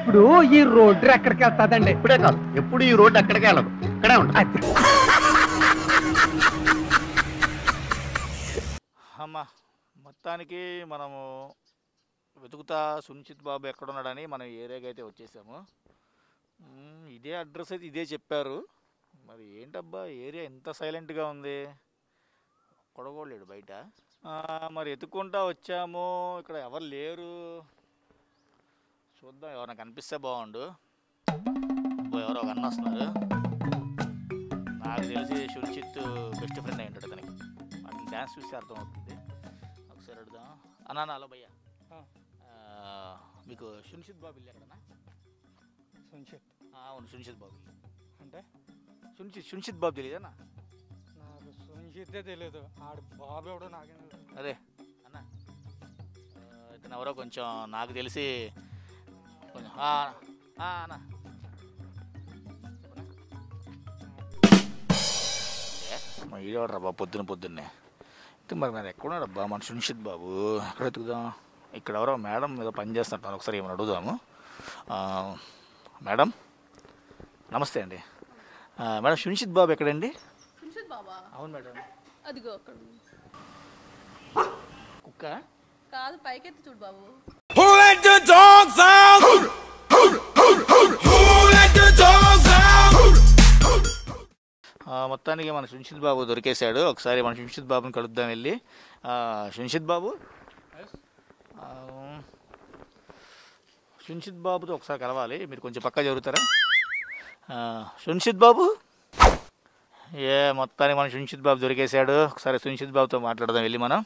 ఇప్పుడు ఈ రోడ్డు ఎక్కడికి వెళ్తాదండి ఇప్పుడే కాదు ఎప్పుడు ఈ రోడ్డు ఎక్కడికి వెళ్ళదు ఇక్కడే ఉంటుంది అది అమ్మ మొత్తానికి మనము వెతుకుతా సునిశ్చిత్ బాబు ఎక్కడున్నాడని మనం ఈ ఏరియాకి అయితే వచ్చేసాము మ్మ్, ఇదే అడ్రస్ అయితే ఇదే చెప్పారు మరి ఏంటబ్బా ఏరియా ఎంత సైలెంట్గా ఉంది కొడగోలేడు బయట ఆ, మరి ఎత్తుకుంటా వచ్చాము ఇక్కడ ఎవరు లేరు చూద్దాం ఎవరైనా కనిపిస్తే బాగుండు అబ్బో, ఎవరో ఒక అన్న వస్తున్నారు నాకు తెలిసి సునిశ్చిత్ బెస్ట్ ఫ్రెండ్ అయి ఉంటాడు అతనికి అతను డ్యాన్స్ చూసి అర్థమవుతుంది ఒకసారి అడుగుదాం అన్నా హలో భయ్య మీకు సునిశ్చిత్ బాబు ఇల్లు ఎక్కడన్నా సున్షిత్ ఆ, అవును సునిశ్చిత్ బాబు ఇల్లు అంటే సునిశ్చిత్ సునిశ్చిత్ బాబు తెలియదన్నా నాకు సున్షితే తెలియదు ఆడు బాబు ఎవడో నాకేం తెలియదు అదే అన్న ఆ, ఇతను ఎవరో కొంచెం నాకు తెలిసి కొంచెం ఆ, ఆ, అన్న ఈడవడరా బాబు పొద్దున పొద్దున్నే అయితే మరి మరి ఎక్కడున్నాడు అబ్బా మన సునిశ్చిత్ బాబు ఎక్కడ ఎత్తుకుదాం ఇక్కడ ఎవరో మేడం మీద పని చేస్తున్నారు ఒకసారి ఏమైనా అడుగుదాము ఆ, మేడం నమస్తే అండి ఆ, మేడం సునిశ్చిత్ బాబు ఎక్కడండి సున్షిత్ బాబా అవును మేడం అదిగో అక్కడ ఉంది. కుక్క కాదు పైకెత్తి చూడు బాబు ఆ, మొత్తానికి మన సునిశ్చిత్ బాబు దొరికేశాడు ఒకసారి మన సునిశ్చిత్ బాబుని కలుద్దాం వెళ్ళి ఆ, సునిశ్చిత్ బాబు ఆ, సునిశ్చిత్ బాబుతో ఒకసారి కలవాలి మీరు కొంచెం పక్క జరుగుతారా ఆ, సునిశ్చిత్ బాబు ఏ మొత్తానికి మన సునిశ్చిత్ బాబు దొరికేశాడు ఒకసారి సునిశ్చిత్ బాబుతో మాట్లాడదాం వెళ్ళి మనం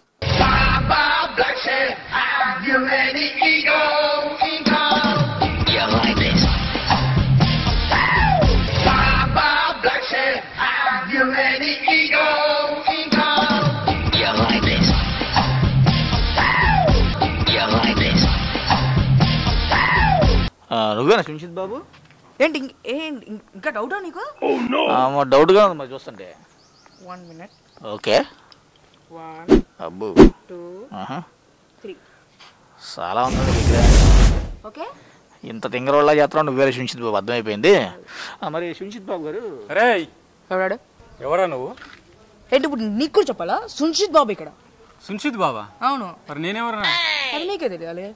ఆ, నువ్వేనా సునిశ్చిత్ బాబు ఏంటి ఇంక- ఏంటి ఇంక- ఇంకా డౌటా నీకు ఆ, మా డౌట్గా ఉంది మరి చూస్తుంటే వన్ మినిట్ ఓకే వన్ అబ్బు టూ ఆహా. త్రీ చాలా ఉంది దగ్గర ఓకే ఇంత తింగరోళ్ళ చేస్తున్నావు నువ్వు వేరే సునిశ్చిత్ బాబు అర్థమైపోయింది ఆ, మరి సునిశ్చిత్ బాబు గారు అరే ఎవడాడు ఎవరా నువ్వు ఏంటి ఇప్పుడు నీకు కూడా చెప్పాలా సున్షిత్ బాబు ఇక్కడ సున్షిత్ బాబా అవును మరి నేనెవరన్నా అది నీకే తెలియాలి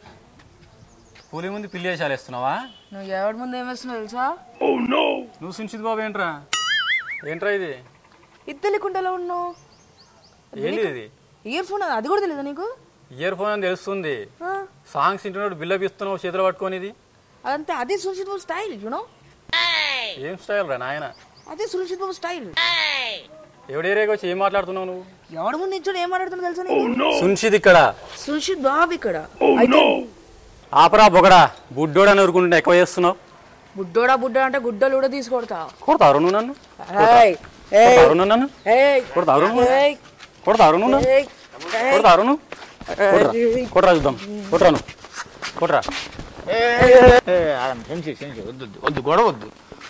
కూలి ముందు పిల్లి వేషాలు వేస్తున్నావా నువ్వు ఎవరి ముందు ఏం వేస్తున్నావు తెలుసా నువ్వు సున్షిత్ బాబు ఏంట్రా ఏంట్రా ఇది ఇది తెలియకుండా ఉన్నావు ఏంటి ఇది ఇయర్ ఫోన్ అది కూడా తెలియదా నీకు ఇయర్ ఫోన్ అని తెలుస్తుంది ఆ, సాంగ్స్ ఇంటున్నాడు బిల్లప్ ఇస్తున్నావు చేతిలో పట్టుకొని ఇది అదంతే అదే సున్షిత్ బాబు స్టైల్ యూనో ఏం స్టైల్ రా నాయన అదే సున్షిత్ బాబు స్టైల్ ఎవడి ఏరియాకి వచ్చి ఏం మాట్లాడుతున్నావు నువ్వు ఎవడి ముందు నిల్చొని ఏం మాట్లాడుతున్నా తెలుసా నీకు సున్షిత్ ఇక్కడ సున్షిత్ బాబు ఇక్కడ అయితే ఆపరా బొగడా బుడ్డోడు అని ఊరుకుంటుంటే ఎక్కువ చేస్తున్నావు బుడ్డోడా బుడ్డా అంటే గుడ్డలు కూడా తీసుకొడతా కొడతారు నువ్వు నన్ను ఏయ్, ఏయ్, కొడతారు నువ్వు నన్ను ఏయ్, కొడతారు నువ్వు ఏయ్, కొడతారు నువ్వు నన్ను? ఏయ్, ఏయ్. కొడతారు నువ్వు కొట్రా కొట్రా చూద్దాం కొట్రా నువ్వు కొట్రా ఏ, ఆగండి, సునిశ్చిత్, సునిశ్చిత్, వద్దు వద్దు, వద్దు గొడవ వద్దు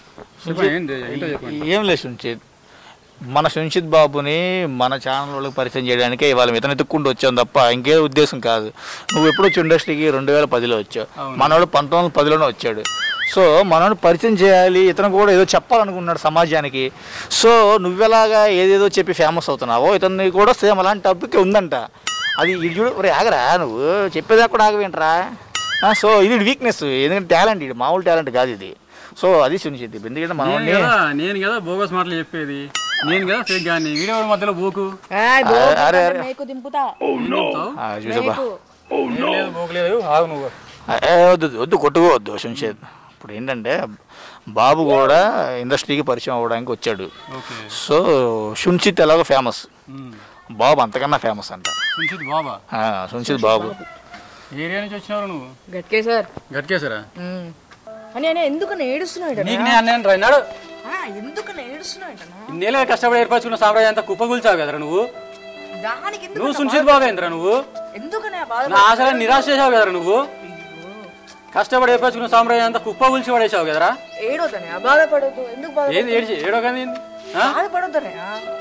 ఏంటి ఏంటో చెప్పండి ఏం లేదు సునిశ్చిత్ మన సునిశ్చిత్ బాబుని మన ఛానల్ వాళ్ళకి పరిచయం చేయడానికే ఇవాళ ఇతను ఎత్తుక్కుంటూ వచ్చాం తప్ప ఇంకే ఉద్దేశం కాదు నువ్వు ఎప్పుడు వచ్చి ఇండస్ట్రీకి రెండు వేల పదిలో వచ్చావు మనవాడు పంతొమ్మిది వందల పదిలోనే వచ్చాడు సో మనవాడు పరిచయం చేయాలి ఇతను కూడా ఏదో చెప్పాలనుకున్నాడు సమాజానికి సో నువ్వెలాగా ఏదేదో చెప్పి ఫేమస్ అవుతున్నావో ఇతన్ని కూడా సేమ్ అలాంటి టాపిక్ ఉందంట అది ఇది చూడు ఒరే ఆగరా నువ్వు చెప్పేదాకా కూడా ఆగవేంట్రా ఆ, సో ఇది వీక్నెస్ ఎందుకంటే టాలెంట్ ఇది మామూలు టాలెంట్ కాదు ఇది సో అది సునిశ్చిత్ ఎందుకంటే నేను మనవాడిని కదా నేను కదా బోగస్ మాటలు చెప్పేది నేను కదా ఫేక్ గాని వీడియో మధ్యలో బోకు ఏయ్, బో, అరే, అరే. మేకు దింపుతా ఏం చెప్తావు ఆ, చూసావా మేకు. ఏం లేదు బోకు లేదు ఆగు నువ్వు ఏ, వద్దు వద్దు కొట్టుకోవద్దు సునిశ్చిత్ ఇప్పుడు ఏంటంటే బాబు కూడా ఇండస్ట్రీకి పరిచయం అవ్వడానికి వచ్చాడు ఓకే సో సునిశ్చిత్ ఎలాగో ఫేమస్ బాబు అంతకన్నా ఫేమస్ అంట సున్షిత్ బాబా ఆ, సునిశ్చిత్ బాబు ఏరియా నుంచి వచ్చినారు నువ్వు గట్కే సార్ గట్కేసరా అని ఆయన ఎందుకని ఏడుస్తున్నాడు నీకు నేను అన్నాను రైనాడు ఎందుకని ఏడుస్తున్నాడు ఇన్నేళ్ళ కష్టపడి ఏర్పరచుకున్న సామ్రాజ్యం అంతా కుప్పగూల్చావు కదరా నువ్వు దానికి ఎందుకు నువ్వు సున్షిత్ బాబు ఏంద్రా నువ్వు ఎందుకని ఆ బాధ నా ఆశలను నిరాశ చేసావు కదరా నువ్వు కష్టపడి ఏర్పరచుకున్న సామ్రాజ్యం అంతా కుప్పగూల్చి పడేసావు కదరా ఏడవద్దనే బాధపడద్దు ఎందుకు బాధ ఏంది ఏడిచి ఏడో కదా ఏంది? ఆ? బాధపడొద్దనే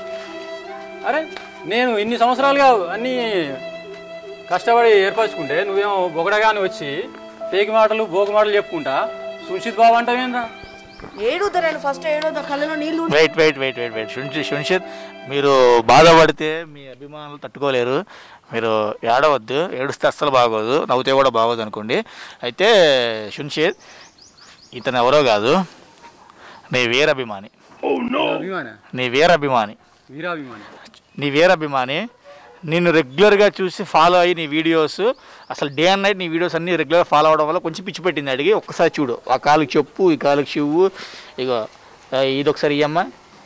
అరే నేను ఇన్ని సంవత్సరాలుగా అన్ని కష్టపడి ఏర్పరచుకుంటే నువ్వేమో బొగడగాని వచ్చి ఫేక్ మాటలు భోగ మాటలు చెప్పుకుంటా సున్షిత్ బాబు అంటావేంద్రా ఏడుతా నేను ఫస్ట్ ఏడుతా కళ్ళలో నీళ్లు ఉంటాయి. Wait wait wait wait wait Shunshith Shunshith మీరు బాధపడితే మీ అభిమానులు తట్టుకోలేరు మీరు ఏడవద్దు ఏడుస్తే అస్సలు బాగోదు నవ్వుతే కూడా బాగోదు అనుకోండి అయితే శుంషిత్ ఇతను ఎవరో కాదు నీ వీరాభిమాని అభిమాన నీ వీరాభిమాని వీరాభిమాని నీ వీరాభిమాని నిన్ను రెగ్యులర్గా చూసి ఫాలో అయ్యి నీ వీడియోస్ అసలు డే అండ్ నైట్ నీ వీడియోస్ అన్ని రెగ్యులర్గా ఫాలో అవడం వల్ల కొంచెం పిచ్చి పెట్టింది అడిగి ఒక్కసారి చూడు ఆ కాలుకి చెప్పు ఈ కాలుకి చెవు ఇక ఇది ఒకసారి ఇయ్యమ్మా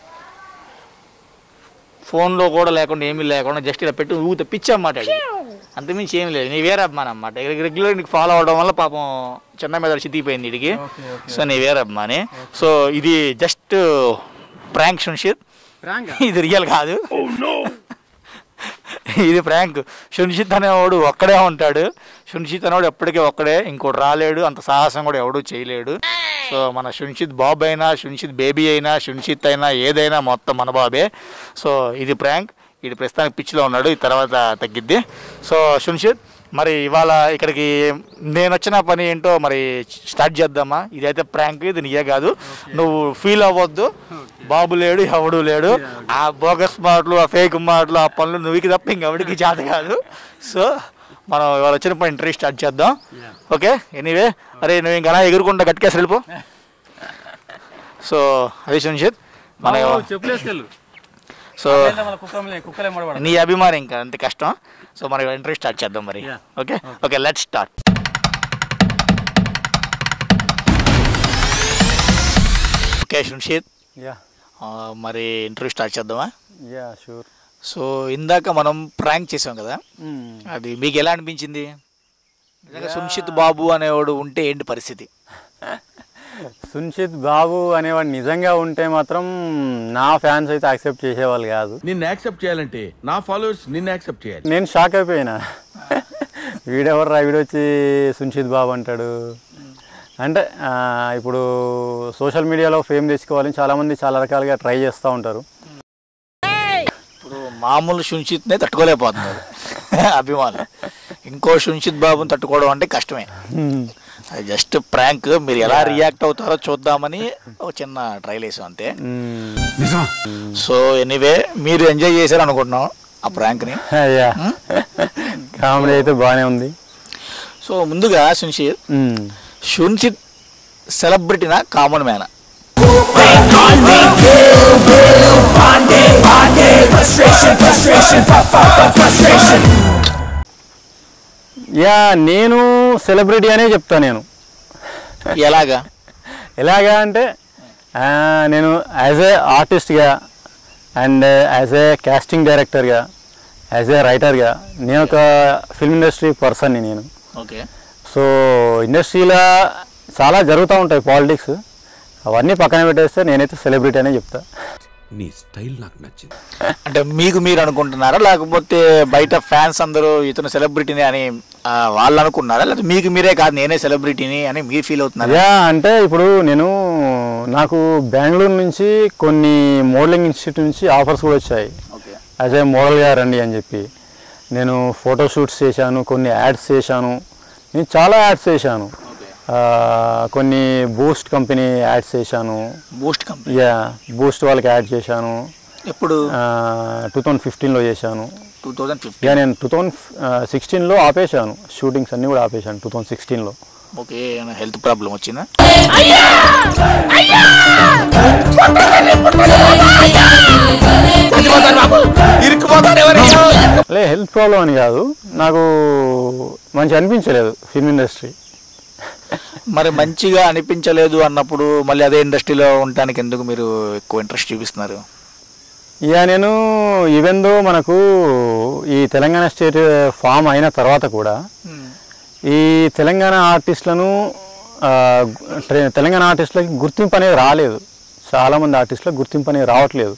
ఫోన్లో కూడా లేకుండా ఏమీ లేకుండా జస్ట్ ఇలా పెట్టి ఊత పిచ్చి అన్నమాట అది అంతమించి ఏమీ లేదు నీ వేరే అభిమానం అన్నమాట రెగ్యులర్ నీకు ఫాలో అవడం వల్ల పాపం చిన్న మీద చితికిపోయింది ఇడికి సో నీ వేరే అభిమాని సో ఇది జస్ట్ ప్రాంక్ సున్షిత్ ప్రాంక్ ఇది రియల్ కాదు ఇది ప్రాంక్ సునిషిత్ అనేవాడు ఒక్కడే ఉంటాడు సునిషిత్ అనేవాడు ఎప్పటికీ ఒక్కడే ఇంకోటి రాలేడు అంత సాహసం కూడా ఎవడూ చేయలేడు సో మన సునిషిత్ బాబు అయినా సునిషిత్ బేబీ అయినా సునిషిత్ అయినా ఏదైనా మొత్తం మన బాబే సో ఇది ప్రాంక్ ఇది ప్రస్తుతానికి పిచ్చిలో ఉన్నాడు ఈ తర్వాత తగ్గిద్ది సో సునిషిత్ మరి ఇవాళ ఇక్కడికి నేను వచ్చిన పని ఏంటో మరి స్టార్ట్ చేద్దామా ఇదైతే ప్రాంక్ ఇది నీయే కాదు నువ్వు ఫీల్ అవ్వద్దు బాబు లేడు ఎవడు లేడు ఆ బోగస్ మాటలు ఆ ఫేక్ మాటలు ఆ పనులు నువ్వుకి తప్ప ఇంకెవడికి చేత కాదు సో మనం ఇవాళ వచ్చిన పని ఇంటర్వ్యూ స్టార్ట్ చేద్దాం ఓకే ఎనీవే అరే నువ్వు ఇంకా అలా ఎగురుకుంటా గట్టికేసి వెళ్ళిపో సో అది సునిషిత్ మన చెప్పులేసుకెళ్ళు సో మన కుక్కలే కుక్కలే మడబడ నీ అభిమానం ఇంకా అంత కష్టం సో మనం ఇంటర్వ్యూ స్టార్ట్ చేద్దాం మరి Yeah. Okay okay let start okay Sunshith yeah ఆ, మరి ఇంటర్వ్యూ స్టార్ట్ చేద్దామా యా షూర్ సో ఇందాక మనం ప్రాంక్ చేసాం కదా అది మీకు ఎలా అనిపించింది నిజంగా సున్షిత్ బాబు అనేవాడు ఉంటే ఏంటి పరిస్థితి సున్షిత్ బాబు అనేవాడు నిజంగా ఉంటే మాత్రం నా ఫ్యాన్స్ అయితే యాక్సెప్ట్ చేసేవాళ్ళు కాదు నిన్ను యాక్సెప్ట్ చేయాలంటే నా ఫాలోవర్స్ నిన్ను యాక్సెప్ట్ చేయాలి నేను షాక్ అయిపోయినా వీడెవరు రా వీడొచ్చి సున్షిత్ బాబు అంటాడు అంటే ఆ, ఇప్పుడు సోషల్ మీడియాలో ఫేమ్ తెచ్చుకోవాలని చాలామంది చాలా రకాలుగా ట్రై చేస్తూ ఉంటారు ఇప్పుడు మామూలు సున్షిత్నే తట్టుకోలేకపోతున్నారు అభిమానులు ఇంకో సున్షిత్ బాబుని తట్టుకోవడం అంటే కష్టమే అది జస్ట్ ప్రాంక్ మీరు ఎలా రియాక్ట్ అవుతారో చూద్దామని ఒక చిన్న ట్రైల్ వేసాం అంతే మ్మ్. సో ఎనీవే మీరు ఎంజాయ్ చేశారు అనుకుంటున్నాం ఆ ప్రాంక్ని అయ్యా కామెడీ అయితే బాగానే ఉంది సో ముందుగా సున్షిత్ మ్మ్. సున్షిత్ సెలబ్రిటీనా కామన్ మ్యానా యా నేను సెలబ్రిటీ అనే చెప్తా నేను ఎలాగా ఎలాగా అంటే ఆ, నేను యాజ్ ఏ ఆర్టిస్ట్గా అండ్ యాజ్ ఏ కాస్టింగ్ డైరెక్టర్గా యాజ్ ఏ రైటర్గా నేను ఒక ఫిల్మ్ ఇండస్ట్రీ పర్సన్ని నేను ఓకే సో ఇండస్ట్రీలో చాలా జరుగుతూ ఉంటాయి పాలిటిక్స్ అవన్నీ పక్కన పెట్టేస్తే నేనైతే సెలబ్రిటీ అనే చెప్తా నీ స్టైల్ నాకు నచ్చింది అంటే మీకు మీరు అనుకుంటున్నారా లేకపోతే బయట ఫ్యాన్స్ అందరూ ఇతను సెలబ్రిటీని అని ఆ, వాళ్ళు అనుకున్నారా లేకపోతే మీకు మీరే కాదు నేనే సెలబ్రిటీని అని మీరు ఫీల్ అవుతున్నారా యా అంటే ఇప్పుడు నేను నాకు బెంగళూరు నుంచి కొన్ని మోడలింగ్ ఇన్స్టిట్యూట్ నుంచి ఆఫర్స్ కూడా వచ్చాయి ఓకే యాజ్ ఏ మోడల్గా రండి అని చెప్పి నేను ఫోటో షూట్స్ చేశాను కొన్ని యాడ్స్ చేశాను నేను చాలా యాడ్స్ చేశాను ఆ, కొన్ని బూస్ట్ కంపెనీ యాడ్స్ చేశాను బూస్ట్ కంపెనీ యా బూస్ట్ వాళ్ళకి యాడ్ చేశాను ఎప్పుడు టూ థౌజండ్ ఫిఫ్టీన్లో చేశాను టూ థౌజండ్ ఫిఫ్టీన్ యా నేను టూ థౌజండ్ సిక్స్టీన్లో ఆపేశాను షూటింగ్స్ అన్నీ కూడా ఆపేశాను టూ థౌజండ్ సిక్స్టీన్లో ఓకే హెల్త్ ప్రాబ్లం వచ్చిందా లే హెల్త్ ప్రాబ్లం అని కాదు నాకు మంచి అనిపించలేదు ఫిల్మ్ ఇండస్ట్రీ మరి మంచిగా అనిపించలేదు అన్నప్పుడు మళ్ళీ అదే ఇండస్ట్రీలో ఉండడానికి ఎందుకు మీరు ఎక్కువ ఇంట్రెస్ట్ చూపిస్తున్నారు ఇక నేను ఈవెన్ దో మనకు ఈ తెలంగాణ స్టేట్ ఫామ్ అయిన తర్వాత కూడా ఈ తెలంగాణ ఆర్టిస్టులను ఆ, ట్రే- తెలంగాణ ఆర్టిస్టులకి గుర్తింపు అనేది రాలేదు చాలామంది ఆర్టిస్టులకు గుర్తింపు అనేది రావట్లేదు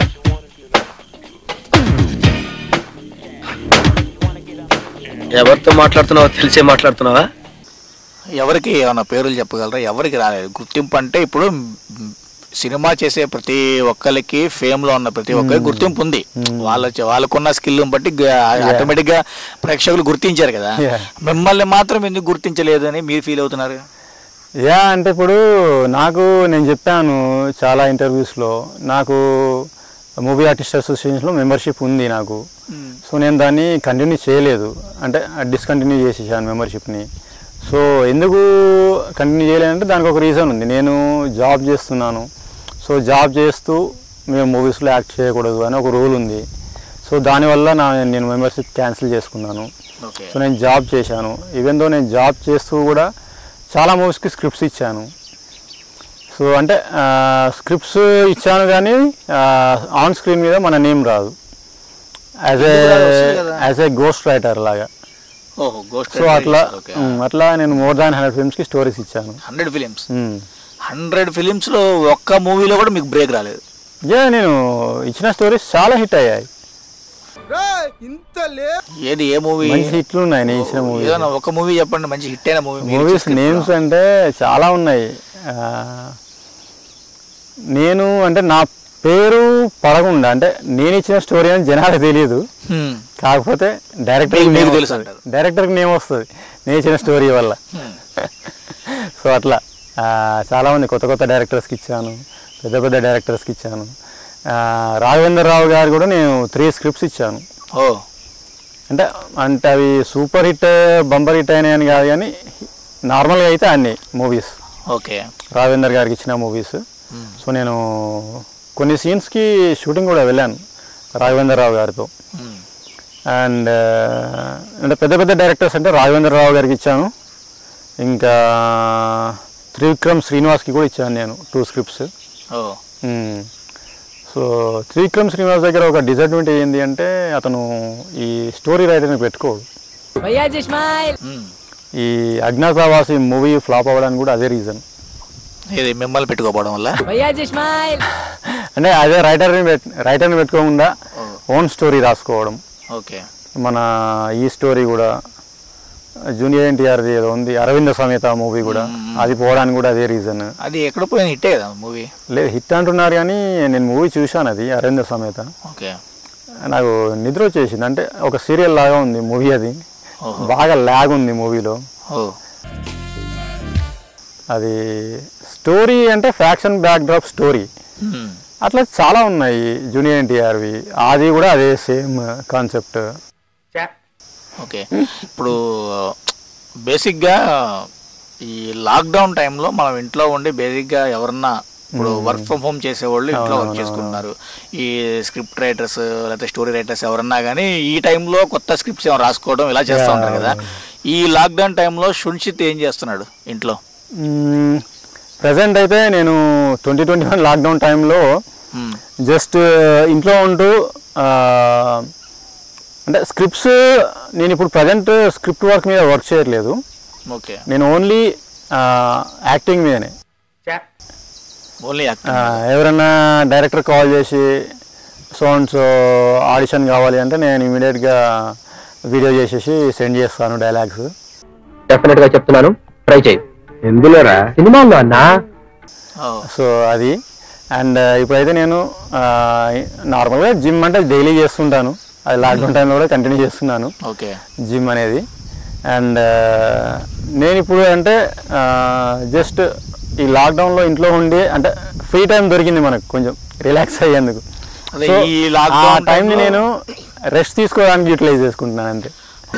ఎవరితో మాట్లాడుతున్నావో తెలిసే మాట్లాడుతున్నావా ఎవరికి ఏమైనా పేర్లు చెప్పగలరా ఎవరికి రాలేదు గుర్తింపు అంటే ఇప్పుడు సినిమా చేసే ప్రతి ఒక్కరికి ఫేమ్ లో ఉన్న ప్రతి ఒక్కరికి గుర్తింపు ఉంది వాళ్ళ చ- వాళ్ళకున్న స్కిల్ బట్టి ఆటోమేటిక్ గా ప్రేక్షకులు గుర్తించారు కదా Yeah. మిమ్మల్ని మాత్రం ఎందుకు గుర్తించలేదు అని మీరు ఫీల్ అవుతున్నారు యా అంటే ఇప్పుడు నాకు నేను చెప్పాను చాలా ఇంటర్వ్యూస్లో నాకు మూవీ ఆర్టిస్ట్ అసోసియేషన్లో మెంబర్షిప్ ఉంది నాకు సో నేను దాన్ని కంటిన్యూ చేయలేదు అంటే డిస్కంటిన్యూ చేసేసాను మెంబర్షిప్ని సో ఎందుకు కంటిన్యూ చేయలేదంటే దానికి ఒక రీజన్ ఉంది నేను జాబ్ చేస్తున్నాను సో జాబ్ చేస్తూ మేము మూవీస్లో యాక్ట్ చేయకూడదు అని ఒక రూల్ ఉంది సో దానివల్ల నా నేను మెంబర్షిప్ క్యాన్సిల్ చేసుకున్నాను ఓకే సో నేను జాబ్ చేశాను ఈవెన్ దో నేను జాబ్ చేస్తూ కూడా చాలా మూవీస్కి స్క్రిప్ట్స్ ఇచ్చాను సో అంటే స్క్రిప్ట్స్ ఇచ్చాను కానీ ఆన్ స్క్రీన్ మీద మన నేమ్ రాదు యాజ్ ఏ ఎందుకు రాదు? వస్తుంది కదా. యాజ్ ఏ గోస్ట్ రైటర్ లాగా ఓహో గోస్ట్ సో అట్లా ఉమ్, అట్లా నేను మోర్ దాన్ హండ్రెడ్ ఫిల్మ్స్కి స్టోరీస్ ఇచ్చాను hundred films um. Hundred films లో ఒక్క మూవీలో కూడా మీకు బ్రేక్ రాలేదు యా నేను ఇచ్చిన స్టోరీస్ చాలా హిట్ అయ్యాయి ఏది ఏ మూవీ మంచి హిట్లు ఉన్నాయి నేను ఇచ్చిన మూవీస్ ఏదైనా ఒక మూవీ చెప్పండి మంచి హిట్ అయిన మూవీ మూవీస్ నేమ్స్ అంటే చాలా ఉన్నాయి ఆ, నేను అంటే నా పేరు పడకుండా అంటే నేను ఇచ్చిన స్టోరీ అని జనాలకు తెలియదు కాకపోతే డైరెక్టర్ మీకు- మీకు తెలుసు అంటారు. డైరెక్టర్కి నేమ్ వస్తుంది నేను ఇచ్చిన స్టోరీ వల్ల సో అట్లా ఆ, చాలా మంది కొత్త కొత్త డైరెక్టర్స్కి ఇచ్చాను పెద్ద పెద్ద డైరెక్టర్స్కి ఇచ్చాను ఆ, రాఘవేంద్ర రావు గారు కూడా నేను త్రీ స్క్రిప్ట్స్ ఇచ్చాను ఓ అంటే అంటే అవి సూపర్ హిట్ బంపర్ హిట్ అయినాయని కాదు కానీ నార్మల్గా అయితే అన్ని మూవీస్ ఓకే రావేందర్ గారికి ఇచ్చిన మూవీస్ సో నేను కొన్ని సీన్స్కి షూటింగ్ కూడా వెళ్ళాను రాఘవేంద్ర రావు గారితో అండ్ అంటే పెద్ద పెద్ద డైరెక్టర్స్ అంటే రాఘవేంద్ర రావు గారికి ఇచ్చాను ఇంకా త్రివిక్రమ్ శ్రీనివాస్కి కూడా ఇచ్చాను నేను టూ స్క్రిప్ట్స్ ఓ సో త్రివిక్రమ్ శ్రీనివాస్ దగ్గర ఒక డిసడ్వాంటేజ్ ఏంటి అంటే అతను ఈ స్టోరీ రైటర్ని పెట్టుకోడు మ్మ్. ఈ అజ్ఞాతవాసి మూవీ ఫ్లాప్ అవ్వడానికి కూడా అదే రీజన్ ఇది మిమ్మల్ని పెట్టుకోపోవడం వల్ల అంటే అదే రైటర్ని పెట్ రైటర్ని పెట్టుకోకుండా ఓన్ స్టోరీ రాసుకోవడం ఓకే మన ఈ స్టోరీ కూడా జూనియర్ ఎన్టీఆర్ది ఏదో ఉంది అరవింద సమేత మూవీ కూడా అది పోవడానికి కూడా అదే రీజన్ అది ఎక్కడ పోయిన హిట్టే కదా మూవీ లేదు హిట్ అంటున్నారు కానీ నేను మూవీ చూశాను అది అరవింద సమేత ఓకే నాకు నిద్ర వచ్చేసింది అంటే ఒక సీరియల్ లాగా ఉంది మూవీ అది ఓహో. బాగా ల్యాగ్ ఉంది మూవీలో ఓ అది స్టోరీ అంటే ఫ్యాక్షన్ బ్యాక్ డ్రాప్ స్టోరీ మ్మ్. అట్లా చాలా ఉన్నాయి జూనియర్ ఎన్టీఆర్వి అది కూడా అదే సేమ్ కాన్సెప్ట్ ఓకే ఇప్పుడు బేసిక్గా ఈ లాక్డౌన్ టైంలో మనం ఇంట్లో ఉండి బేసిక్గా ఎవరన్నా ఇప్పుడు వర్క్ ఫ్రమ్ హోమ్ చేసేవాళ్ళు ఇంట్లో వర్క్ చేసుకుంటున్నారు ఈ స్క్రిప్ట్ రైటర్స్ లేకపోతే స్టోరీ రైటర్స్ ఎవరన్నా కానీ ఈ టైంలో కొత్త స్క్రిప్ట్స్ ఏమైనా రాసుకోవడం ఇలా చేస్తూ ఉంటారు కదా ఈ లాక్డౌన్ టైంలో సున్షిత్ ఏం చేస్తున్నాడు ఇంట్లో ప్రజెంట్ అయితే నేను ట్వంటీ ట్వంటీ వన్ లాక్డౌన్ టైంలో మ్మ్. జస్ట్ ఇంట్లో ఉంటూ ఆ, అంటే స్క్రిప్ట్స్ నేను ఇప్పుడు ప్రజెంట్ స్క్రిప్ట్ వర్క్ మీద వర్క్ చేయట్లేదు ఓకే నేను ఓన్లీ యాక్టింగ్ మీదనే ఓన్లీ ఆ, యాక్టింగ్ ఎవరైనా డైరెక్టర్ కాల్ చేసి సో అండ్ సో ఆడిషన్ కావాలి అంటే నేను ఇమీడియట్గా వీడియో చేసేసి సెండ్ చేస్తాను డైలాగ్స్ డెఫినెట్ గా చెప్తున్నాను ట్రై చేయి ఎందులోరా సినిమాల్లో అన్నా ఓ సో అది అండ్ ఇప్పుడైతే నేను నార్మల్గా జిమ్ అంటే డైలీ చేస్తుంటాను అది లాక్డౌన్ టైంలో కూడా కంటిన్యూ చేస్తున్నాను ఓకే జిమ్ అనేది అండ్ నేను ఇప్పుడు అంటే జస్ట్ ఈ లాక్డౌన్లో ఇంట్లో ఉండి అంటే ఫ్రీ టైం దొరికింది మనకు కొంచెం రిలాక్స్ అయ్యేందుకు అదే సో ఈ lockdown ఆ టైంని time లో- నేను రెస్ట్ తీసుకోవడానికి యూటిలైజ్ చేసుకుంటున్నాను అంతే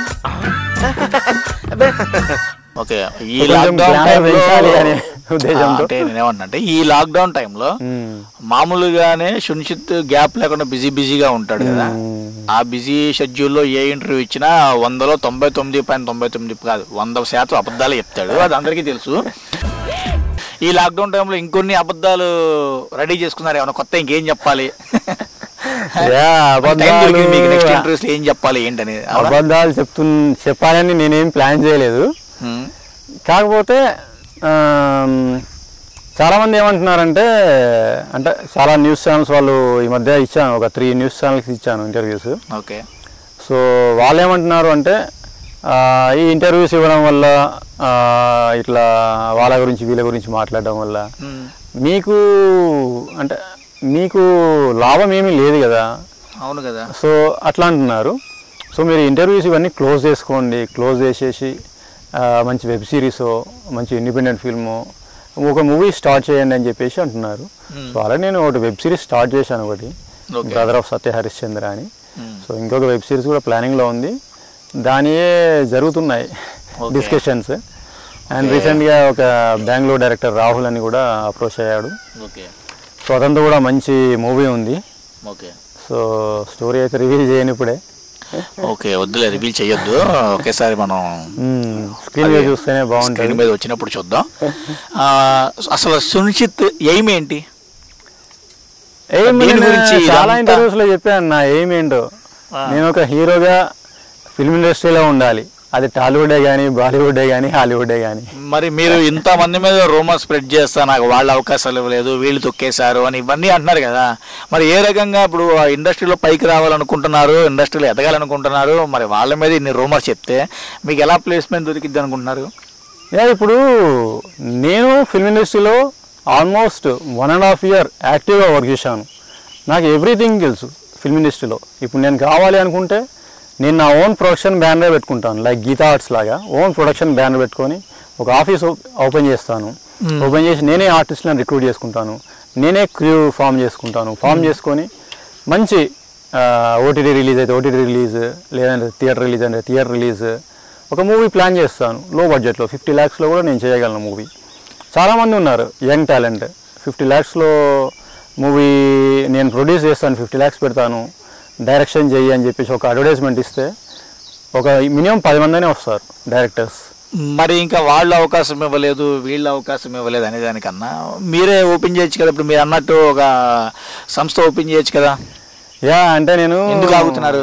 ఓకే ఈ కొంచెం లాక్డౌన్ glamour టైంలో పెంచాలి అనే ఉద్దేశంతో. అంటే నేనేమన్నా అంటే ఈ లాక్డౌన్ టైంలో మ్మ్. మామూలుగానే సునిశ్చిత్ గ్యాప్ లేకుండా బిజీ బిజీగా ఉంటాడు కదా మ్మ్. ఆ బిజీ షెడ్యూల్లో ఏ ఇంటర్వ్యూ ఇచ్చినా వందలో తొంభై తొమ్మిది పాయింట్ తొంభై తొమ్మిది కాదు వంద శాతం అబద్ధాలు చెప్తాడు అది అందరికీ తెలుసు ఈ లాక్డౌన్ టైంలో ఇంకొన్ని అబద్ధాలు రెడీ చేసుకున్నారు ఏమైనా కొత్త ఇంకేం చెప్పాలి యా, టైం దొరికింది మీకు నెక్స్ట్ అబద్ధాలు ఇంటర్వ్యూస్ ఏం చెప్పాలి ఏంటనేది అవునా? అబద్ధాలు చెప్తు చెప్పాలని నేనేం ప్లాన్ చేయలేదు మ్మ్. కాకపోతే ఆమ్, చాలామంది ఏమంటున్నారంటే అంటే చాలా న్యూస్ ఛానల్స్ వాళ్ళు ఈ మధ్య ఇచ్చాను ఒక త్రీ న్యూస్ ఛానల్స్ ఇచ్చాను ఇంటర్వ్యూస్ ఓకే సో వాళ్ళు ఏమంటున్నారు అంటే ఆ, ఈ ఇంటర్వ్యూస్ ఇవ్వడం వల్ల ఆ, ఇట్లా వాళ్ళ గురించి వీళ్ళ గురించి మాట్లాడడం వల్ల ఉమ్. మీకు అంటే మీకు లాభం ఏమీ లేదు కదా అవును కదా సో అట్లా అంటున్నారు సో మీరు ఇంటర్వ్యూస్ ఇవన్నీ క్లోజ్ చేసుకోండి క్లోజ్ చేసేసి ఆ, మంచి వెబ్ సిరీస్ మంచి ఇండిపెండెంట్ ఫిల్మ్ ఒక మూవీ స్టార్ట్ చేయండి అని చెప్పేసి అంటున్నారు సో అలా నేను ఒకటి వెబ్ సిరీస్ స్టార్ట్ చేశాను ఒకటి Okay. Brother of Satya Harishchandra అని Hmm. సో ఇంకొక వెబ్ సిరీస్ కూడా ప్లానింగ్లో ఉంది దానియే జరుగుతున్నాయి Okay. డిస్కషన్స్ అండ్ రీసెంట్గా ఒక బెంగళూరు డైరెక్టర్ రాహుల్ అని కూడా అప్రోచ్ అయ్యాడు ఓకే సో అతనితో కూడా మంచి మూవీ ఉంది ఓకే సో స్టోరీ అయితే రివీల్ చేయను ఇప్పుడే ఓకే వద్దులే రివీల్ చేయొద్దు ఒకేసారి మనం స్క్రీన్ మీద చూస్తేనే స్క్రీన్ బాగుంటుంది మీద వచ్చినప్పుడు చూద్దాం ఆ, అసలు సునిశ్చిత్ ఎయిమ్ ఏంటి ఏం దీని నేను గురించి చాలా ఇదంతా- ఇంటర్వ్యూస్ లో చెప్పాను నా ఏం ఏంటో నేను ఒక హీరోగా ఫిల్మ్ ఇండస్ట్రీలో ఉండాలి అది టాలీవుడే కానీ బాలీవుడే కానీ హాలీవుడే కానీ మరి మీరు ఇంతమంది మీద రూమర్ స్ప్రెడ్ చేస్తా నాకు వాళ్ళ అవకాశాలు ఇవ్వలేదు వీళ్ళు తొక్కేశారు అని ఇవన్నీ అంటున్నారు కదా మరి ఏ రకంగా ఇప్పుడు ఆ ఇండస్ట్రీలో పైకి రావాలనుకుంటున్నారు ఇండస్ట్రీలో ఎదగాలనుకుంటున్నారు మరి వాళ్ళ మీద ఇన్ని రూమర్స్ చెప్తే మీకు ఎలా ప్లేస్మెంట్ దొరికిద్ది అనుకుంటున్నారు యా ఇప్పుడు నేను ఫిల్మ్ ఇండస్ట్రీలో almost one and half year యాక్టివ్గా వర్క్ చేశాను నాకు ఎవ్రీథింగ్ తెలుసు ఫిల్మ్ ఇండస్ట్రీలో ఇప్పుడు నేను కావాలి అనుకుంటే నేను నా ఓన్ ప్రొడక్షన్ బ్యానర్ పెట్టుకుంటాను లైక్ గీతా ఆర్ట్స్ లాగా ఓన్ ప్రొడక్షన్ బ్యానర్ పెట్టుకొని ఒక ఆఫీస్ ఓపెన్ చేస్తాను ఓపెన్ చేసి నేనే ఆర్టిస్ట్లను రిక్రూట్ చేసుకుంటాను నేనే క్రూ ఫామ్ చేసుకుంటాను ఫామ్ చేసుకొని మంచి ఓటీటీ రిలీజ్ అయితే ఓటీటీ రిలీజ్ లేదంటే థియేటర్ రిలీజ్ అంటే థియేటర్ రిలీజ్ ఒక మూవీ ప్లాన్ చేస్తాను లో బడ్జెట్లో ఫిఫ్టీ ల్యాక్స్లో కూడా నేను చేయగలను మూవీ చాలామంది ఉన్నారు యంగ్ టాలెంట్ ఫిఫ్టీ ల్యాక్స్లో మూవీ నేను ప్రొడ్యూస్ చేస్తాను ఫిఫ్టీ ల్యాక్స్ పెడతాను డైరెక్షన్ చెయ్యి అని చెప్పేసి ఒక అడ్వర్టైజ్మెంట్ ఇస్తే ఒక మినిమం పది మందినే వస్తారు డైరెక్టర్స్ మరి ఇంకా వాళ్ళు అవకాశం ఇవ్వలేదు వీళ్ళు అవకాశం ఇవ్వలేదు అనే దానికన్నా మీరే ఓపెన్ చేయొచ్చు కదా ఇప్పుడు మీరు అన్నట్టు ఒక సంస్థ ఓపెన్ చేయొచ్చు కదా యా అంటే నేను ఎందుకు ఆగుతున్నారు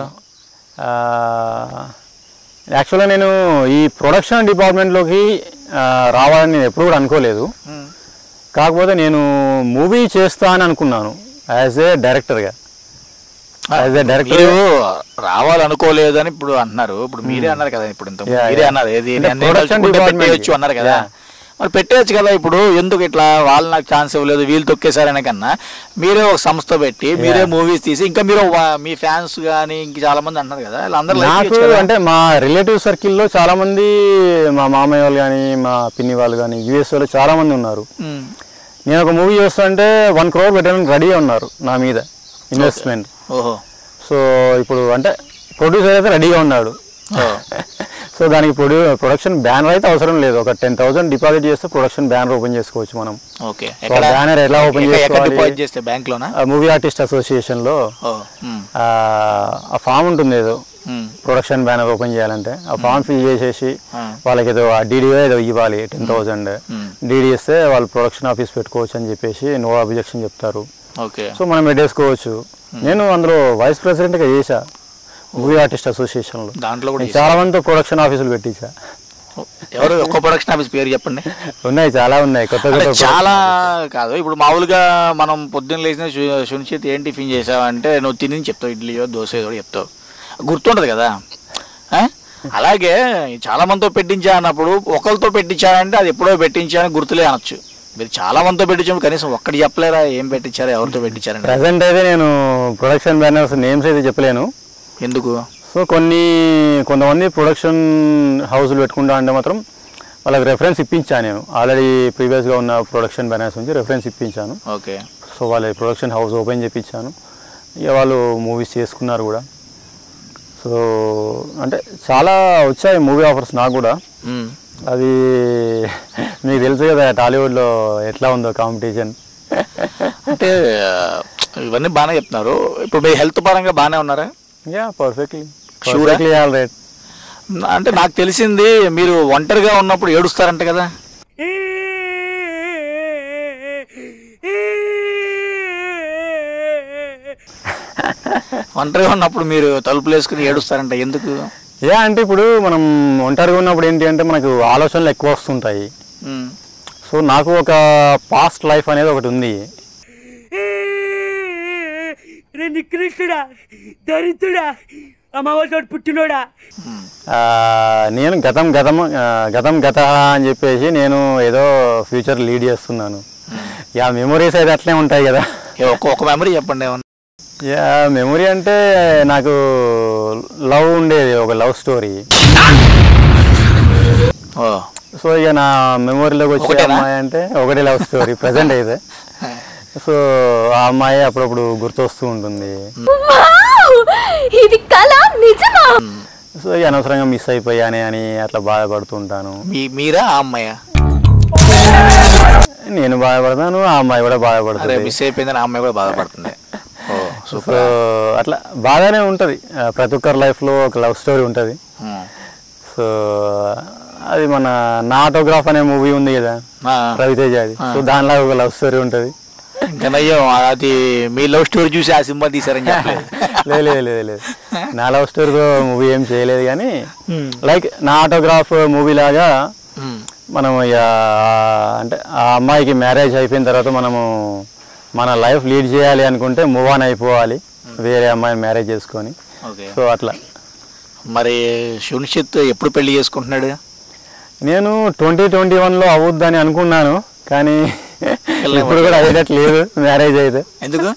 యాక్చువల్గా నేను ఈ ప్రొడక్షన్ డిపార్ట్మెంట్లోకి ఆ, రావాలని నేను ఎప్పుడు కూడా అనుకోలేదు కాకపోతే నేను మూవీ చేస్తా అని అనుకున్నాను యాజ్ ఏ డైరెక్టర్గా యాజ్ ఏ డైరెక్టర్ మీరు రావాలనుకోలేదు అని ఇప్పుడు అంటున్నారు ఇప్పుడు మీరే అన్నారు కదా ఇప్పుడు ఇంత Yeah, మీరే yeah. అన్నారు ఏది అంటే నేను production తలుచుకుంటే department పెట్టేయొచ్చు అన్నారు కదా Yeah. మరి పెట్టేయచ్చు కదా ఇప్పుడు ఎందుకు ఇట్లా వాళ్ళు నాకు ఛాన్స్ ఇవ్వలేదు వీళ్ళు తొక్కేశారనే కన్నా మీరే ఒక సంస్థ పెట్టి మీరే మూవీస్ తీసి ఇంకా మీరు వా- మీ ఫ్యాన్స్ కానీ ఇంక చాలా మంది అంటున్నారు కదా వాళ్ళందరూ like నాకు చేయొచ్చు కదా. అంటే మా రిలేటివ్ సర్కిల్లో చాలా మంది మా మామయ్య వాళ్ళు కానీ మా పిన్ని వాళ్ళు కానీ యూఎస్ వాళ్ళు చాలా మంది ఉన్నారు ఉమ్. నేను ఒక మూవీ చేస్తుంటే వన్ క్రోర్ పెట్టడానికి రెడీ ఉన్నారు నా మీద ఇన్వెస్ట్మెంట్ ఓహో సో ఇప్పుడు అంటే ప్రొడ్యూసర్ అయితే రెడీగా ఉన్నాడు ఓ. సో దానికి ప్రొడ్యూ ప్రొడక్షన్ బ్యానర్ అయితే అవసరం లేదు ఒక టెన్ థౌసండ్ డిపాజిట్ చేస్తే ప్రొడక్షన్ బ్యానర్ ఓపెన్ చేసుకోవచ్చు మనం ఓకే సో బ్యానర్ ఎలా ఓపెన్ ఎక్కడ చేసుకోవాలి డిపాజిట్ చేస్తే బ్యాంక్ లోనా మూవీ ఆర్టిస్ట్ అసోసియేషన్లో ఓ ఉమ్. ఆ ఫామ్ ఉంటుంది ఏదో ఉమ్. ప్రొడక్షన్ బ్యానర్ ఓపెన్ చేయాలంటే ఆ ఫామ్ ఫిల్ చేసేసి ఆ. వాళ్ళకి ఏదో ఆ డీడీఓ ఏదో ఇవ్వాలి టెన్ థౌసండ్ మ్మ్. డీడీ ఇస్తే వాళ్ళు ప్రొడక్షన్ ఆఫీస్ పెట్టుకోవచ్చు అని చెప్పేసి నో అబ్జెక్షన్ చెప్తారు ఓకే సో మనం పెట్టేసుకోవచ్చు నేను అందులో వైస్ ప్రెసిడెంట్గా చేశా మూవీ ఆర్టిస్ట్ అసోసియేషన్లో దాంట్లో కూడా నేను చాలా మందితో ప్రొడక్షన్ ఆఫీసులు పెట్టించా ఎవరు ఒక్క ప్రొడక్షన్ ఆఫీస్ పేరు చెప్పండి ఉన్నాయి చాలా ఉన్నాయి కొత్త అంటే కొత్త చాలా కాదు ఇప్పుడు మామూలుగా మనం పొద్దున్న లేచిన సు- సునిశ్చిత్ ఏం టిఫిన్ చేసావంటే నువ్వు తిని చెప్తావు ఇడ్లీయో దోశ ఏదో ఒకటి చెప్తావు గుర్తుంటది కదా ఆ? అలాగే చాలా మందితో పెట్టించా అన్నప్పుడు ఒకరితో పెట్టించానంటే అది ఎప్పుడో పెట్టించాను గుర్తులే అనొచ్చు మీరు చాలా మందితో పెట్టించాము కనీసం ఒక్కటి చెప్పలేరా ఏం పెట్టించారు ఎవరితో పెట్టించారని ప్రజెంట్ అయితే నేను ప్రొడక్షన్ బ్యానర్స్ నేమ్స్ అయితే చెప్పలేను ఎందుకు సో కొన్ని కొంతమంది ప్రొడక్షన్ హౌస్లు పెట్టుకుంటా అంటే మాత్రం వాళ్ళకి రెఫరెన్స్ ఇప్పించాను నేను ఆల్రెడీ ప్రీవియస్గా ఉన్న ప్రొడక్షన్ బ్యానర్స్ నుంచి రెఫరెన్స్ ఇప్పించాను ఓకే సో వాళ్ళ ప్రొడక్షన్ హౌస్ ఓపెన్ చేయించాను ఇక వాళ్ళు మూవీస్ చేసుకున్నారు కూడా సో అంటే చాలా వచ్చాయి మూవీ ఆఫర్స్ నాకు కూడా ఉమ్. అది మీకు తెలుసు కదా టాలీవుడ్లో ఎట్లా ఉందో కాంపిటీషన్ అంటే ఆ, ఇవన్నీ బాగానే చెప్తున్నారు ఇప్పుడు మీ హెల్త్ పరంగా బాగానే ఉన్నారా yeah perfectly Sure? Perfectly all right అంటే నాకు తెలిసింది మీరు ఒంటరిగా ఉన్నప్పుడు ఏడుస్తారంట కదా ఒంటరిగా ఉన్నప్పుడు మీరు తలుపులు వేసుకుని ఏడుస్తారంట ఎందుకు యా అంటే ఇప్పుడు మనం ఒంటరిగా ఉన్నప్పుడు ఏంటి అంటే మనకు ఆలోచనలు ఎక్కువ వస్తుంటాయి ఉమ్. సో నాకు ఒక పాస్ట్ లైఫ్ అనేది ఒకటి ఉంది రే నికృష్టుడా దరిద్రుడా ఆ, నేను గతం గతం ఆ, గతం గత అని చెప్పేసి నేను ఏదో ఫ్యూచర్ లీడ్ చేస్తున్నాను యా మెమొరీస్ అయితే అట్లే ఉంటాయి కదా ఏ ఒక్క ఒక మెమరీ చెప్పండి ఏమన్నా యా మెమొరీ అంటే నాకు లవ్ ఉండేది ఒక లవ్ స్టోరీ ఓ సో ఇక నా మెమొరీలోకి వచ్చే ఒకటేనా? అమ్మాయి అంటే ఒకటే లవ్ స్టోరీ ప్రజెంట్ అయితే సో ఆ అమ్మాయి అప్పుడప్పుడు గుర్తొస్తూ ఉంటుంది ఇది కళ నిజమా సో ఇక అనవసరంగా మిస్ అయిపోయానే అని అట్లా బాధపడుతుంటాను మీ మీరా ఆ అమ్మాయా నేను బాధపడతాను ఆ అమ్మాయి కూడా అరే బాధపడుతుంది మిస్ అయిపోయిందని ఆ అమ్మాయి కూడా బాధపడుతుంది ఓ సో సూపర్ అట్లా బాగానే ఉంటుంది ప్రతి ఒక్కరి లైఫ్లో ఒక లవ్ స్టోరీ ఉంటుంది సో అది మన నా ఆటోగ్రాఫ్ అనే మూవీ ఉంది కదా రవితేజ అది సో దానిలో ఒక లవ్ స్టోరీ ఉంటుంది ఇంకా నయ్యం అది మీ లవ్ స్టోరీ చూసి ఆ సినిమా తీసారని చెప్పలేదు లేదు లేదు లేదు లేదు నా లవ్ స్టోరీతో మూవీ ఏం చేయలేదు కానీ లైక్ నా ఆటోగ్రాఫ్ మూవీ లాగా ఉమ్. మనం ఇక అంటే ఆ అమ్మాయికి మ్యారేజ్ అయిపోయిన తర్వాత మనము మన లైఫ్ లీడ్ చేయాలి అనుకుంటే మూవ్ ఆన్ అయిపోవాలి వేరే అమ్మాయిని మ్యారేజ్ చేసుకొని ఓకే సో అట్లా మరి సునిశ్చిత్ ఎప్పుడు పెళ్లి చేసుకుంటున్నాడు నేను ట్వంటీ ట్వంటీ వన్లో అవుద్దని అనుకున్నాను కానీ ఇప్పుడు కూడా అయ్యేటట్టు లేదు మ్యారేజ్ అయితే ఎందుకు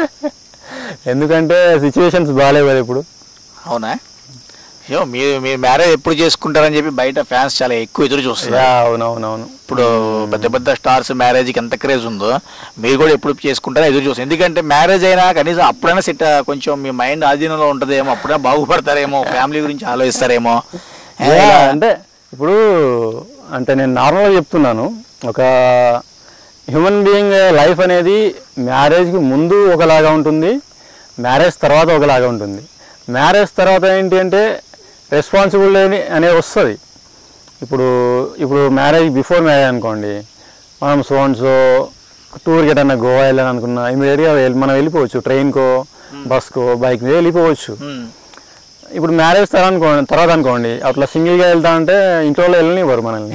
ఎందుకంటే సిచ్యువేషన్స్ బాగాలేవు కదా ఇప్పుడు అవునా అయ్యో మీరు మీరు మ్యారేజ్ ఎప్పుడు చేసుకుంటారని చెప్పి బయట ఫ్యాన్స్ చాలా ఎక్కువ ఎదురు చూస్తున్నారు యా అవునవునవును ఇప్పుడు పెద్ద పెద్ద స్టార్స్ మ్యారేజ్కి ఎంత క్రేజ్ ఉందో మీరు కూడా ఎప్పుడు చేసుకుంటారో ఎదురు చూస్తారు ఎందుకంటే మ్యారేజ్ అయినా కనీసం అప్పుడైనా సెట్ కొంచెం మీ మైండ్ ఆధీనంలో ఉంటుందేమో అప్పుడైనా బాగుపడతారేమో ఫ్యామిలీ గురించి ఆలోచిస్తారేమో ఏ, యా, ఇలా- అంటే ఇప్పుడు అంటే నేను నార్మల్గా చెప్తున్నాను ఒక హ్యూమన్ బీయింగ్ లైఫ్ అనేది మ్యారేజ్కి ముందు ఒకలాగా ఉంటుంది మ్యారేజ్ తర్వాత ఒకలాగా ఉంటుంది మ్యారేజ్ తర్వాత ఏంటి అంటే రెస్పాన్సిబిలిటీ అనేది వస్తుంది ఇప్పుడు ఇప్పుడు మ్యారేజ్ బిఫోర్ మ్యారేజ్ అనుకోండి మనం సోన్సో టూర్కి ఎటన్నా గోవా వెళ్ళాలని అనుకున్నా ఇమీడియట్గా మనం వెళ్ళిపోవచ్చు ట్రైన్కో బస్కో బైక్ మీద వెళ్ళిపోవచ్చు ఉమ్. ఇప్పుడు మ్యారేజ్ తర్వాత అనుకోండి తర్వాత అనుకోండి అట్లా సింగిల్గా వెళ్తా అంటే ఇంట్లో వాళ్ళు వెళ్ళనివ్వరు మనల్ని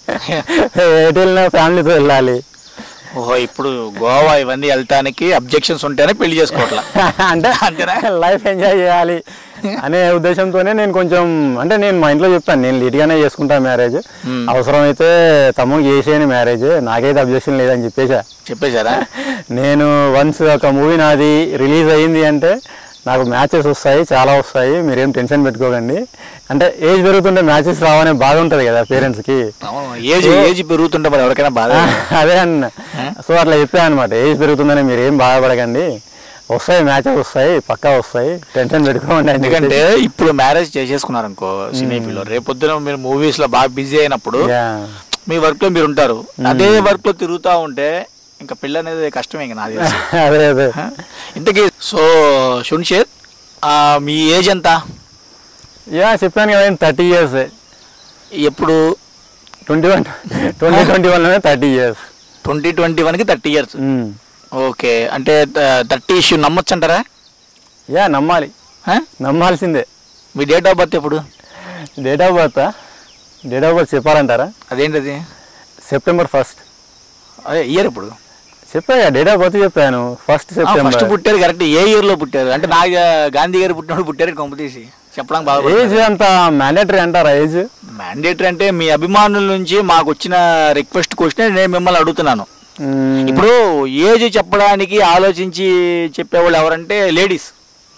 ఎటు వెళ్ళినా ఫ్యామిలీతో వెళ్ళాలి ఓహో ఇప్పుడు గోవా ఇవన్నీ వెళ్తానికి అబ్జెక్షన్స్ ఉంటేనే పెళ్లి చేసుకోవట్లా అంటే అంతేనా? లైఫ్ ఎంజాయ్ చేయాలి అనే ఉద్దేశంతోనే నేను కొంచెం అంటే నేను మా ఇంట్లో చెప్తాను నేను లీట్గానే చేసుకుంటా మ్యారేజ్ అవసరమైతే తమ్ముడు చేసేయని మ్యారేజ్ నాకైతే అబ్జెక్షన్ లేదని చెప్పేసా చెప్పేశారా నేను వన్స్ ఒక మూవీ నాది రిలీజ్ అయ్యింది అంటే నాకు మ్యాచెస్ వస్తాయి చాలా వస్తాయి మీరేం టెన్షన్ పెట్టుకోకండి అంటే ఏజ్ పెరుగుతుంటే మ్యాచెస్ రావనే బాధ ఉంటుంది కదా పేరెంట్స్కి అవును ఏజ్ ఏజ్ పెరుగుతుంటే మరి ఎవరికైనా బాధ అదే అన్న సో అట్లా చెప్పాను అనమాట ఏజ్ పెరుగుతుందని మీరు ఏం బాధపడకండి వస్తాయి మ్యాచెస్ వస్తాయి పక్కా వస్తాయి టెన్షన్ పెట్టుకోండి అని ఎందుకంటే ఇప్పుడు మ్యారేజ్ చేసేసుకున్నారు అనుకో సినీ ఫీల్డ్ లో రేపొద్దున మీరు మూవీస్ లో బాగా బిజీ అయినప్పుడు Yeah. మీ వర్క్ లో మీరు ఉంటారు అదే వర్క్ లో తిరుగుతా ఉంటే ఇంకా పెళ్ళి అనేది కష్టమే ఇంకా నాది తెలిసి. అదే అదే హ? ఇంతకీ సో షున్షేర్ మీ ఏజ్ ఎంత యా చెప్పాను కదా థర్టీ ఇయర్స్ ఎప్పుడు ట్వంటీ వన్ ట్వంటీ ట్వంటీ వన్లోనే thirty years twenty twenty one కి థర్టీ ఇయర్స్ ఓకే అంటే థర్టీ ఇష్యూ నమ్మొచ్చు అంటారా యా నమ్మాలి నమ్మాల్సిందే మీ డేట్ ఆఫ్ బర్త్ ఎప్పుడు date of birth date of birth చెప్పాలంటారా అదేంటది సెప్టెంబర్ ఫస్ట్ అదే ఇయర్ ఇప్పుడు చెప్పా డేట్ ఆఫ్ బర్త్ చెప్పాను ఫస్ట్ ఫస్ట్ సెప్టెంబర్ పుట్టారు కరెక్ట్ ఏ ఇయర్ లో పుట్టారు అంటే నా గాంధీ గారు పుట్టినప్పుడు పుట్టారు కొంపతీసి చెప్పడానికి బాగా ఏజ్ అంత మ్యాండేటరీ అంటారా ఏజ్ మ్యాండేటరీ అంటే మీ అభిమానుల నుంచి మాకు వచ్చిన రిక్వెస్ట్ క్వశ్చన్ నేను మిమ్మల్ని అడుగుతున్నాను ఇప్పుడు ఏజ్ చెప్పడానికి ఆలోచించి చెప్పేవాళ్ళు ఎవరంటే లేడీస్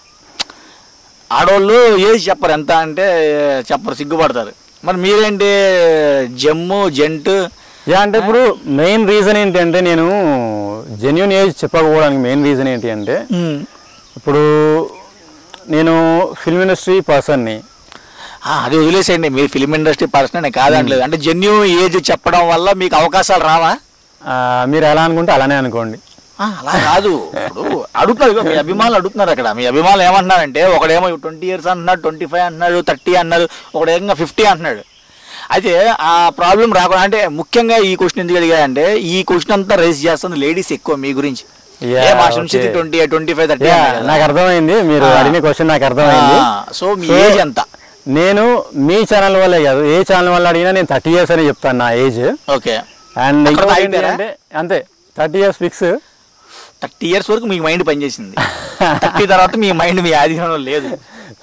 ఆడవాళ్ళు ఏజ్ చెప్పరు ఎంత అంటే చెప్పరు సిగ్గుపడతారు మరి మీరేంటి జమ్ము జెంట్ యా అంటే ఇప్పుడు మెయిన్ రీజన్ ఏంటి అంటే నేను జెన్యున్ ఏజ్ చెప్పకపోవడానికి మెయిన్ రీజన్ ఏంటి అంటే ఇప్పుడు నేను ఫిల్మ్ ఇండస్ట్రీ పర్సన్ని ఆ, అది వదిలేసేయండి మీరు ఫిలిం ఇండస్ట్రీ పర్సన్ నేను కాదంటలేదు అంటే జెన్యూ ఏజ్ చెప్పడం వల్ల మీకు అవకాశాలు రావా మీరు ఎలా అనుకుంటే అలానే అనుకోండి ఆ, అలా కాదు ఇప్పుడు అడుగుతున్నారు ఇగో మీ అభిమానులు అడుగుతున్నారు అక్కడ మీ అభిమానులు ఏమంటున్నారంటే ఒకడేమో ట్వంటీ ఇయర్స్ అంటున్నాడు ట్వంటీ ఫైవ్ అంటున్నాడు థర్టీ అన్నారు ఒకడేమో ఫిఫ్టీ అంటున్నాడు అయితే ఆ ప్రాబ్లం రాకుండా అంటే ముఖ్యంగా ఈ క్వశ్చన్ ఎందుకు అడిగాయంటే ఈ క్వశ్చన్ అంతా రేస్ చేస్తుంది లేడీస్ ఎక్కువ మీ గురించి Yeah, ఏ మా okay. Sunishchiti twenty twenty five thirty yeah నాకు అర్థమైంది మీరు ఆ. అడిగిన క్వశ్చన్ నాకు అర్థమైంది సో మీ ఏజ్ ఎంత నేను మీ ఛానల్ వల్లే కాదు ఏ ఛానల్ వల్ల అడిగినా నేను థర్టీ ఇయర్స్ అని చెప్తాను నా ఏజ్ ఓకే అండ్ అక్కడ ఇంకోటి ఏంటి ఆగిపోయారా? అంటే అంతే thirty years fix thirty years వరకు మీ మైండ్ పనిచేసింది థర్టీ తర్వాత మీ మైండ్ మీ ఆధీనంలో లేదు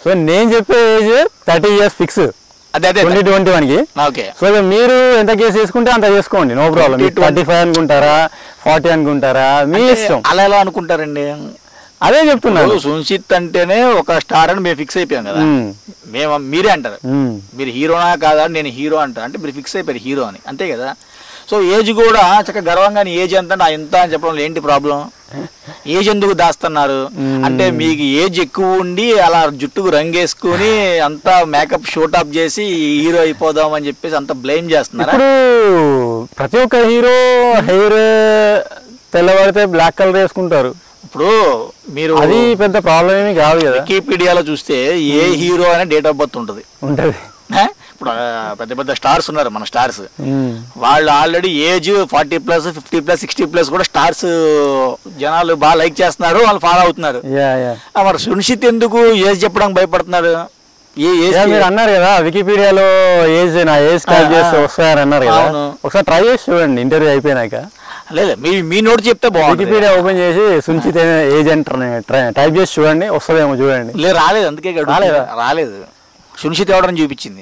సో నేను చెప్పే ఏజ్ థర్టీ ఇయర్స్ ఫిక్స్ అదే అదే ట్వంటీ ట్వంటీ వన్కి ఓకే సో ఇక మీరు ఎంత కేసు చేసుకుంటే అంత చేసుకోండి నో ప్రాబ్లం 20, థర్టీ ఫైవ్ అనుకుంటారా ఫార్టీ అనుకుంటారా మీ ఇష్టం అలా ఎలా అనుకుంటారండి అదే చెప్తున్నాను ఇప్పుడు సున్షిత్ అంటేనే ఒక స్టార్ అని మేము ఫిక్స్ అయిపోయాం కదా మ్మ్. మేము మీరే అంటారు మ్మ్. మీరు హీరోనా కాదా అని నేను హీరో అంటాను అంటే మీరు ఫిక్స్ అయిపోయారు హీరో అని అంతే కదా సో ఏజ్ కూడా చక్కగా గర్వంగా నీ ఏజ్ ఎంత నా ఎంత అని చెప్పడం ఏంటి ప్రాబ్లం ఏజ్ ఎందుకు దాస్తున్నారు అంటే మీకు ఏజ్ ఎక్కువ ఉండి అలా జుట్టుకు రంగేసుకుని అంతా మేకప్ షూట్ అప్ చేసి హీరో అయిపోదాం అని చెప్పేసి అంత బ్లేమ్ చేస్తున్నారా ఇప్పుడు ప్రతి ఒక్క హీరో హెయిర్ తెల్లబడితే బ్లాక్ కలర్ వేసుకుంటారు ఇప్పుడు మీరు అది పెద్ద ప్రాబ్లం ఏమి కాదు కదా వికీపీడియాలో చూస్తే ఏ హీరో అనే డేట్ ఆఫ్ బర్త్ ఉంటుంది ఉంటది ఏ? ఇప్పుడు ఆ, పెద్ద పెద్ద స్టార్స్ ఉన్నారు మన స్టార్స్ మ్మ్. వాళ్ళు already age forty plus fifty plus sixty plus కూడా స్టార్స్ జనాలు బాగా లైక్ చేస్తున్నారు వాళ్ళు ఫాలో అవుతున్నారు యా యా ఆ, మరి సునిశ్చిత్ ఎందుకు ఏజ్ చెప్పడానికి భయపడుతున్నాడు ఏ ఏజ్ యా, మీరు అన్నారు కదా వికీపీడియాలో ఏజ్ నా ఏజ్ టైప్ చేస్తే వస్తాయని అన్నారు కదా అవును. ఒకసారి ట్రై చేసి చూడండి ఇంటర్వ్యూ అయిపోయినాక లేదు మీ మీ నోట్ చెప్తే బాగుంటుంది వికీపీడియా ఓపెన్ చేసి సుంచిత్ ఏజ్ అంటారు టైప్ చేసి చూడండి వస్తుందేమో చూడండి లేదు రాలేదు అందుకే గడువు. రాలేదా? రాలేదు సునిశ్చిత్ ఎవడని చూపించింది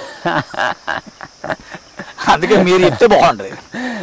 అందుకే మీరు చెప్తే బాగుంటుంది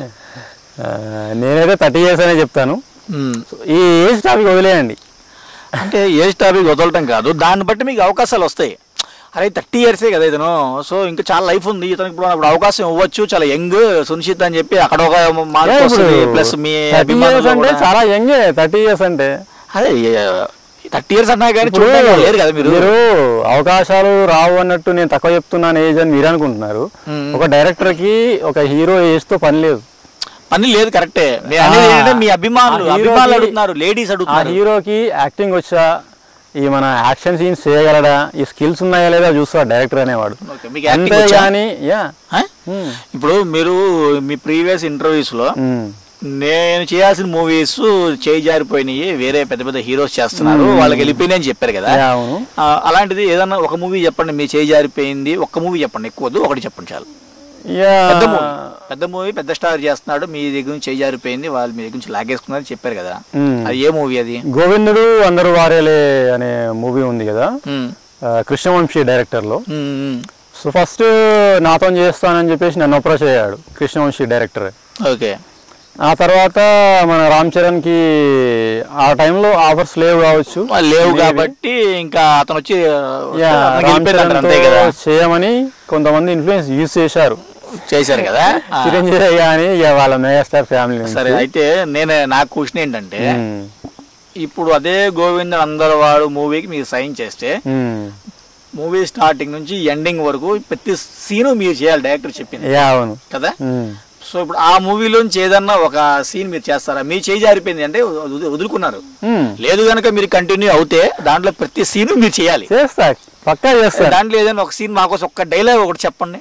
ఆ, నేనైతే థర్టీ ఇయర్స్ అనే చెప్తాను ఉమ్. ఈ ఏజ్ టాపిక్ వదిలేయండి అంటే ఏజ్ టాపిక్ వదలటం కాదు దాన్ని బట్టి మీకు అవకాశాలు వస్తాయి అరే థర్టీ ఇయర్సే కదా ఇతను సో ఇంకా చాలా లైఫ్ ఉంది ఇతనికి ఇప్పుడు ఇప్పుడు అవకాశం ఇవ్వచ్చు చాలా యంగ్ సునిశ్చిత్ అని చెప్పి అక్కడ ఒక మార్క్ వస్తుంది ప్లస్ మీ థర్టీ ఇయర్స్ అభిమానులు అంటే కూడా- చాలా యంగ్ థర్టీ ఇయర్స్ అంటే అదే థర్టీ ఇయర్స్ అన్నా కానీ ఇప్పుడు చూడడానికి లేరు కదా మీరు మీరు అవకాశాలు రావు అన్నట్టు నేను తక్కువ చెప్తున్నాను ఏజ్ అని మీరు అనుకుంటున్నారు మ్మ్. ఒక డైరెక్టర్ కి ఒక హీరో ఏజ్ తో పని లేదు పని లేదు కరెక్టే నేను అనేది ఆ, ఏంటంటే మీ అభిమానులు ఆ హీరోకి- అభిమానులు అడుగుతున్నారు లేడీస్ ఆ అడుగుతున్నారు హీరోకి యాక్టింగ్ వచ్చా ఈ మన యాక్షన్ సీన్స్ చేయగలడా ఈ స్కిల్స్ ఉన్నాయా లేదా చూస్తాడు డైరెక్టర్ అనేవాడు Okay, మీకు acting వచ్చా? అంతేగాని యా ఆ? ఇప్పుడు మీరు మీ ప్రీవియస్ ఇంటర్వ్యూస్ లో మ్మ్. నేను చేయాల్సిన మూవీస్ చేయి జారిపోయినాయి వేరే పెద్ద పెద్ద హీరోస్ చేస్తున్నారు వాళ్ళకి వెళ్ళిపోయినాయి అని చెప్పారు కదా యా, అవును ఆ, అలాంటిది ఏదన్నా ఒక మూవీ చెప్పండి మీ చేయి జారిపోయింది ఒక్క మూవీ చెప్పండి ఎక్కువ వద్దు ఒకటి చెప్పండి చాలు యా పెద్ద మూవీ పెద్ద మూవీ పెద్ద స్టార్ చేస్తున్నాడు మీ దగ్గర నుంచి చేయి జారిపోయింది వాళ్ళు మీ దగ్గర నుంచి లాగేసుకున్నారు చెప్పారు కదా మ్మ్. అది ఏ మూవీ అది గోవిందుడు అందరూ వారేలే అనే మూవీ ఉంది కదా మ్మ్. ఆ, కృష్ణవంశీ డైరెక్టర్ లో మ్మ్, మ్మ్. సో ఫస్ట్ నాతో చేస్తానని చెప్పేసి నన్ను అప్రోచ్ అయ్యాడు కృష్ణవంశీ డైరెక్టర్ ఓకే ఆ తర్వాత మన రామ్ చరణ్ కి ఆ టైంలో ఆఫర్స్ లేవు కావచ్చు వాళ్ళు లేవు కాబట్టి ఇంకా అతను వచ్చి యా, అతనికి రామ్ వెళ్ళిపోయింది చరణ్ అంటారు, అంతే కదా చేయమని కొంతమంది ఇన్ఫ్లుయెన్స్ యూజ్ చేశారు చేశారు కదా ఆ. చిరంజీవి కానీ ఇక వాళ్ళ మెగాస్టార్ ఫ్యామిలీ సరే అయితే నేను నా క్వశ్చన్ ఏంటంటే ఇప్పుడు అదే గోవింద అందరు వాడు మూవీకి మీరు సైన్ చేస్తే మూవీ స్టార్టింగ్ నుంచి ఎండింగ్ వరకు ప్రతి సీను మీరు చేయాలి డైరెక్టర్ చెప్పింది యా అవును కదా మ్మ్. సో ఇప్పుడు ఆ మూవీలోంచి ఏదన్నా ఒక సీన్ మీరు చేస్తారా మీ చేయి జారిపోయింది అంటే వదు- వదులుకున్నారు మ్మ్. లేదు కనుక మీరు కంటిన్యూ అవుతే దాంట్లో ప్రతి సీను మీరు చేయాలి చేస్తా పక్కా చేస్తా దాంట్లో ఏదైనా ఒక సీన్ మాకోసం ఒక్క డైలాగ్ ఒకటి చెప్పండి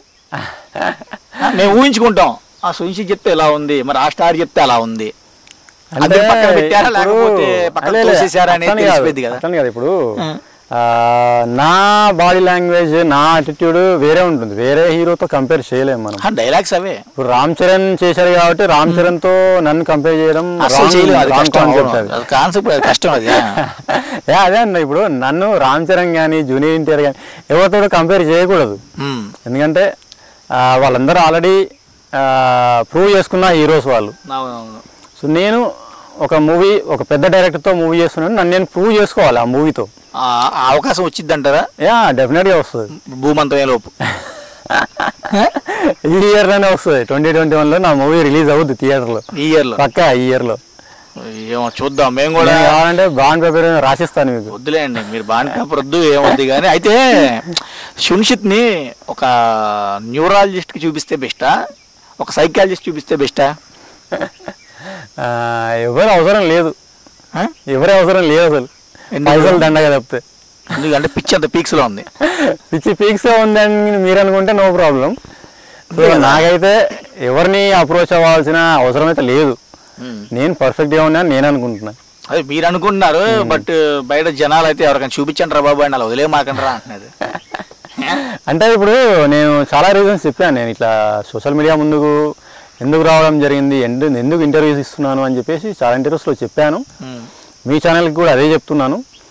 మేము ఊహించుకుంటాం ఆ సుంచి చెప్తే ఎలా ఉంది మరి ఆ స్టార్ చెప్తే అలా ఉంది అది పక్కన పెట్టారా ఇప్పుడు- లేకపోతే పక్కన అలే, అలే, తోసేసారా అనేది అట్లని కాదు, తెలిసిపోయింది కదా అట్లని కాదు ఇప్పుడు ఆ. ఆ, నా బాడీ లాంగ్వేజ్ నా అటిట్యూడ్ వేరే ఉంటుంది వేరే హీరోతో కంపేర్ చేయలేము మనం డైలాగ్స్ అవే ఇప్పుడు రామ్ చరణ్ చేశారు కాబట్టి రామ్ చరణ్ తో నన్ను కంపేర్ చేయడం అసలు wrong- చేయలేదు అది wrong కష్టం concept అవును. అది. అది కాన్సెప్ట్ అది కష్టం అది ఆ. యా, అదే అన్న ఇప్పుడు నన్ను రామ్ చరణ్ కానీ జూనియర్ ఎన్టీఆర్ కానీ ఎవరితో కంపేర్ చేయకూడదు మ్మ్. ఎందుకంటే ఆ, వాళ్ళందరూ ఆల్రెడీ ప్రూవ్ చేసుకున్న హీరోస్ వాళ్ళు అవునవును సో నేను ఒక మూవీ ఒక పెద్ద డైరెక్టర్తో మూవీ చేస్తున్నాను నన్ను నేను ప్రూవ్ చేసుకోవాలి ఆ మూవీతో ఆ ఆ అవకాశం వచ్చింది అంటారా యా డెఫినెట్గా వస్తుంది భూమంతమే లోపు ఈ ఇయర్ లోనే వస్తుంది ట్వంటీ ట్వంటీ వన్ లో నా మూవీ రిలీజ్ అవుద్ది థియేటర్ లో ఈ ఇయర్ లో పక్కా ఈ ఇయర్ లో ఏమో చూద్దాం మేము కూడా నేను కావాలంటే బాండ్ పేపర్ రాసిస్తాను మీకు వద్దులేండి మీరు బాండ్ పేపర్ వద్దు ఏమొద్దు కానీ అయితే సునిషిత్ ని ఒక న్యూరాలజిస్ట్ కి చూపిస్తే బెస్టా ఒక సైకాలజిస్ట్ చూపిస్తే బెస్టా ఆ, ఎవరు అవసరం లేదు ఎవరి అవసరం లేదు అసలు ఎందుకు? పైసలు దండగా తప్పితే ఎందుకంటే పిచ్చి అంత పీక్స్ లో ఉంది పిచ్చి పీక్స్ ఉందని మీరు అనుకుంటే నో ప్రాబ్లం సో నాకైతే ఎవరిని అప్రోచ్ అవ్వాల్సిన అవసరం అయితే లేదు మ్మ్. నేను పర్ఫెక్ట్గా ఉన్నాను నేను అనుకుంటున్నా అదే మీరు అనుకుంటున్నారు బట్ బయట జనాలు అయితే ఎవరికైనా చూపించండి రా బాబు అని అలా వదిలే మాకండి రా అంటున్నది అంటే ఇప్పుడు నేను చాలా రీజన్స్ చెప్పాను నేను ఇట్లా సోషల్ మీడియా ముందుకు ఎందుకు రావడం జరిగింది ఎందు ఎందుకు ఇంటర్వ్యూస్ ఇస్తున్నాను అని చెప్పేసి చాలా ఇంటర్వ్యూస్లో చెప్పాను మ్మ్. మీ ఛానల్కి కూడా అదే చెప్తున్నాను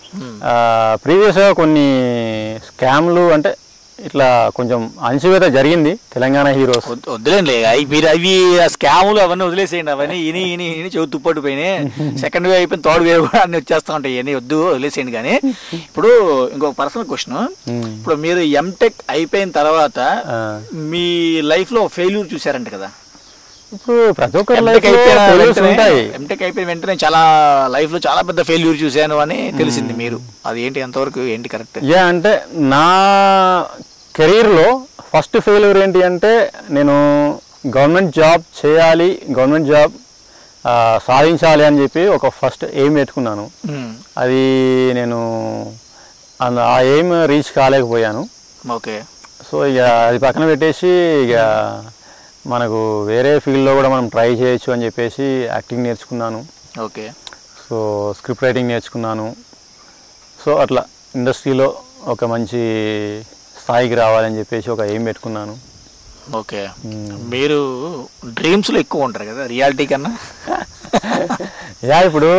ప్రీవియస్గా కొన్ని స్కామ్లు అంటే ఇట్లా కొంచెం అణచివేత జరిగింది తెలంగాణ హీరోస్ వద్దు- వద్దులేండి అవి మీరు అవి ఆ స్కాములు అవన్నీ వదిలేసేయండి అవన్నీ ఇని ఇని ఇని చెవి తుప్పట్టు పోయినాయి సెకండ్ వేవ్ అయిపోయిన థర్డ్ వేవ్ కూడా అన్ని వచ్చేస్తా ఉంటాయి ఇవన్నీ వద్దు వదిలేసేయండి కానీ ఇప్పుడు ఇంకొక పర్సనల్ క్వశ్చన్ ఇప్పుడు మీరు ఎంటెక్ అయిపోయిన తర్వాత మీ లైఫ్ లో ఫెయిల్యూర్ చూసారంట కదా ఇప్పుడు ప్రతి ఒక్కరి ఎంటెక్ లైఫ్ అయిపోయిన ఫెయిల్యూర్స్ వెంటనే ఉంటాయి ఎంటెక్ అయిపోయిన వెంటనే చాలా లైఫ్ లో చాలా పెద్ద ఫెయిల్యూర్ చూశాను అని తెలిసింది మీరు అది ఏంటి ఎంతవరకు ఏంటి కరెక్ట్ యా అంటే నా కెరీర్లో ఫస్ట్ ఫెయిల్యూర్ ఏంటి అంటే నేను గవర్నమెంట్ జాబ్ చేయాలి గవర్నమెంట్ జాబ్ ఆ, సాధించాలి అని చెప్పి ఒక ఫస్ట్ ఎయిమ్ పెట్టుకున్నాను అది నేను అన్- ఆ ఎయిమ్ రీచ్ కాలేకపోయాను ఓకే సో ఇక అది పక్కన పెట్టేసి ఇక మనకు వేరే ఫీల్డ్లో కూడా మనం ట్రై చేయొచ్చు అని చెప్పేసి యాక్టింగ్ నేర్చుకున్నాను ఓకే సో స్క్రిప్ట్ రైటింగ్ నేర్చుకున్నాను సో అట్లా ఇండస్ట్రీలో ఒక మంచి స్థాయికి రావాలని చెప్పేసి ఒక ఎయిమ్ పెట్టుకున్నాను ఓకే మీరు డ్రీమ్స్ లో ఎక్కువ ఉంటారు కదా రియాలిటీ కన్నా యా ఇప్పుడు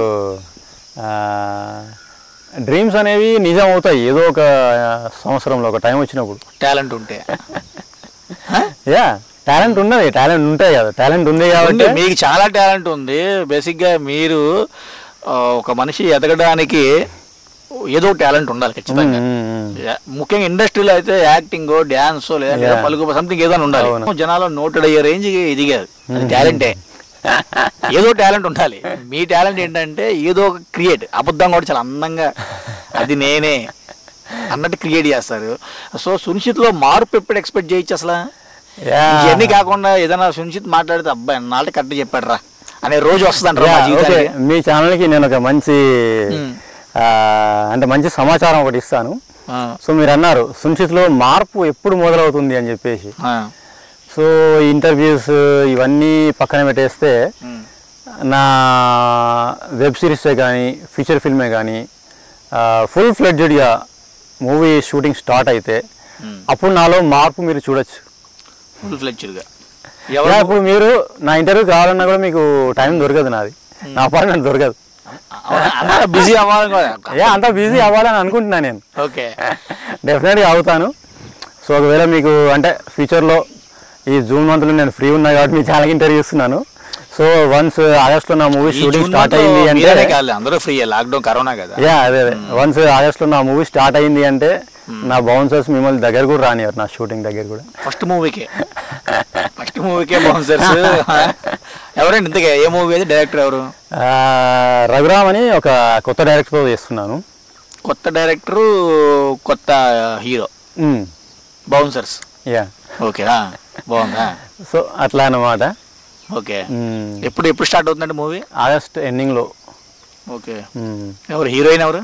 డ్రీమ్స్ అనేవి నిజం అవుతాయి ఏదో ఒక సంవత్సరంలో ఒక టైం వచ్చినప్పుడు టాలెంట్ ఉంటే యా టాలెంట్ ఉన్నది టాలెంట్ ఉంటాయి కదా టాలెంట్ ఉంది ఉంది, కాబట్టి మీకు చాలా టాలెంట్ ఉంది బేసిక్ గా మీరు ఆ, ఒక మనిషి ఎదగడానికి ఏదో టాలెంట్ ఉండాలి ఖచ్చితంగా మ్మ్, మ్మ్. యా- ముఖ్యంగా ఇండస్ట్రీలో అయితే యాక్టింగ్ డ్యాన్స్ లేదంటే Yeah. పలుకు సంథింగ్ ఏదో ఉండాలి అవును. జనాలు నోటెడ్ అయ్యే రేంజ్ ఎదిగారు అది టాలెంటే ఏదో టాలెంట్ ఉండాలి మీ టాలెంట్ ఏంటంటే ఏదో ఒక క్రియేట్ అబద్ధం కూడా చాలా అందంగా అది నేనే అన్నట్టు క్రియేట్ చేస్తారు సో సునిశ్చిత్లో మార్పు ఎప్పుడు ఎక్స్పెక్ట్ చేయొచ్చు అసలు యా. ఇవన్నీ కాకుండా ఏదైనా సునిశ్చిత్ మాట్లాడితే అబ్బాయి నాళ్ళ కరెక్ట్ చెప్పాడు రా అనే రోజు వస్తుంది యా, మా ఓకే జీవితానికి మీ ఛానల్కి నేను ఒక మంచి మ్మ్. ఆ, అంటే మంచి సమాచారం ఒకటి ఇస్తాను ఆ, సో మీరు అన్నారు సున్షిత్లో మార్పు ఎప్పుడు మొదలవుతుంది అని చెప్పేసి ఆ, సో ఇంటర్వ్యూస్ ఇవన్నీ పక్కన పెట్టేస్తే ఉమ్, నా వెబ్ సిరీసే కానీ ఫీచర్ ఫిల్మే కానీ ఫుల్ ఫ్లెడ్జెడ్గా మూవీ షూటింగ్ స్టార్ట్ అయితే ఉమ్. అప్పుడు నాలో మార్పు మీరు చూడొచ్చు ఫుల్ ఫ్లెడ్జ్డ్గా యా, ఎవరు ఇప్పుడు మీరు నా ఇంటర్వ్యూకి రావాలన్నా కూడా మీకు టైం దొరకదు నాది నా అపాయింట్మెంట్ దొరకదు బిజీ అవ్వాలి కూడా ఏ అంత బిజీ అవ్వాలని అనుకుంటున్నా నేను ఓకే డెఫినెట్గా అవుతాను సో ఒకవేళ మీకు అంటే ఫ్యూచర్లో ఈ జూన్ మంత్లో నేను ఫ్రీ ఉన్నా కాబట్టి మీ ఛానల్కి ఇంటర్వ్యూ ఇస్తున్నాను సో వన్స్ ఆగస్ట్లో నా మూవీ ఈ షూటింగ్ జూన్ స్టార్ట్ మంత్లో అయింది మీరే అంటే కాదు అందరూ ఫ్రీ లాక్డౌన్ కరోనా కదా యా అదే అదే వన్స్ ఆగస్ట్లో నా మూవీ స్టార్ట్ అయింది అంటే నా బౌన్సర్స్ మిమ్మల్ని దగ్గర కూడా రానివ్వరు నా షూటింగ్ దగ్గర కూడా ఫస్ట్ మూవీకే ఫస్ట్ మూవీకే బౌన్సర్స్ ఎవరండి ఇంతకే ఏ మూవీ అయితే డైరెక్టర్ ఎవరు ఆ, రఘురామ్ అని ఒక కొత్త డైరెక్టర్తో చేస్తున్నాను కొత్త డైరెక్టర్ కొత్త హీరో బౌన్సర్స్ యా ఓకే బాగుందా సో అట్లా అన్నమాట ఓకే మ్మ్. ఎప్పుడు ఎప్పుడు స్టార్ట్ అవుతుందండి మూవీ ఆగస్ట్ ఎండింగ్లో ఓకే ఎవరు హీరోయిన్ ఎవరు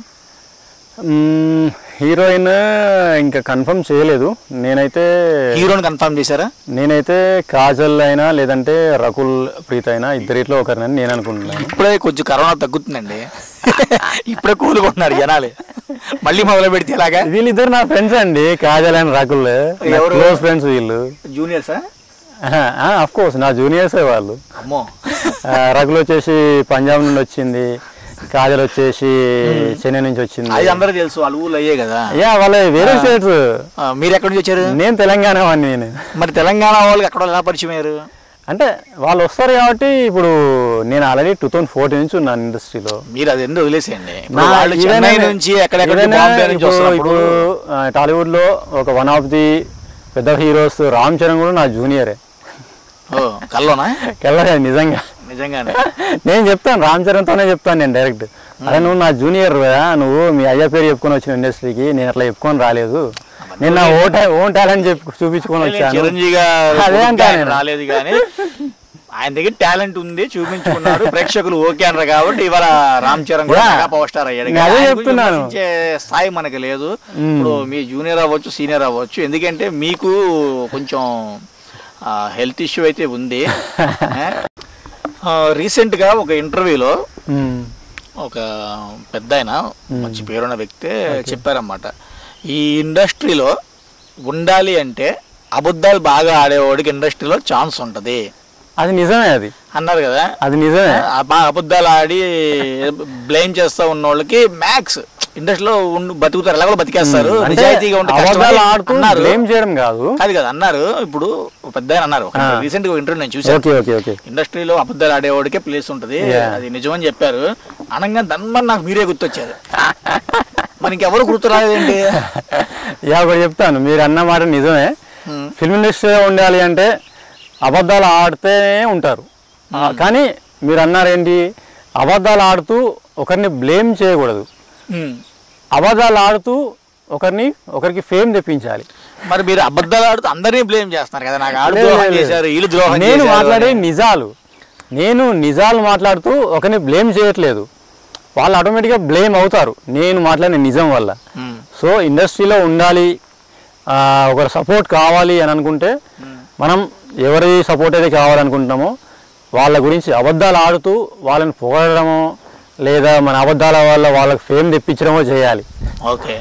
మ్మ్, హీరోయిన్ ఇంకా కన్ఫర్మ్ చేయలేదు నేనైతే హీరోని కన్ఫర్మ్ చేశారా నేనైతే కాజల్ అయినా లేదంటే రకుల్ ప్రీత్ అయినా ఇద్దరిట్లో ఒకరినని నేను అనుకుంటున్నాను ఇప్పుడే కొంచెం కరోనా తగ్గుతుందండి ఇప్పుడే కూలుకుంటున్నారు జనాలు మళ్ళీ మొదలు పెడితే ఎలాగా వీళ్ళిద్దరు నా ఫ్రెండ్స్ అండి కాజల్ అండ్ రకుల్ ఎవరు? క్లోజ్ ఫ్రెండ్స్ వీళ్ళు జూనియర్సా అఫ్ కోర్స్ నా జూనియర్సే వాళ్ళు అమ్మో ఆ, రకుల్ వచ్చేసి పంజాబ్ నుండి వచ్చింది కాజల్ వచ్చేసి చెన్నై నుంచి వచ్చింది అది అందరూ తెలుసు వాళ్ళ ఊళ్ళో అయ్యే కదా యా వాళ్ళ వేరే స్టేట్స్ ఆ, మీరు ఎక్కడి నుంచి వచ్చారు నేను తెలంగాణ వాడిని నేను మరి తెలంగాణ వాళ్ళకి అక్కడ ఎలా పరిచయం అయ్యారు అంటే వాళ్ళు వస్తారు కాబట్టి ఇప్పుడు నేను ఆల్రెడీ టూ థౌసండ్ ఫోర్టీన్ నుంచి ఉన్నాను ఇండస్ట్రీలో మీరు అది ఎందుకు వదిలేసేయండి ఇప్పుడు నా- వాళ్ళు చెన్నై ఏదైనా- నుంచి ఎక్కడెక్కడ ఏదైనా బాంబే నుంచి ఇప్పుడు- వస్తున్నప్పుడు ఇప్పుడు ఆ, టాలీవుడ్ లో ఒక వన్ ఆఫ్ ది పెద్ద హీరోస్ రామ్ చరణ్ కూడా నా జూనియరే ఓ కల్లోనా కెళ్ళలేదు నిజంగా నిజంగానే నేను చెప్తాను రామ్ చరణ్తోనే చెప్తాను నేను డైరెక్ట్ అరే నువ్వు నా జూనియర్ కదా నువ్వు మీ అయ్య పేరు చెప్పుకొని వచ్చిన ఇండస్ట్రీకి నేను అట్లా చెప్పుకొని రాలేదు నేను నా ఓన్ ఓన్ టాలెంట్ చెప్పు చూపించుకొని వచ్చాను చిరంజీవి గారు అదే కొడుకు అంటా ఆయన నేను. రాలేదు కానీ ఆయన దగ్గర టాలెంట్ ఉంది చూపించుకున్నారు ప్రేక్షకులు ఓకే అన్నారు కాబట్టి ఇవాళ రామ్ చరణ్ కూడా Yeah. మెగా పవర్ స్టార్ అయ్యాడు నేను కానీ అదే ఆయన గురించి చెప్తున్నాను. విమర్శించే స్థాయి మనకి లేదు ఇప్పుడు మీ జూనియర్ అవ్వచ్చు సీనియర్ అవ్వచ్చు ఎందుకంటే మీకు కొంచెం హెల్త్ ఇష్యూ అయితే ఉంది రీసెంట్గా ఒక ఇంటర్వ్యూలో మ్మ్. ఒక పెద్ద ఆయన మంచి పేరున్న వ్యక్తి చెప్పారన్నమాట ఈ ఇండస్ట్రీలో ఉండాలి అంటే అబద్ధాలు బాగా ఆడేవాడికి ఇండస్ట్రీలో ఛాన్స్ ఉంటుంది అది నిజమే అది అన్నారు కదా అది నిజమే ఆ బాగా అబద్ధాలు ఆడి బ్లేమ్ చేస్తూ ఉన్న వాళ్ళకి మ్యాక్స్ ఇండస్ట్రీలో ఉండి బతుకుతారు ఎలా కూడా బతికేస్తారు అంటే నిజాయితీగా ఉంటే కష్టం అబద్ధాలు అని ఆడుతూ అన్నారు బ్లేమ్ చేయడం కాదు కాదు కదా అన్నారు ఇప్పుడు ఒక పెద్ద ఆయన అన్నారు ఆ. రీసెంట్ గా ఇంటర్వ్యూ నేను చూసాను ఓకే ఓకే ఓకే ఇండస్ట్రీలో అబద్ధాలు ఆడేవాడికే ప్లేస్ ఉంటది Yeah. అది నిజమని చెప్పారు అనగా దన్మని నాకు మీరే గుర్తొచ్చారు మరి ఇంకెవరు గుర్తు రాలేదేంటి యా ఒకటి చెప్తాను మీరు అన్న మాట నిజమే Hmm. ఫిల్మ్ ఇండస్ట్రీలో ఉండాలి అంటే అబద్ధాలు ఆడితేనే ఉంటారు ఆ, కానీ మీరు అన్నారేంటి అబద్ధాలు ఆడుతూ ఒకరిని బ్లేమ్ చేయకూడదు ఉమ్. అబద్ధాలు ఆడుతూ ఒకరిని ఒకరికి ఫేమ్ తెప్పించాలి మరి మీరు అబద్ధాలు ఆడుతూ అందరినీ బ్లేమ్ చేస్తున్నారు కదా నాకు ఆడు లేదు, ద్రోహం లేదు. చేశారు వీళ్ళు ద్రోహం నేను చేశారు మాట్లాడే అని. నిజాలు నేను నిజాలు మాట్లాడుతూ ఒకరిని బ్లేమ్ చేయట్లేదు వాళ్ళు ఆటోమేటిక్గా బ్లేమ్ అవుతారు నేను మాట్లాడిన నిజం వల్ల ఉమ్. సో ఇండస్ట్రీలో ఉండాలి ఆ, ఒకరి సపోర్ట్ కావాలి అని అనుకుంటే మనం ఎవరి సపోర్ట్ అయితే కావాలనుకుంటున్నామో వాళ్ళ గురించి అబద్ధాలు ఆడుతూ వాళ్ళని పొగడమో లేదా మన అబద్ధాల వల్ల వాళ్ళకి ఫేమ్ తెప్పించడమో చేయాలి ఓకే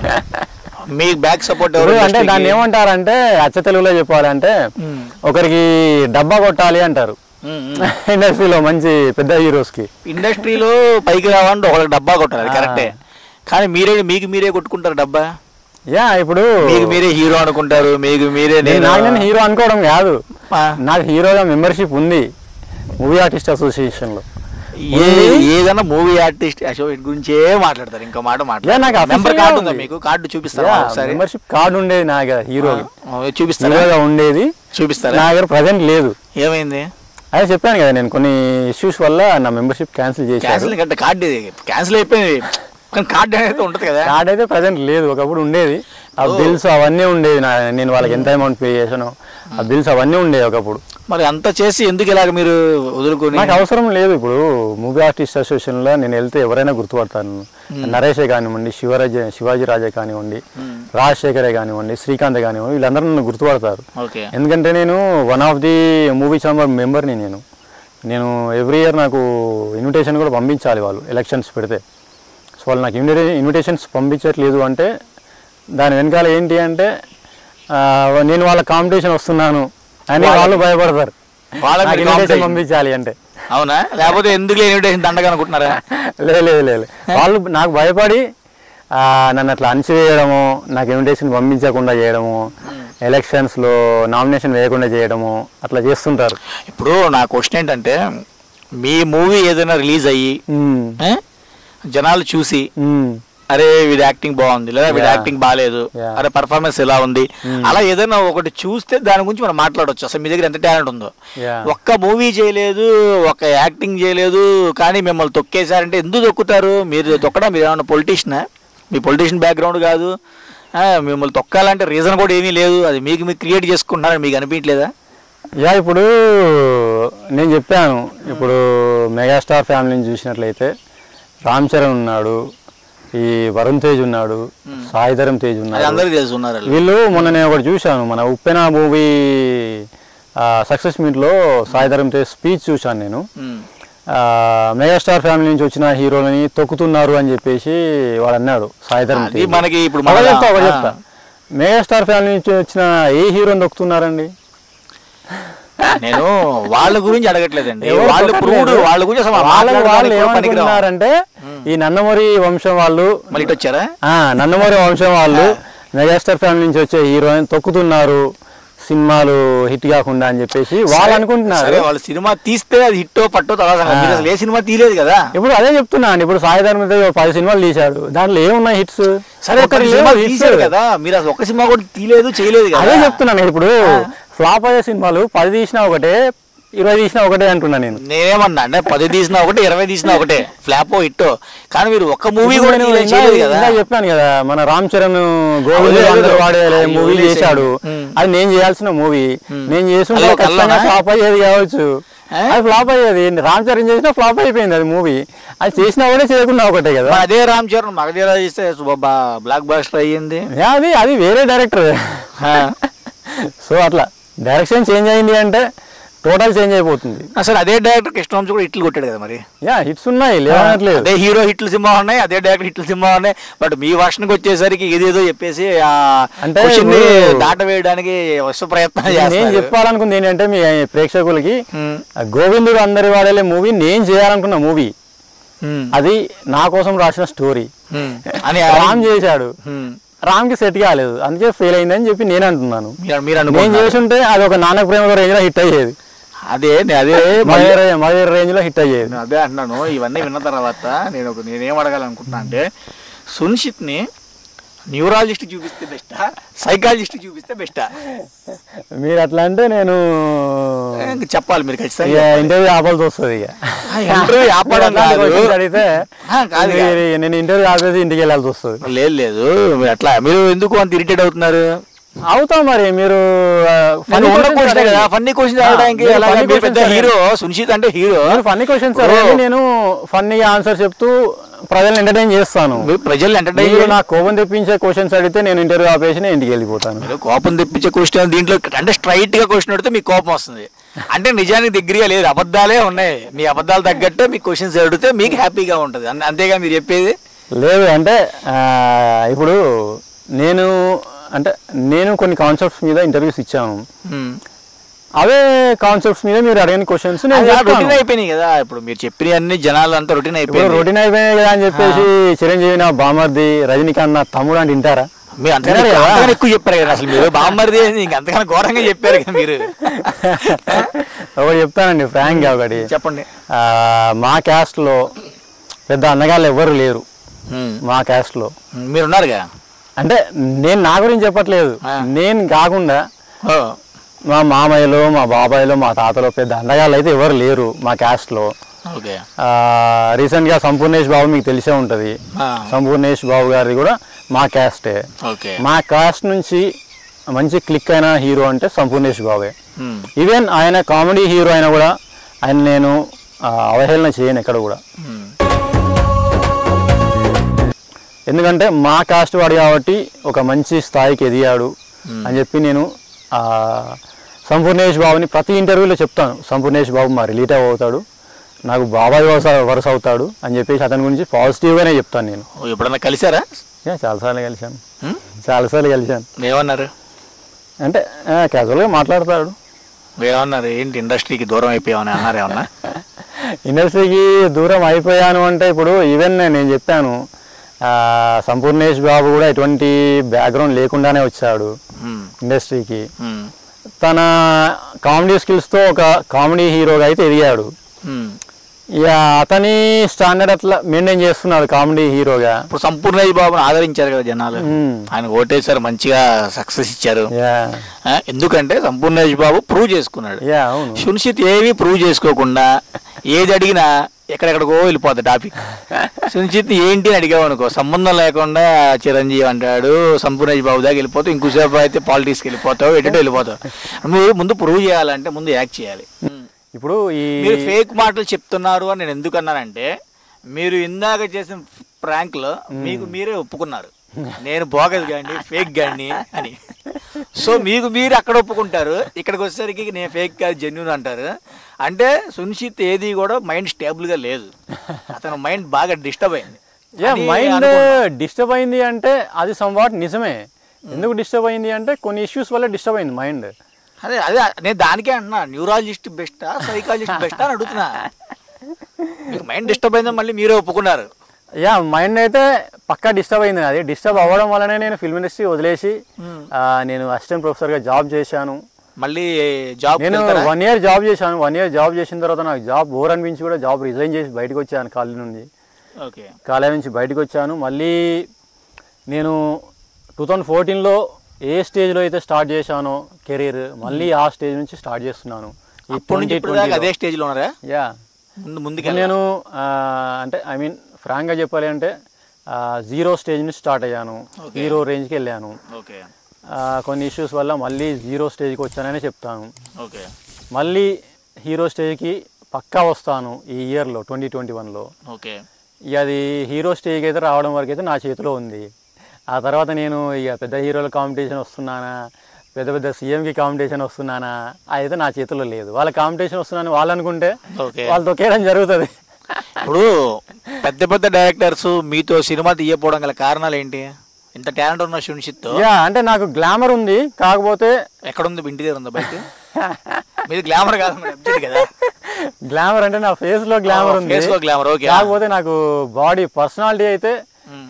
మీకు బ్యాక్ సపోర్ట్ ఇప్పుడు ఎవరు అంటే దాన్ని ఏమంటారంటే అచ్చ తెలుగులో చెప్పాలంటే మ్మ్. ఒకరికి డబ్బా కొట్టాలి అంటారు ఇండస్ట్రీలో మంచి పెద్ద హీరోస్కి ఇండస్ట్రీలో పైకి రావాలంటే ఒకరికి డబ్బా కొట్టాలి అది కరెక్టే కానీ మీరే మీకు మీరే కొట్టుకుంటారు డబ్బా యా ఇప్పుడు మీకు మీరే హీరో అనుకుంటారు మీకు మీరే నేను నేను నాకు నేను హీరో అనుకోవడం కాదు ఆ. నాకు హీరోగా మెంబర్షిప్ ఉంది మూవీ ఆర్టిస్ట్ అసోసియేషన్లో ఏ ఏదైనా మూవీ ఆర్టిస్ట్ అశోక్ గురించే మాట్లాడతారు ఇంకో మాట యా, నాకు మాట్లాడతారు official నెంబర్ గా కార్డు ఉందా ఉంది. మీకు కార్డు చూపిస్తారా ఒకసారి మెంబర్షిప్ కార్డు ఉండేది నా దగ్గర హీరోగా ఆ, చూపిస్తారా హీరోగా ఉండేది చూపిస్తారా నా దగ్గర ప్రజెంట్ లేదు ఏమైంది అదే చెప్పాను కదా నేను కొన్ని ఇష్యూస్ వల్ల నా మెంబర్షిప్ క్యాన్సిల్ చేశాను క్యాన్సిల్ కంటే కార్డు ఇది క్యాన్సిల్ అయిపోయింది కానీ కార్డు అనేది ఉంటుంది కదా కార్డ్ అయితే ప్రజెంట్ లేదు ఒకప్పుడు ఉండేది ఆ ఓ. బిల్స్ అవన్నీ ఉండేవి నా నేను వాళ్ళకి ఎంత అమౌంట్ పే చేశాను ఆ బిల్స్ అవన్నీ ఉండేవి ఒకప్పుడు మరి అంత చేసి ఎందుకు ఇలాగ మీరు వదులుకొని నాకు అవసరం లేదు ఇప్పుడు మూవీ ఆర్టిస్ట్ అసోసియేషన్లో నేను వెళ్తే ఎవరైనా గుర్తుపడతాను నరేషే కానివ్వండి శివరాజ శివాజీ రాజే కానివ్వండి రాజశేఖరే కానివ్వండి శ్రీకాంత్ కానివ్వండి వీళ్ళందరూ నన్ను గుర్తుపడతారు ఓకే ఎందుకంటే నేను one of the movie chamber మెంబర్ని నేను నేను ఎవ్రీ ఇయర్ నాకు ఇన్విటేషన్ కూడా పంపించాలి వాళ్ళు ఎలక్షన్స్ పెడితే సో వాళ్ళు నాకు ఇన్విటే ఇన్విటేషన్స్ పంపించట్లేదు అంటే దాని వెనకాల ఏంటి అంటే ఆ, నేను వాళ్ళ కాంపిటీషన్ వస్తున్నాను అని వాళ్ళు భయపడతారు వాళ్ళ నాకు మీరు invitation competition. పంపించాలి అంటే అవునా లేకపోతే ఎందుకు ఇన్విటేషన్ దండగా అనుకుంటున్నారా లేదు లేదు లేదు వాళ్ళు నాకు భయపడి ఆ, నన్ను అట్లా అణచివేయడము నాకు ఇన్విటేషన్ పంపించకుండా చేయడము ఎలక్షన్స్లో నామినేషన్ వేయకుండా చేయడము అట్లా చేస్తుంటారు ఇప్పుడు నా క్వశ్చన్ ఏంటంటే మీ మూవీ ఏదైనా రిలీజ్ అయ్యి మ్మ్. ఏ? జనాలు చూసి మ్మ్. అరే వీడి యాక్టింగ్ బాగుంది లేదా వీడి Yeah. యాక్టింగ్ బాగాలేదు Yeah. అరే పర్ఫార్మెన్స్ ఎలా ఉంది అలా ఏదైనా ఒకటి చూస్తే దాని గురించి మనం మాట్లాడవచ్చు అసలు మీ దగ్గర ఎంత టాలెంట్ ఉందో Yeah. ఒక్క మూవీ చేయలేదు ఒక్క యాక్టింగ్ చేయలేదు కానీ మిమ్మల్ని తొక్కేశారంటే ఎందుకు తొక్కుతారు మీరు తొక్కడా మీరు ఏమన్నా పొలిటీషియనా మీ పొలిటీషియన్ బ్యాక్గ్రౌండ్ కాదు ఆ, మిమ్మల్ని తొక్కాలంటే రీజన్ కూడా ఏమీ లేదు అది మీకు మీరు క్రియేట్ చేసుకుంటున్నారని మీకు అనిపించలేదా యా ఇప్పుడు నేను చెప్పాను ఇప్పుడు మెగాస్టార్ ఫ్యామిలీని చూసినట్లయితే రామ్ చరణ్ ఉన్నాడు ఈ వరుణ్ తేజ్ ఉన్నాడు సాయిధరం తేజ్ అది ఉన్నాడు అందరికీ తెలుసు ఉన్నారు వాళ్ళు. వీళ్ళు మొన్న నేను ఒకటి చూశాను మన ఉప్పెన మూవీ సక్సెస్ మీట్లో సాయిధరం తేజ్ స్పీచ్ చూశాను నేను ఉమ్. ఆ, మెగాస్టార్ ఫ్యామిలీ నుంచి వచ్చిన హీరోలని తొక్కుతున్నారు అని చెప్పేసి వాడు అన్నాడు సాయిధరం అది తేజ్. మనకి ఇప్పుడు ఒకటి మన- చెప్తా ఒకటి ఆ. చెప్తా మెగాస్టార్ ఫ్యామిలీ నుంచి వచ్చిన ఏ హీరోని తొక్కుతున్నారండి నేను వాళ్ళ గురించి అడగట్లేదండి ఎవరు వాళ్ళు తొక్కట్లేదు. ప్రూవ్డ్ వాళ్ళ గురించి అసలు వాళ్ళ వాళ్ళు మాట్లాడడానికి కూడా పనికిరాము. ఏమనుకుంటున్నారంటే ఈ నందమూరి వంశం వాళ్ళు మళ్ళీ ఇటు వచ్చారా ఆ నందమూరి వంశం వాళ్ళు మెగాస్టార్ ఫ్యామిలీ నుంచి వచ్చే హీరోయిన్ తొక్కుతున్నారు సినిమాలు హిట్ కాకుండా అని చెప్పేసి వాళ్ళు సరే అనుకుంటున్నారు వాళ్ళు సినిమా తీస్తే అది హిట్టో పట్టో తర్వాత సంగతి. మీరు అసలు ఏ సినిమా తీయలేదు కదా ఇప్పుడు అదే చెప్తున్నాను ఇప్పుడు సాయి ధర్మ తేజ్ ఒక పది సినిమాలు తీశాడు దాంట్లో ఏమున్నాయి హిట్స్ సరే ఒక సినిమా తీసారు కదా మీరు అసలు ఒక సినిమా కూడా తీయలేదు చేయలేదు కదా అదే చెప్తున్నాను ఇప్పుడు ఫ్లాప్ అయ్యే సినిమాలు పది తీసినా ఒకటే ఇరవై తీసినా ఒకటే అంటున్నా నేను నేనేమన్నా అంటే పది తీసినా ఒకటే ఇరవై తీసినా ఒకటే ఫ్లాపో హిట్టో కానీ మీరు ఒక్క మూవీ కూడా నేను తీయలేదు, ఇందా- చేయలేదు కదా ఇందా చెప్పాను కదా మన రామ్ చరణ్ గోవింద్ అవును, అందరూ అవును. వాడే అది మూవీ వదిలేసేయండి. చేశాడు ఉమ్. అది నేను చేయాల్సిన మూవీ నేను చేస్తుంటే అదే ఖచ్చితంగా కల్లోనా? ఫ్లాప్ అయ్యేది కావచ్చు ఏ? అది ఫ్లాప్ అయ్యేది రామ్ చరణ్ చేసినా ఫ్లాప్ అయిపోయింది అది మూవీ అది చేసినా ఒకటే చేయకుండా ఒకటే కదా మరి అదే రామ్ చరణ్ మగధీరా చేస్తే బ్లాక్ బాస్టర్ అయ్యింది యా, అది అది వేరే డైరెక్టర్ ఆ. సో అట్లా డైరెక్షన్ చేంజ్ అయింది అంటే టోటల్ చేంజ్ అయిపోతుంది అసలు అదే డైరెక్టర్ కృష్ణవంశీ కూడా హిట్లు కొట్టాడు కదా మరి యా హిట్స్ ఉన్నాయి లేవనట్లేదు అదే హీరో హిట్లు సినిమా ఉన్నాయి అదే డైరెక్టర్ హిట్లు సినిమా ఉన్నాయి బట్ మీ వర్షన్కి వచ్చేసరికి ఏదేదో చెప్పేసి ఆ అంటే క్వశ్చన్ ని ఇప్పుడు- దాట వేయడానికి విశ్వ ప్రయత్నం నేను చేస్తారు చెప్పాలనుకుంది ఏంటంటే మీ ప్రేక్షకులకి ఉమ్, ఆ గోవిందుడు అందరి వాడేలే మూవీ నేను చేయాలనుకున్న మూవీ ఉమ్, అది నా కోసం రాసిన స్టోరీ ఉమ్. అని రామ్ చేశాడు ఉమ్. రామ్కి సెట్ కాలేదు అందుకే ఫెయిల్ అయిందని చెప్పి నేను అంటున్నాను మీరు- మీరు నేను అనుకుంటున్నారు చేస్తుంటే అది ఒక నాన్న ప్రేమ రేంజ్ లో హిట్ అయ్యేది అదే నే- అదే మయూర్ మయూర్ రేంజ్ లో హిట్ అయ్యేది నేను అదే అంటున్నాను ఇవన్నీ విన్న తర్వాత నేను ఒక నేనేం అడగాలనుకుంటున్నా అంటే సున్షిత్ని న్యూరాలజిస్ట్ చూపిస్తే బెస్టా సైకాలజిస్ట్ చూపిస్తే బెస్టా మీరు అట్లా అంటే నేను చెప్పాలి మీరు ఖచ్చితంగా ఇంటర్వ్యూ ఆపాల్సి వస్తుంది ఇక ఆ, interview ఆపడం మీరు అట్లాంటి కాదు. questions అడిగితే ఆ, కాదు కాదు. మీరు- నేను ఇంటర్వ్యూ ఆపేసి ఇంటికి వెళ్ళాల్సి వస్తుంది లేదు లేదు మీరు అట్లా మీరు ఎందుకు అంత ఇరిటేట్ అవుతున్నారు అవుతాం మరి మీరు నేను ఉన్న క్వశ్చన్ కదా ఫన్నీ క్వశ్చన్ అడగడానికి ఎలాగ మీరు పెద్ద హీరో సున్షిత్ అంటే హీరో ఫన్నీ క్వశ్చన్స్ Bro. నేను ఫన్నీగా ఆన్సర్ చెప్తూ ప్రజల్ని ఎంటర్టైన్ చేస్తాను మీరు ప్రజల్ని ఎంటర్టైన్ మీరు నా కోపం తెప్పించే క్వశ్చన్స్ అడిగితే నేను ఇంటర్వ్యూ ఆపేసి నేను ఇంటికి వెళ్ళిపోతాను మీరు కోపం తెప్పించే క్వశ్చన్ దీంట్లో అంటే స్ట్రైట్ గా క్వశ్చన్ అడిగితే మీకు కోపం వస్తుంది అంటే నిజానికి దగ్గరగా లేదు అబద్ధాలే ఉన్నాయి మీ అబద్ధాలు తగ్గట్టే మీకు క్వశ్చన్స్ అడిగితే మీకు హ్యాపీగా ఉంటుంది అన్- అంతేగా మీరు చెప్పేది లేదు అంటే ఆ, ఇప్పుడు నేను అంటే నేను కొన్ని కాన్సెప్ట్స్ మీద ఇంటర్వ్యూస్ ఇచ్చాను అవే కాన్సెప్ట్స్ మీద మీరు అడిగిన క్వశ్చన్స్ నేను రొటీన్ చెప్తాను. అయిపోయినాయి కదా ఇప్పుడు మీరు చెప్పిన అన్ని జనాలు అంతా రొటీన్ ఇప్పుడు అయిపోయింది రొటీన్ అయిపోయినాయి కదా అని చెప్పేసి చిరంజీవి నా బామర్ది రజనీకాంత్ నా తమ్ముడు అంటే వింటారా మీరు అంతకన్నా వినరు కదా? అంతకన్నా ఎక్కువ చెప్పారు కదా అసలు మీరు బామ్మరిది ఇంక అంతకన్నా ఘోరంగా చెప్పారు కదా మీరు ఒకటి చెప్తానండి ఫ్రాంక్ ఒకటి చెప్పండి ఆ, మా caste లో పెద్ద అన్నగాళ్ళు ఎవ్వరు లేరు ఉమ్. మా caste లో మీరు ఉన్నారుగా అంటే నేను నా గురించి చెప్పట్లేదు ఆ. నేను కాకుండా ఓ. మా మామయ్యలు మా బాబాయ్లు మా తాతలు పెద్ద అందగాళ్ళు అయితే ఎవరు లేరు మా caste లో ఓకే ఆ, recent గా సంపూర్ణేష్ బాబు మీకు తెలిసే ఉంటది ఆ. సంపూర్ణేష్ బాబు గారిది కూడా మా క్యాస్టే ఓకే మా కాస్ట్ నుంచి మంచి క్లిక్ అయిన హీరో అంటే సంపూర్ణేష్ బాబే ఉమ్. ఈవెన్ ఆయన కామెడీ హీరో అయినా కూడా ఆయన నేను ఆ, అవహేళన చేయను ఎక్కడ కూడా ఉమ్. ఎందుకంటే మా కాస్ట్ వాడు కాబట్టి ఒక మంచి స్థాయికి ఎదిగాడు అని చెప్పి నేను ఆ, సంపూర్ణేష్ బాబుని ప్రతి ఇంటర్వ్యూలో చెప్తాను సంపూర్ణేష్ బాబు మా రిలేటివ్ అవుతాడు నాకు బాబాయ్ వరుస వరుస అవుతాడు అని చెప్పేసి అతని గురించి పాజిటివ్గానే చెప్తాను నేను ఓ, ఎప్పుడన్నా కలిసారా యా, చాలాసార్లు కలిశాను ఉమ్? చాలాసార్లు కలిశాను ఏమన్నారు అంటే క్యాజువల్గా మాట్లాడతాడు ఏమన్నారు ఏంటి ఇండస్ట్రీకి దూరం అయిపోయామని అన్నారు ఏమన్నా ఇండస్ట్రీకి దూరం అయిపోయాను అంటే ఇప్పుడు ఈవెన్ నేను చెప్పాను ఆ, సంపూర్ణేష్ బాబు కూడా ఎటువంటి బ్యాక్గ్రౌండ్ లేకుండానే వచ్చాడు ఉమ్. ఇండస్ట్రీకి ఉమ్. తన కామెడీ స్కిల్స్తో ఒక కామెడీ హీరోగా అయితే ఎదిగాడు ఉమ్. ఇక అతని స్టాండర్డ్ అట్లా మెయింటైన్ చేస్తున్నాడు కామెడీ హీరోగా ఇప్పుడు సంపూర్ణేష్ బాబుని ఆదరించారు కదా జనాలు ఉమ్. ఆయన ఓటేశారు మంచిగా సక్సెస్ ఇచ్చారు యా ఆ, ఎందుకంటే సంపూర్ణేష్ బాబు ప్రూవ్ చేసుకున్నాడు యా అవును సునిశ్చిత్ ఏమీ ప్రూవ్ చేసుకోకుండా ఏది అడిగినా ఎక్కడెక్కడికో వెళ్ళిపోతుంది టాపిక్ సునిశ్చిత్ ఏంటి అని అడిగావు అనుకో సంబంధం లేకుండా చిరంజీవి అంటాడు సంపూర్ణేష్ బాబు దాకా వెళ్ళిపోతావు ఇంకోసేపు అయితే పాలిటిక్స్కి వెళ్ళిపోతావు ఎటు వెళ్ళిపోతావు నువ్వు ముందు ప్రూవ్ చేయాలంటే ముందు యాక్ట్ చేయాలి ఇప్పుడు ఈ మీరు ఫేక్ మాటలు చెప్తున్నారు అని నేను ఎందుకు అన్నానంటే మీరు ఇందాక చేసిన prank లో మీకు మీరే ఒప్పుకున్నారు నేను బోగస్ గాండి ఫేక్ గాండి అని సో మీకు మీరు అక్కడ ఒప్పుకుంటారు ఇక్కడికి వచ్చేసరికి నేను ఫేక్ కాదు జెన్యున్ అంటారు అంటే సునిశ్చిత్ ఏది కూడా మైండ్ స్టేబుల్ గా లేదు అతను మైండ్ బాగా డిస్టర్బ్ అయింది యా అని మైండ్ అనుకున్నా. డిస్టర్బ్ అయింది అంటే అది సంవాట్ నిజమే ఎందుకు డిస్టర్బ్ అయింది అంటే కొన్ని ఇష్యూస్ వల్ల డిస్టర్బ్ అయింది మైండ్ అదే అదే నేను దానికే అంటున్నా న్యూరాలజిస్ట్ బెస్టా సైకాలజిస్ట్ బెస్టా అని అడుగుతున్నా మీకు మైండ్ డిస్టర్బ్ అయిందని మళ్ళీ మీరే ఒప్పుకున్నారు యా మైండ్ అయితే పక్కా డిస్టర్బ్ అయింది అది డిస్టర్బ్ అవ్వడం వల్లనే నేను ఫిల్మ్ ఇండస్ట్రీ వదిలేసి ఆ, నేను అసిస్టెంట్ ప్రొఫెసర్గా జాబ్ చేశాను మళ్ళీ జాబ్ నేను వన్ ఇయర్ జాబ్ చేశాను వన్ ఇయర్ జాబ్ చేసిన తర్వాత నాకు జాబ్ బోర్ అనిపించి కూడా జాబ్ రిజైన్ చేసి బయటకు వచ్చాను కాలేజ్ నుండి ఓకే కాలేజ్ నుంచి బయటకు వచ్చాను మళ్ళీ నేను టూ థౌజండ్ ఫోర్టీన్లో ఏ స్టేజ్లో అయితే స్టార్ట్ చేశానో కెరీర్ మళ్ళీ ఆ స్టేజ్ నుంచి స్టార్ట్ చేస్తున్నాను ఈ అప్పటి నుంచి ఇప్పుడు దాకా 2020 అదే స్టేజ్ లో ఉన్నారా యా ముందు ముందుకు ఇప్పుడు నేను ఆ, అంటే ఐ మీన్ ఫ్రాంక్గా చెప్పాలి అంటే జీరో స్టేజ్ నుంచి స్టార్ట్ అయ్యాను హీరో రేంజ్కి వెళ్ళాను ఓకే ఆ, కొన్ని ఇష్యూస్ వల్ల మళ్ళీ జీరో స్టేజ్కి వచ్చానని చెప్తాను ఓకే మళ్ళీ హీరో స్టేజ్కి పక్కా వస్తాను ఈ ఇయర్లో ట్వంటీ ట్వంటీ వన్లో ఓకే ఇక అది హీరో స్టేజ్కి అయితే రావడం వరకు అయితే నా చేతిలో ఉంది ఆ తర్వాత నేను ఇక పెద్ద హీరోల కాంపిటీషన్ వస్తున్నానా పెద్ద పెద్ద సీఎంకి కాంపిటీషన్ వస్తున్నానా అయితే నా చేతిలో లేదు వాళ్ళ కాంపిటీషన్ వస్తున్నాను వాళ్ళు అనుకుంటే ఓకే వాళ్ళు తొక్కేయడం జరుగుతుంది ఇప్పుడు పెద్ద పెద్ద డైరెక్టర్స్ మీతో సినిమా తీయకపోవడం గల కారణాలు ఏంటి ఇంత టాలెంట్ ఉన్న సునిశ్చిత్ యా అంటే నాకు గ్లామర్ ఉంది కాకపోతే ఎక్కడ ఉంది ఇంటి దగ్గర ఉందా బైక్ మీది గ్లామర్ కాదు మరి అబ్జెక్ట్ కదా గ్లామర్ అంటే నా ఫేస్ లో గ్లామర్ ఉంది ఫేస్ లో గ్లామర్ ఓకే కాకపోతే నాకు బాడీ పర్సనాలిటీ అయితే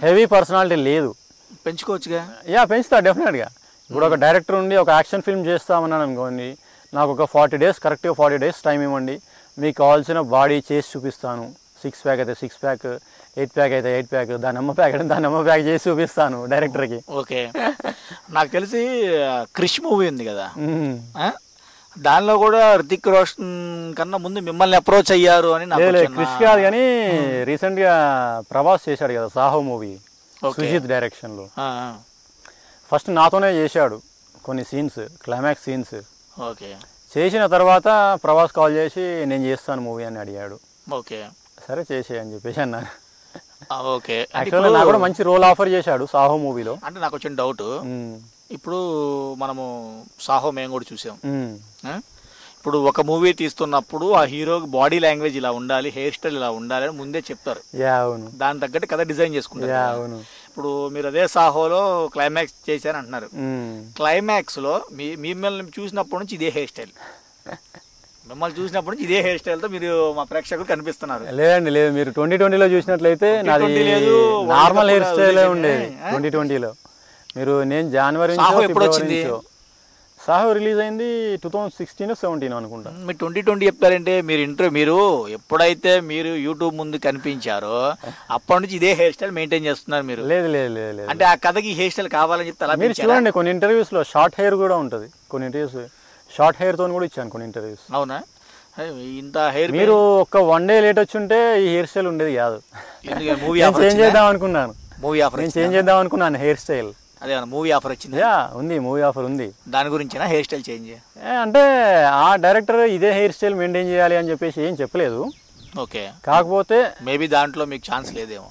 హెవీ పర్సనాలిటీ లేదు పెంచుకోవచ్చుగా యా పెంచుతా డెఫినెట్గా ఇప్పుడు ఒక డైరెక్టర్ ఉండి ఒక యాక్షన్ ఫిల్మ్ చేస్తామన్నాను అనుకోండి నాకు ఒక ఫార్టీ డేస్ కరెక్ట్గా ఫార్టీ డేస్ టైం ఇవ్వండి మీకు కావాల్సిన బాడీ చేసి చూపిస్తాను సిక్స్ ప్యాక్ అయితే సిక్స్ ప్యాక్ ఎయిట్ ప్యాక్ అయితే ఎయిట్ ప్యాక్ దాని అమ్మ ప్యాక్ అయితే దాని అమ్మ ప్యాక్ చేసి చూపిస్తాను డైరెక్టర్కి ఓకే నాకు తెలిసి ఆ, క్రిష్ మూవీ ఉంది కదా ఆ? దానిలో కూడా రితిక్ రోషన్ కన్నా ముందు మిమ్మల్ని అప్రోచ్ అయ్యారు అని నాకు లేదు చిన్న- క్రిష్ కాదు కానీ రీసెంట్గా ప్రభాస్ చేశాడు కదా సాహో మూవీ Okay. సుజిత్ డైరెక్షన్లో ఆ, ఆ. ఫస్ట్ నాతోనే చేశాడు కొన్ని సీన్స్ క్లైమాక్స్ సీన్స్ ఓకే చేసిన తర్వాత ప్రభాస్ కాల్ చేసి నేను చేస్తాను మూవీ అని అడిగాడు ఓకే సరే చేసే అని చెప్పేసి అన్నా ఆ, ఓకే అంటే యాక్చువల్గా ఇప్పుడు- నాకు కూడా మంచి రోల్ ఆఫర్ చేశాడు సాహో మూవీలో అంటే నాకు వచ్చిన డౌట్ ఇప్పుడు మనము సాహో మేము కూడా చూసాం ఆ? ఇప్పుడు ఒక మూవీ తీస్తున్నప్పుడు ఆ హీరోకి బాడీ లాంగ్వేజ్ ఇలా ఉండాలి హెయిర్ స్టైల్ ఇలా ఉండాలి అని ముందే చెప్తారు యా అవును దాని తగ్గట్టు కథ డిజైన్ చేసుకుంటారు యా కదా. అవును ఇప్పుడు మీరు అదే సాహోలో క్లైమాక్స్ చేశారు అంటున్నారు మ్మ్. క్లైమాక్స్ లో మీ మిమ్మల్ని చూసినప్పటి నుంచి ఇదే హెయిర్ స్టైల్ మిమ్మల్ని చూసినప్పటి నుంచి ఇదే హెయిర్ స్టైల్ తో మీరు మా ప్రేక్షకులు కనిపిస్తున్నారు లేదండి లేదు మీరు ట్వంటీ ట్వంటీలో చూసినట్లయితే నాది 2020 లేదు, World నార్మల్ Cup హెయిర్ కూడా స్టైల్ release ఉండేది అయింది. ట్వంటీ ట్వంటీలో మీరు నేను జనవరి సాహో నుంచో, ఎప్పుడు ఫిబ్రవరి వచ్చింది? నుంచో. సాహో రిలీజ్ అయింది టూ థౌసండ్ సిక్స్టీన్ సెవెంటీన్ అనుకుంటా మీరు ట్వంటీ ట్వంటీ చెప్పారంటే మీరు ఇంటర్వ్యూ మీరు ఎప్పుడైతే మీరు యూట్యూబ్ ముందు కనిపించారో అప్పటి నుంచి ఇదే హెయిర్ స్టైల్ మెయింటైన్ చేస్తున్నారు మీరు లేదు లేదు లేదు లేదు అంటే ఆ కథకి హెయిర్ స్టైల్ కావాలని చెప్తే అలా మీరు పెంచారా? చూడండి కొన్ని ఇంటర్వ్యూస్ లో షార్ట్ హెయిర్ కూడా ఉంటుంది కొన్ని ఇంటర్వ్యూస్ షార్ట్ హెయిర్ తోని కూడా ఇచ్చాను కొన్ని ఇంటర్వ్యూస్ అవునా అయ్య, ఇంత హెయిర్ మీరు ఒక్క వన్ డే లేట్ వచ్చి ఉంటే ఈ హెయిర్ స్టైల్ ఉండేది కాదు మూవీ నేను ఆఫర్ చేంజ్ చేద్దాం అనుకున్నాను మూవీ ఆఫర్ నేను చేంజ్ చేద్దాం అనుకున్నాను హెయిర్ స్టైల్ అదే మూవీ ఆఫర్ వచ్చింది యా ఉంది మూవీ ఆఫర్ ఉంది దాని గురించేనా హెయిర్ స్టైల్ చేంజ్ ఏ, అంటే ఆ డైరెక్టర్ ఇదే హెయిర్ స్టైల్ మెయింటైన్ చేయాలి అని చెప్పేసి ఏం చెప్పలేదు ఓకే కాకపోతే మేబీ దాంట్లో మీకు ఛాన్స్ లేదేమో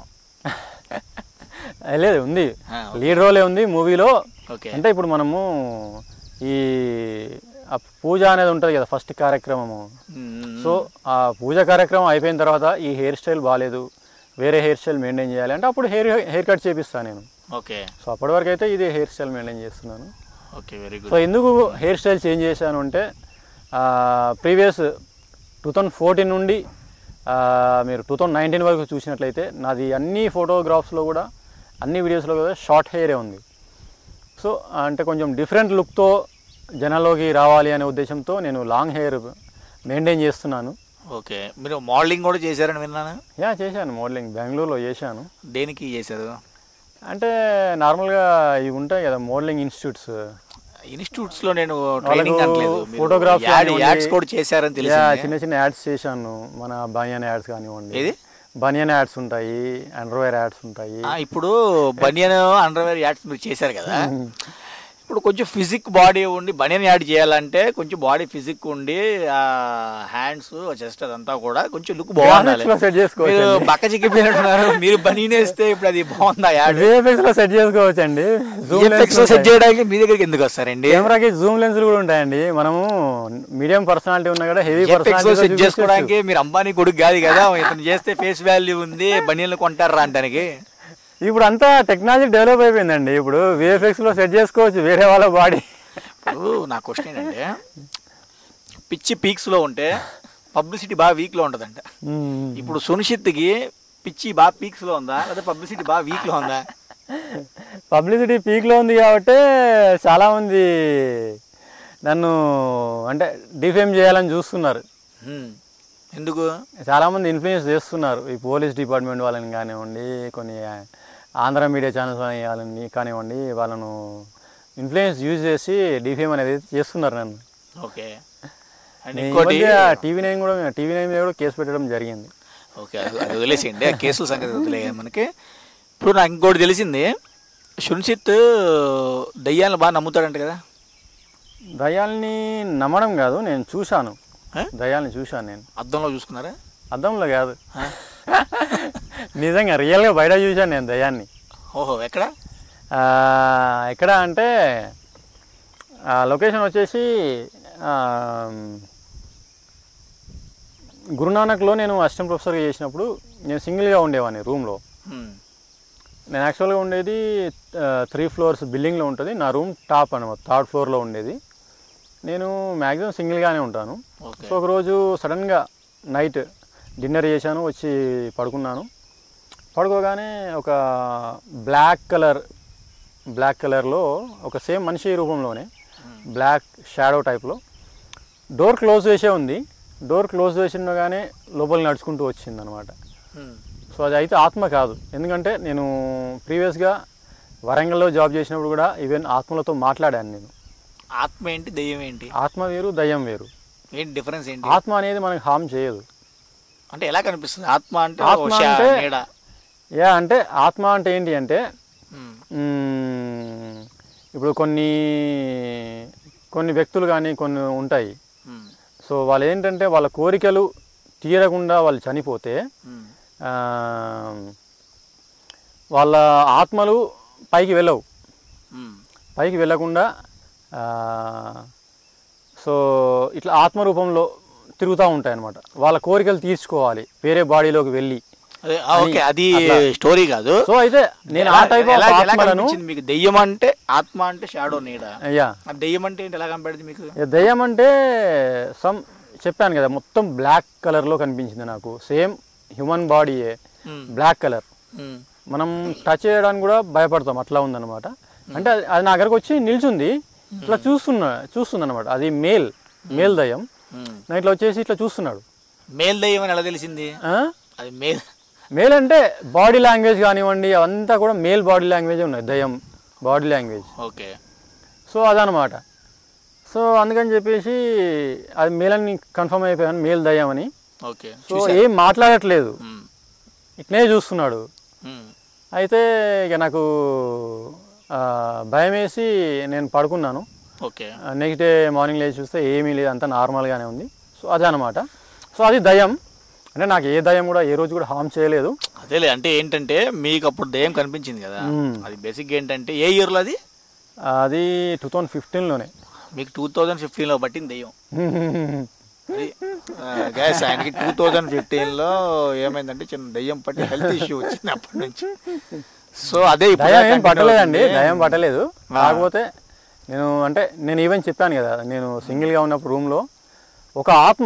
ఏ, లేదు ఉంది ఆ, లీడ్ రోలే ఉంది మూవీలో ఓకే అంటే ఇప్పుడు మనము ఈ ఆ పూజ అనేది ఉంటుంది కదా ఫస్ట్ కార్యక్రమము మ్మ్. సో ఆ పూజ కార్యక్రమం అయిపోయిన తర్వాత ఈ హెయిర్ స్టైల్ బాగాలేదు వేరే హెయిర్ స్టైల్ మెయింటైన్ చేయాలి అంటే అప్పుడు హెయిర్ హెయిర్ కట్ చేపిస్తాను నేను ఓకే సో అప్పటి వరకు అయితే ఇదే హెయిర్ స్టైల్ మెయింటైన్ చేస్తున్నాను ఓకే వెరీ సో గుడ్ ఎందుకు హెయిర్ స్టైల్ చేంజ్ చేశాను అంటే ప్రీవియస్ టూ థౌజండ్ ఫోర్టీన్ నుండి ఆ, మీరు టూ థౌజండ్ నైన్టీన్ వరకు చూసినట్లయితే నాది అన్ని ఫోటోగ్రాఫ్స్లో కూడా అన్ని వీడియోస్లో కూడా షార్ట్ హెయిరే ఉంది సో అంటే కొంచెం డిఫరెంట్ లుక్తో జనాల్లోకి రావాలి అనే ఉద్దేశంతో నేను లాంగ్ హెయిర్ మెయింటైన్ చేస్తున్నాను ఓకే మీరు మోడలింగ్ కూడా చేశారని విన్నాను యా చేశాను మోడలింగ్ బెంగళూరులో చేశాను దేనికి చేశారు అంటే నార్మల్గా ఇవి ఉంటాయి కదా మోడలింగ్ ఇన్స్టిట్యూట్స్ ఇన్స్టిట్యూట్స్ లో నేను ట్రైనింగ్ అనట్లేదు మీరు ఫోటోగ్రాఫ్ యాడ్ యాడ్స్ కూడా చేశారని తెలిసి చిన్న చిన్న యాడ్స్ చేశాను మన బనియన్ యాడ్స్ కానివ్వండి ఏది? బనియన్ యాడ్స్ ఉంటాయి అండర్వేర్ యాడ్స్ ఉంటాయి ఇప్పుడు బనియన్ అండర్వేర్ యాడ్స్ మీరు చేశారు కదా ఇప్పుడు కొంచెం ఫిజిక్ బాడీ ఉండి బనియన్ యాడ్ చేయాలంటే కొంచెం బాడీ ఫిజిక్ ఉండి ఆ హ్యాండ్స్ చెస్ట్ అదంతా కూడా కొంచెం లుక్ బాగుండాలి Graphics లో set చేసుకోవచ్చు మీరు అండి. పక్క చిక్కిపోయినట్టున్నారు మీరు బనీన్ వేస్తే ఇప్పుడు అది బాగుందా యాడ్ విఎఫ్ఎక్స్ లో సెట్ చేసుకోవచ్చు అండి జూమ్ VFX లో సెట్ చేయడానికి మీ దగ్గరికి ఎందుకు వస్తారండి కెమెరాకి జూమ్ లెన్స్ కూడా ఉంటాయండి మనము మీడియం పర్సనాలిటీ ఉన్నా కూడా హెవీ VFX లో సెట్ పర్సనాలిటీ చేసుకోవడానికి మీరు అంబానీ కొడుకు కాదు కదా ఇతను చేస్తే ఫేస్ వాల్యూ ఉంది బనీన్లు కొంటారా అంటానికి ఇప్పుడు అంతా టెక్నాలజీ డెవలప్ అయిపోయిందండి ఇప్పుడు విఎఫ్ఎక్స్ లో సెట్ చేసుకోవచ్చు వేరే వాళ్ళ బాడీ ఇప్పుడు నా క్వశ్చన్ ఏంటంటే పిచ్చి పీక్స్ లో ఉంటే పబ్లిసిటీ బాగా వీక్ లో ఉంటదంట ఇప్పుడు సునిషిత్కి పిచ్చి బాగా పీక్స్ లో ఉందా లేదా పబ్లిసిటీ బాగా వీక్ లో ఉందా పబ్లిసిటీ పీక్ లో ఉంది కాబట్టి చాలా మంది నన్ను అంటే డిఫేమ్ చేయాలని చూస్తున్నారు హ్మ్. ఎందుకు చాలా మంది ఇన్ఫ్లుయెన్స్ చేస్తున్నారు ఈ పోలీస్ డిపార్ట్మెంట్ వాళ్ళని కానివ్వండి కొన్ని ఆంధ్ర మీడియా ఛానల్స్ వాళ్ళని కానివ్వండి వాళ్ళను ఇన్ఫ్లుయెన్స్ యూజ్ చేసి డిఫేమ్ అనేది చేస్తున్నారు నన్ను ఓకే అండ్ నేను ఈ ఇంకోటి మధ్య టీవీ నైన్ కూడా టీవీ నైన్ మీద కూడా కేసు పెట్టడం జరిగింది ఓకే అది అది వదిలేసేయండి ఆ కేసుల సంగతి వదిలే మనకి ఇప్పుడు నాకు ఇంకోటి తెలిసింది సునిషిత్ దయ్యాలను బాగా నమ్ముతాడంట కదా దయాల్ని నమ్మడం కాదు నేను చూశాను ఆ? దయాల్ని చూశాను నేను అద్దంలో చూసుకున్నారా అద్దంలో కాదు ఆ? నిజంగా రియల్గా బయట చూశాను నేను దయాన్ని ఓహో ఎక్కడ ఆ, ఎక్కడ అంటే ఆ లొకేషన్ వచ్చేసి ఆ, గురునానక్లో నేను అసిస్టెంట్ ప్రొఫెసర్గా చేసినప్పుడు నేను సింగిల్గా ఉండేవాడిని రూమ్లో హ్మ్. నేను యాక్చువల్గా ఉండేది త్రీ ఫ్లోర్స్ బిల్డింగ్లో ఉంటుంది నా రూమ్ టాప్ అనమాట థర్డ్ ఫ్లోర్లో ఉండేది నేను మ్యాక్సిమం సింగిల్గానే ఉంటాను ఓకే సో ఒకరోజు సడన్గా నైట్ డిన్నర్ చేశాను వచ్చి పడుకున్నాను పడుకోగానే ఒక బ్లాక్ కలర్ బ్లాక్ కలర్లో ఒక సేమ్ మనిషి రూపంలోనే బ్లాక్ షాడో టైప్లో డోర్ క్లోజ్ చేసే ఉంది డోర్ క్లోజ్ చేసినగానే లోపలికి నడుచుకుంటూ వచ్చింది అనమాట సో అది అయితే ఆత్మ కాదు ఎందుకంటే నేను ప్రీవియస్గా వరంగల్లో జాబ్ చేసినప్పుడు కూడా ఈవెన్ ఆత్మలతో మాట్లాడాను నేను ఆత్మ ఏంటి దెయ్యం ఏంటి ఆత్మ వేరు దయ్యం వేరు ఏంటి డిఫరెన్స్ ఏంటి ఆత్మ అనేది మనకి హామ్ చేయదు అంటే ఎలా కనిపిస్తుంది ఆత్మ అంటే ఆత్మ ఓ శా- అంటే- నీడ యా అంటే ఆత్మ అంటే ఏంటి అంటే ఉమ్, మ్మ్, ఇప్పుడు కొన్ని కొన్ని వ్యక్తులు కానీ కొన్ని ఉంటాయి ఉమ్, సో వాళ్ళు ఏంటంటే వాళ్ళ కోరికలు తీరకుండా వాళ్ళు చనిపోతే ఉమ్, ఆ, వాళ్ళ ఆత్మలు పైకి వెళ్ళవు ఉమ్. పైకి వెళ్ళకుండా ఆ, సో ఇట్లా ఆత్మ రూపంలో తిరుగుతూ ఉంటాయి అన్నమాట వాళ్ళ కోరికలు తీర్చుకోవాలి వేరే బాడీలోకి వెళ్ళి అదే, ఆ, ఓకే అది అట్లా. స్టోరీ కాదు సో అయితే నేను ఆ ఎలా- టైప్ ఎలా- ఆఫ్ ఎలా ఆత్మలను కనిపించింది మీకు దెయ్యం అంటే ఆత్మ అంటే షాడో నీడ అయ్యా ఆ దెయ్యం అంటే ఏంటి ఎలా కనపడింది మీకు ఇక దయ్యం అంటే సమ్ చెప్పాను కదా మొత్తం బ్లాక్ కలర్లో కనిపించింది నాకు సేమ్ హ్యూమన్ బాడీయే ఉమ్, బ్లాక్ కలర్ ఉమ్, మనం టచ్ చేయడానికి కూడా భయపడతాం అట్లా ఉందన్నమాట అంటే అది- అది నా దగ్గరకు వచ్చి నిల్చుంది ఇట్లా చూస్తున్నా చూస్తుంది అనమాట అది మేల్ మేల్ దయ్యం ఉమ్. నా ఇట్లా వచ్చేసి ఇట్లా చూస్తున్నాడు మేల్ దెయ్యం అని ఎలా తెలిసింది ఆ? అది మేల్ మేల్ అంటే బాడీ లాంగ్వేజ్ కానివ్వండి అవంతా కూడా మేల్ బాడీ లాంగ్వేజ్ ఉన్నాయి దయ్యం బాడీ లాంగ్వేజ్ ఓకే సో అదనమాట సో అందుకని చెప్పేసి అది మేల్ అని కన్ఫర్మ్ అయిపోయాను మేల్ దయ్యం అని ఓకే సో ఏం మాట్లాడట్లేదు ఉమ్, ఇట్నే చూస్తున్నాడు ఉమ్, అయితే ఇక నాకు ఆ, భయం వేసి నేను పడుకున్నాను ఓకే నెక్స్ట్ డే మార్నింగ్ లేచి చూస్తే ఏమీ లేదు అంతా నార్మల్గానే ఉంది సో అదే అనమాట సో అది దయ్యం అంటే నాకు ఏ దయ్యం కూడా ఏ రోజు కూడా హామ్ చేయలేదు అదేలే అంటే ఏంటంటే మీకు అప్పుడు దయ్యం కనిపించింది కదా మ్మ్. అది బేసిక్ ఏంటంటే ఏ ఇయర్లో అది అది టూ థౌజండ్ ఫిఫ్టీన్లోనే మీకు టూ థౌజండ్ ఫిఫ్టీన్లో పట్టింది దెయ్యం అది గ్యాస్ ఆయనకి టూ థౌజండ్ ఫిఫ్టీన్లో ఏమైందంటే చిన్న దయ్యం పట్టి హెల్త్ ఇష్యూ వచ్చింది అప్పటి నుంచి సో అదే ఇప్పుడు దయ్యం ఏం continue పట్టలేదండి అవుతుంది. దయ్యం పట్టలేదు కాకపోతే నేను అంటే నేను ఈవెన్ చెప్పాను కదా నేను సింగిల్గా ఉన్నప్పుడు రూమ్లో ఒక ఆత్మ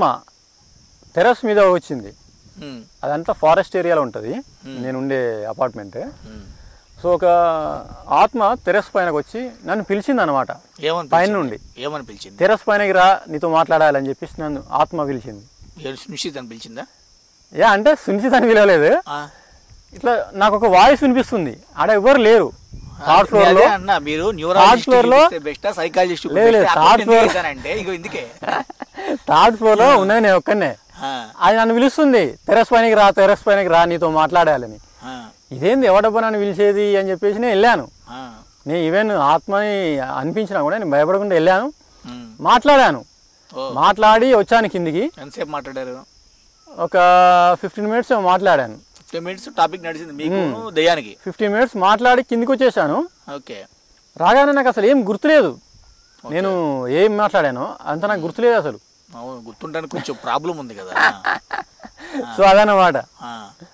టెరస్ మీద వచ్చింది మ్మ్. అదంతా ఫారెస్ట్ ఏరియాలో ఉంటుంది నేను ఉండే అపార్ట్మెంట్ మ్మ్. సో ఒక ఆత్మ టెరస్ పైనకి వచ్చి నన్ను పిలిచింది అనమాట ఏమని పైన పిలిచింది? నుండి. ఏమని పిలిచింది టెరస్ పైనకి రా నీతో మాట్లాడాలని చెప్పేసి నన్ను ఆత్మ పిలిచింది ఏడు సునిశ్చిత్ అని పిలిచిందా యా అంటే సునిశ్చిత అని పిలవలేదు ఆ. ఇట్లా నాకు ఒక వాయిస్ వినిపిస్తుంది ఆడ ఎవరు లేరు థర్డ్ ఫ్లోర్ అదే లో అన్న మీరు Third న్యూరాలజిస్ట్ floor లో- బెస్ట్ సైకాలజిస్ట్ లేదు, లేదు, third floor- అంటే ఇగో ఇందుకే థర్డ్ ఫ్లోర్ లో ఉన్నది నేను ఒక్కనే ఆ, అది నన్ను పిలుస్తుంది టెరస్ పైనకి రా టెరస్ పైనకి రా నీతో మాట్లాడాలని ఆ, ఇదేంది ఎవడబ్బా నన్ను పిలిచేది అని చెప్పేసి నేను వెళ్ళాను ఆ, నేను ఈవెన్ ఆత్మని అనిపించినా కూడా నేను భయపడకుండా వెళ్ళాను మ్. మాట్లాడాను ఓ మాట్లాడి వచ్చాను కిందికి ఎంతసేపు మాట్లాడారు ఒక ఫిఫ్టీన్ మినిట్స్ మాట్లాడాను ఫిఫ్టీన్ మినిట్స్ టాపిక్ నడిచింది మీకు దయ్యానికి ఫిఫ్టీన్ మినిట్స్ మాట్లాడి కిందికి వచ్చేసాను ఓకే రాగానే నాకు అసలు ఏం గుర్తులేదు నేను ఏం మాట్లాడానో అంత నాకు గుర్తులేదు అసలు అవును గుర్తుంటానికి కొంచెం ప్రాబ్లం ఉంది కదా సో అదన్నమాట ఆ,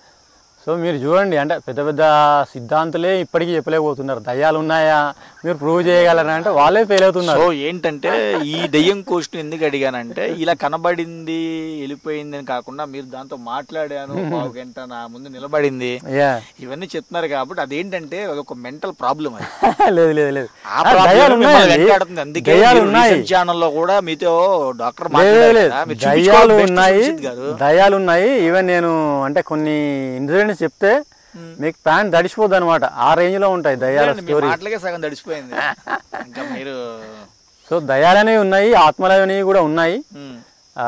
సో మీరు చూడండి అంటే పెద్ద పెద్ద సిద్ధాంతులే ఇప్పటికీ చెప్పలేకపోతున్నారు దయ్యాలు ఉన్నాయా మీరు ప్రూవ్ చేయగలరా అంటే వాళ్ళే ఫెయిల్ సో అవుతున్నారు ఏంటంటే ఈ దయ్యం క్వశ్చన్ ఎందుకు అడిగానంటే ఇలా కనబడింది వెళ్ళిపోయింది అని కాకుండా మీరు దాంతో మాట్లాడాను పావు గంట నా ముందు నిలబడింది యా ఇవన్నీ చెప్తున్నారు కాబట్టి అదేంటంటే ఒక మెంటల్ ప్రాబ్లం అది లేదు లేదు లేదు ఆ ఆ, problem దయ్యాలు మిమ్మల్ని ఉన్నాయండి వెంటాడుతుంది అందుకే దయ్యాలు మీరు ఉన్నాయి recent ఛానల్లో కూడా మీతో డాక్టర్ లేదు మాట్లాడారు లేదు కదా, మీరు దయ్యాలు చూపించుకోవాలి best ఉన్నాయి సుజిత్ గారు దయ్యాలు ఉన్నాయి ఈవెన్ నేను అంటే కొన్ని ఇన్సిడెంట్స్ చెప్తే మీకు ప్యాంట్ తడిసిపోద్ది అనమాట ఆ రేంజ్ లో ఉంటాయి దయ్యాల లేదండి, మీ స్టోరీ మాటలకే సగం తడిసిపోయింది ఇంకా మీరు సో దయ్యాలనేవి ఉన్నాయి ఆత్మలనేవి కూడా ఉన్నాయి ఉమ్, ఆ,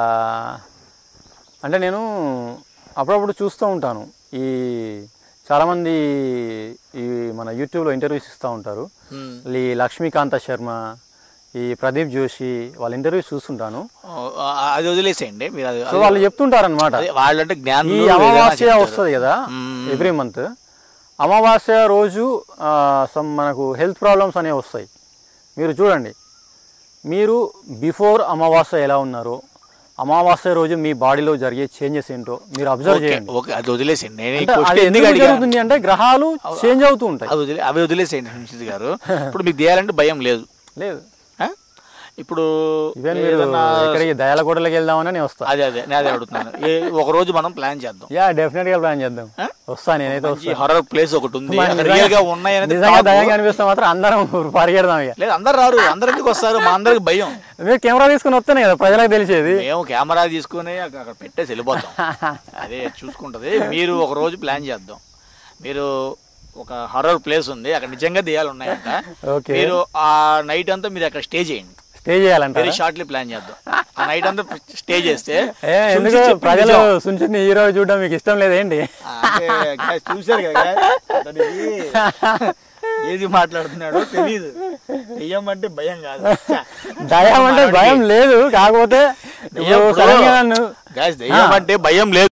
అంటే నేను అప్పుడప్పుడు చూస్తూ ఉంటాను ఈ చాలామంది ఈ మన యూట్యూబ్లో ఇంటర్వ్యూస్ ఇస్తూ ఉంటారు ఉమ్. ఈ లక్ష్మీకాంత శర్మ ఈ ప్రదీప్ జోషి వాళ్ళ ఇంటర్వ్యూస్ చూస్తుంటాను ఆ, అది వదిలేసేయండి మీరు అది సో వాళ్ళు చెప్తుంటారనమాట అదే వాళ్ళంటే జ్ఞానం ఈ అమావాస్య వస్తుంది కదా ఎవ్రీ మంత్ అమావాస్య రోజు సమ్ మనకు హెల్త్ ప్రాబ్లమ్స్ అనేవి వస్తాయి మీరు చూడండి మీరు బిఫోర్ అమావాస్య ఎలా ఉన్నారో అమావాస్య రోజు మీ బాడీలో జరిగే చేంజెస్ ఏంటో మీరు అబ్జర్వ్ ఓకే చేయండి ఓకే అది వదిలేసేయండి నేను ఈ అంటే question అది ఎందుకు ఎందుకు అడిగాను? జరుగుతుంది అంటే గ్రహాలు చేంజ్ అవుతూ ఉంటాయి అవి వదిలే అవి వదిలేసేయండి సునీల్ గారు ఇప్పుడు మీకు తీయాలంటే భయం లేదు లేదు ఆ? ఇప్పుడు ఈవెన్ మీరు ఏదన్నా ఎక్కడికి దయాలగూడలోకి వెళ్దామని నేను వస్తా అదే అదే నేను అదే అడుగుతున్నాను ఏ- ఒక రోజు మనం ప్లాన్ చేద్దాం యా డెఫినెట్ గా ప్లాన్ చేద్దాం ఆ? వస్తా నేనైతే మంచి వస్తా హర్రర్ ప్లేస్ ఒకటి ఉంది మరి అక్కడ నిజంగా- రియల్ గా ఉన్నాయి అనేది నిజంగా talk. దయంగా అనిపిస్తే మాత్రం అందరం పరిగెడదాం ఇక లేదు అందరు రారు అందరు ఎందుకు వస్తారు మా అందరికి భయం మీరు కెమెరా తీసుకుని వస్తేనే కదా ప్రజలకు తెలిసేది మేము కెమెరా తీసుకుని అక్కడ అక్కడ పెట్టేసి వెళ్ళిపోతాం అదే చూసుకుంటది మీరు ఒక రోజు ప్లాన్ చేద్దాం మీరు ఒక హర్రర్ ప్లేస్ ఉంది అక్కడ నిజంగా దెయ్యాలు ఉన్నాయంట ఓకే. మీరు ఆ నైట్ అంతా మీరు అక్కడ స్టే చేయండి స్టే చేయాలంట వెరీ షార్ట్లీ ప్లాన్ చేద్దాం ఆ నైట్ అంతా స్టే చేస్తే ఏ ఎందుకు చూసి చెప్పి ప్రజలు నిజం. సుంచిని హీరో చూడడం మీకు ఇష్టం లేదేంటి ఆ, అంటే guys చూశారు కదా అతనికి ఏది మాట్లాడుతున్నాడో తెలియదు దెయ్యం అంటే భయం కాదు దయం అంటే భయం లేదు కాకపోతే ఇప్పుడు సడన్ గా నన్ను గాయస్ దెయ్యం అంటే భయం లేదు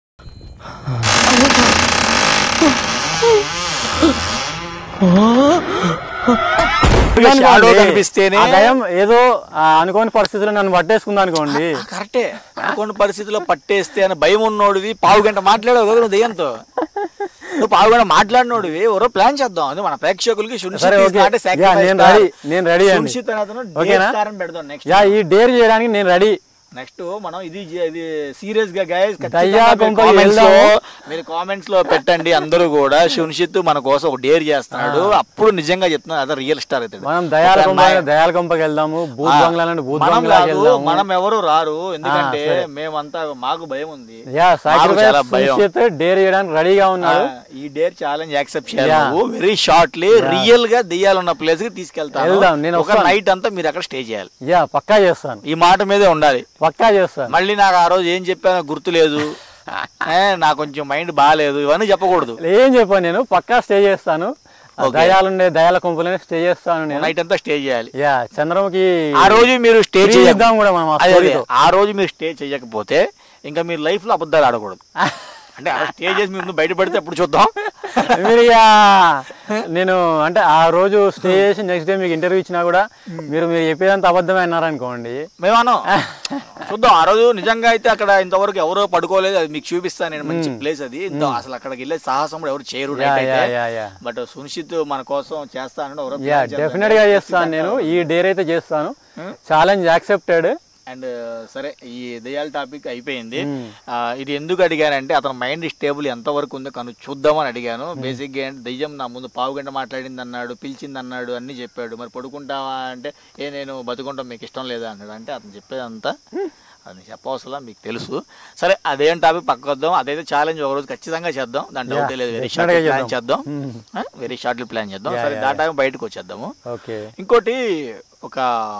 షాడో కనిపిస్తేనే ఆ దయం ఏదో ఆ, అనుకోని పరిస్థితుల్లో నన్ను పట్టేసుకుంది అనుకోండి కరెక్టే అనుకోని పరిస్థితిలో పట్టేస్తే అని భయం ఉన్నోడివి పావు గంట మాట్లాడావు కదా నువ్వు దెయ్యంతో నువ్వు పావు గంట మాట్లాడినోడివి ఎవరో ప్లాన్ చేద్దాం అది మన ప్రేక్షకులకి సరే ఓకే యా, నేను రెడీ నేను రెడీ అండి ఓకేనా పెడదాం నెక్స్ట్ యా ఈ డేర్ చేయడానికి నేను రెడీ నెక్స్ట్ మనం ఇది జే- ఇది సీరియస్ గా గైస్ దయ్యా కొంపకి కామెంట్స్ లో వెళ్దాము. మీరు కామెంట్స్ లో పెట్టండి అందరూ కూడా శున్షిత్ మన కోసం ఒక డేర్ చేస్తున్నాడు అప్పుడు నిజంగా చెప్తున్నాడు అదే రియల్ స్టార్ అవుతాడు మనం దయాల ఒక కొంప అమ్మాయి- దయాల కొంపకి వెళ్దాము భూత్ ఆ, బంగ్లా నుండి భూత్ మనం బంగ్లాకి కాదు, వెళ్దాము మనం ఎవరు రారు ఎందుకంటే సరే. మేమంతా మాకు భయం ఉంది యా మాకు చాలా భయం సాక్రిఫైస్ డేర్ చేయడానికి రెడీగా ఉన్నాడు ఆ, ఈ డేర్ ఛాలెంజ్ యాక్సెప్ట్ చేయాలి Yeah. నువ్వు వెరీ షార్ట్లీ రియల్ గా దెయ్యాలున్న ప్లేస్ కి తీసుకెళ్తాను వెళ్దాం, నేను ఒక వస్తాను. నైట్ అంతా మీరు అక్కడ స్టే చేయాలి యా పక్కా చేస్తాను ఈ మాట మీదే ఉండాలి పక్కా చేస్తాను మళ్ళీ నాకు ఆ రోజు ఏం చెప్పానో గుర్తులేదు ఏ, నాకు కొంచెం మైండ్ బాగాలేదు ఇవన్నీ చెప్పకూడదు ఏం చెప్పాను నేను పక్కా స్టే చేస్తాను ఆ Okay. దయాలుండే దయాల కొంపలోనే స్టే చేస్తాను నేను నైట్ అంతా స్టే చేయాలి యా చంద్రముఖి ఆ రోజు మీరు స్టే free చేయ ఇద్దాం కూడా మనం ఆ అదే, అదే. storyతో. ఆ రోజు మీరు స్టే చేయకపోతే ఇంకా మీరు లైఫ్ లో అబద్ధాలు ఆడకూడదు అంటే అలా స్టే చేసి మీ ముందు బయటపడితే అప్పుడు చూద్దాం మీరు ఇక నేను అంటే ఆ రోజు స్టే చేసి నెక్స్ట్ డే మీకు ఇంటర్వ్యూ ఇచ్చినా కూడా మీరు మీరు చెప్పేదంతా అబద్ధమే అన్నారనుకోండి మేమను చూద్దాం ఆ రోజు నిజంగా అయితే అక్కడ ఇంతవరకు ఎవరో పడుకోలేదు అది మీకు చూపిస్తాను నేను మంచి ప్లేస్ అది ఇంత అసలు అక్కడికి వెళ్ళే సాహసం కూడా ఎవరు చేయరు యా, night యా, అయితే యా, యా. బట్ సునిశ్చిత్ మన కోసం చేస్తానని ఎవరో యా డెఫినెట్ గా చేస్తాను నేను ఈ డేర్ అయితే చేస్తాను ఛాలెంజ్ యాక్సెప్టెడ్ అండ్ సరే ఈ దయాల టాపిక్ అయిపోయింది ఆ, ఇది ఎందుకు అడిగానంటే అతని మైండ్ స్టేబుల్ ఎంతవరకు ఉందో కను చూద్దామని అడిగాను బేసిక్ గా ఏంటి దయ్యం నా ముందు పావు గంట మాట్లాడింది అన్నాడు పిలిచింది అన్నాడు అన్ని చెప్పాడు మరి పడుకుంటావా అంటే ఏ నేను బతుకుంటాం మీకు ఇష్టం లేదా అన్నాడు అంటే అతను చెప్పేదంతా అది చెప్పవసరం మీకు తెలుసు సరే అదేం టాపిక్ పక్క వద్దాం అదైతే ఛాలెంజ్ ఒక రోజు ఖచ్చితంగా చేద్దాం దాని డౌట్ లేదు వెరీ షార్ట్ definitely గా ప్లాన్ చేద్దాం వెరీ షార్ట్లీ ప్లాన్ చేద్దాం Yeah, సరే yeah, దా టైం బయటకు వచ్చేద్దాము ఓకే ఇంకోటి ఒక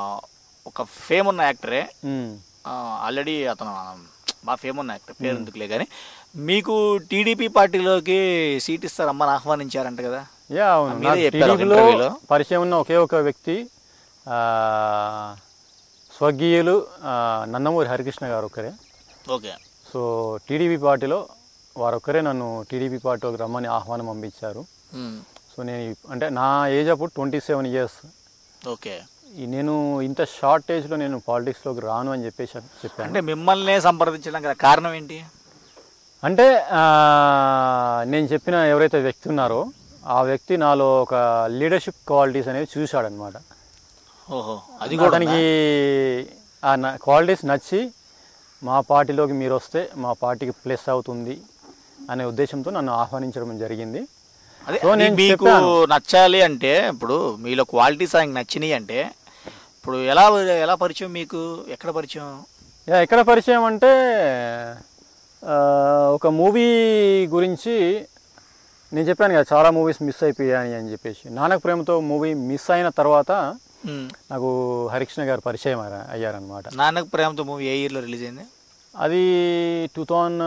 ఒక ఫేమ్ ఉన్న యాక్టరే ఆల్రెడీ అతను బాగా ఫేమ్ ఉన్న యాక్టర్ పేరు ఎందుకులే కానీ మీకు టీడీపీ పార్టీలోకి సీట్ ఇస్తారమ్మని ఆహ్వానించారంట కదా యా అవును మీరే నాకు చెప్పారు ఒక టీడీపీలో ఇంటర్వ్యూలో. పరిచయం ఉన్న ఒకే ఒక వ్యక్తి ఆ, స్వర్గీయులు ఆ, నందమూరి హరికృష్ణ గారు ఒక్కరే ఓకే సో టీడీపీ పార్టీలో వారొక్కరే నన్ను టీడీపీ పార్టీలోకి రమ్మని ఆహ్వానం పంపించారు ఉమ్, సో నేను ఇప్- అంటే నా ఏజ్ అప్పుడు ట్వంటీ సెవెన్ ఇయర్స్ ఓకే నేను ఇంత షార్ట్ ఏజ్లో నేను పాలిటిక్స్లోకి రాను అని చెప్పేసి చెప్పాను అంటే మిమ్మల్నే సంప్రదించడం కదా కారణం ఏంటి అంటే ఆ, నేను చెప్పిన ఎవరైతే వ్యక్తి ఉన్నారో ఆ వ్యక్తి నాలో ఒక లీడర్షిప్ క్వాలిటీస్ అనేవి చూశాడనమాట ఓహో అది కూడా అతనికి ఆ క్వాలిటీస్ నచ్చి మా పార్టీలోకి మీరు వస్తే మా పార్టీకి ప్లస్ అవుతుంది అనే ఉద్దేశంతో నన్ను ఆహ్వానించడం జరిగింది అదే సో అది నేను మీకు చెప్పాను. నచ్చాలి అంటే ఇప్పుడు మీలో క్వాలిటీస్ ఆయనకి నచ్చినాయి అంటే ఇప్పుడు ఎలా ఎలా పరిచయం మీకు ఎక్కడ పరిచయం యా, ఎక్కడ పరిచయం అంటే ఆ, ఒక మూవీ గురించి నేను చెప్పాను కదా చాలా మూవీస్ మిస్ అయిపోయాయి అని చెప్పేసి నానక ప్రేమతో మూవీ మిస్ అయిన తర్వాత ఉమ్, నాకు హరికృష్ణ గారు పరిచయం అయ్యారు- అయ్యారనమాట నాన్నకు ప్రేమతో మూవీ ఏ ఇయర్లో రిలీజ్ అయింది అది టూ థౌజండ్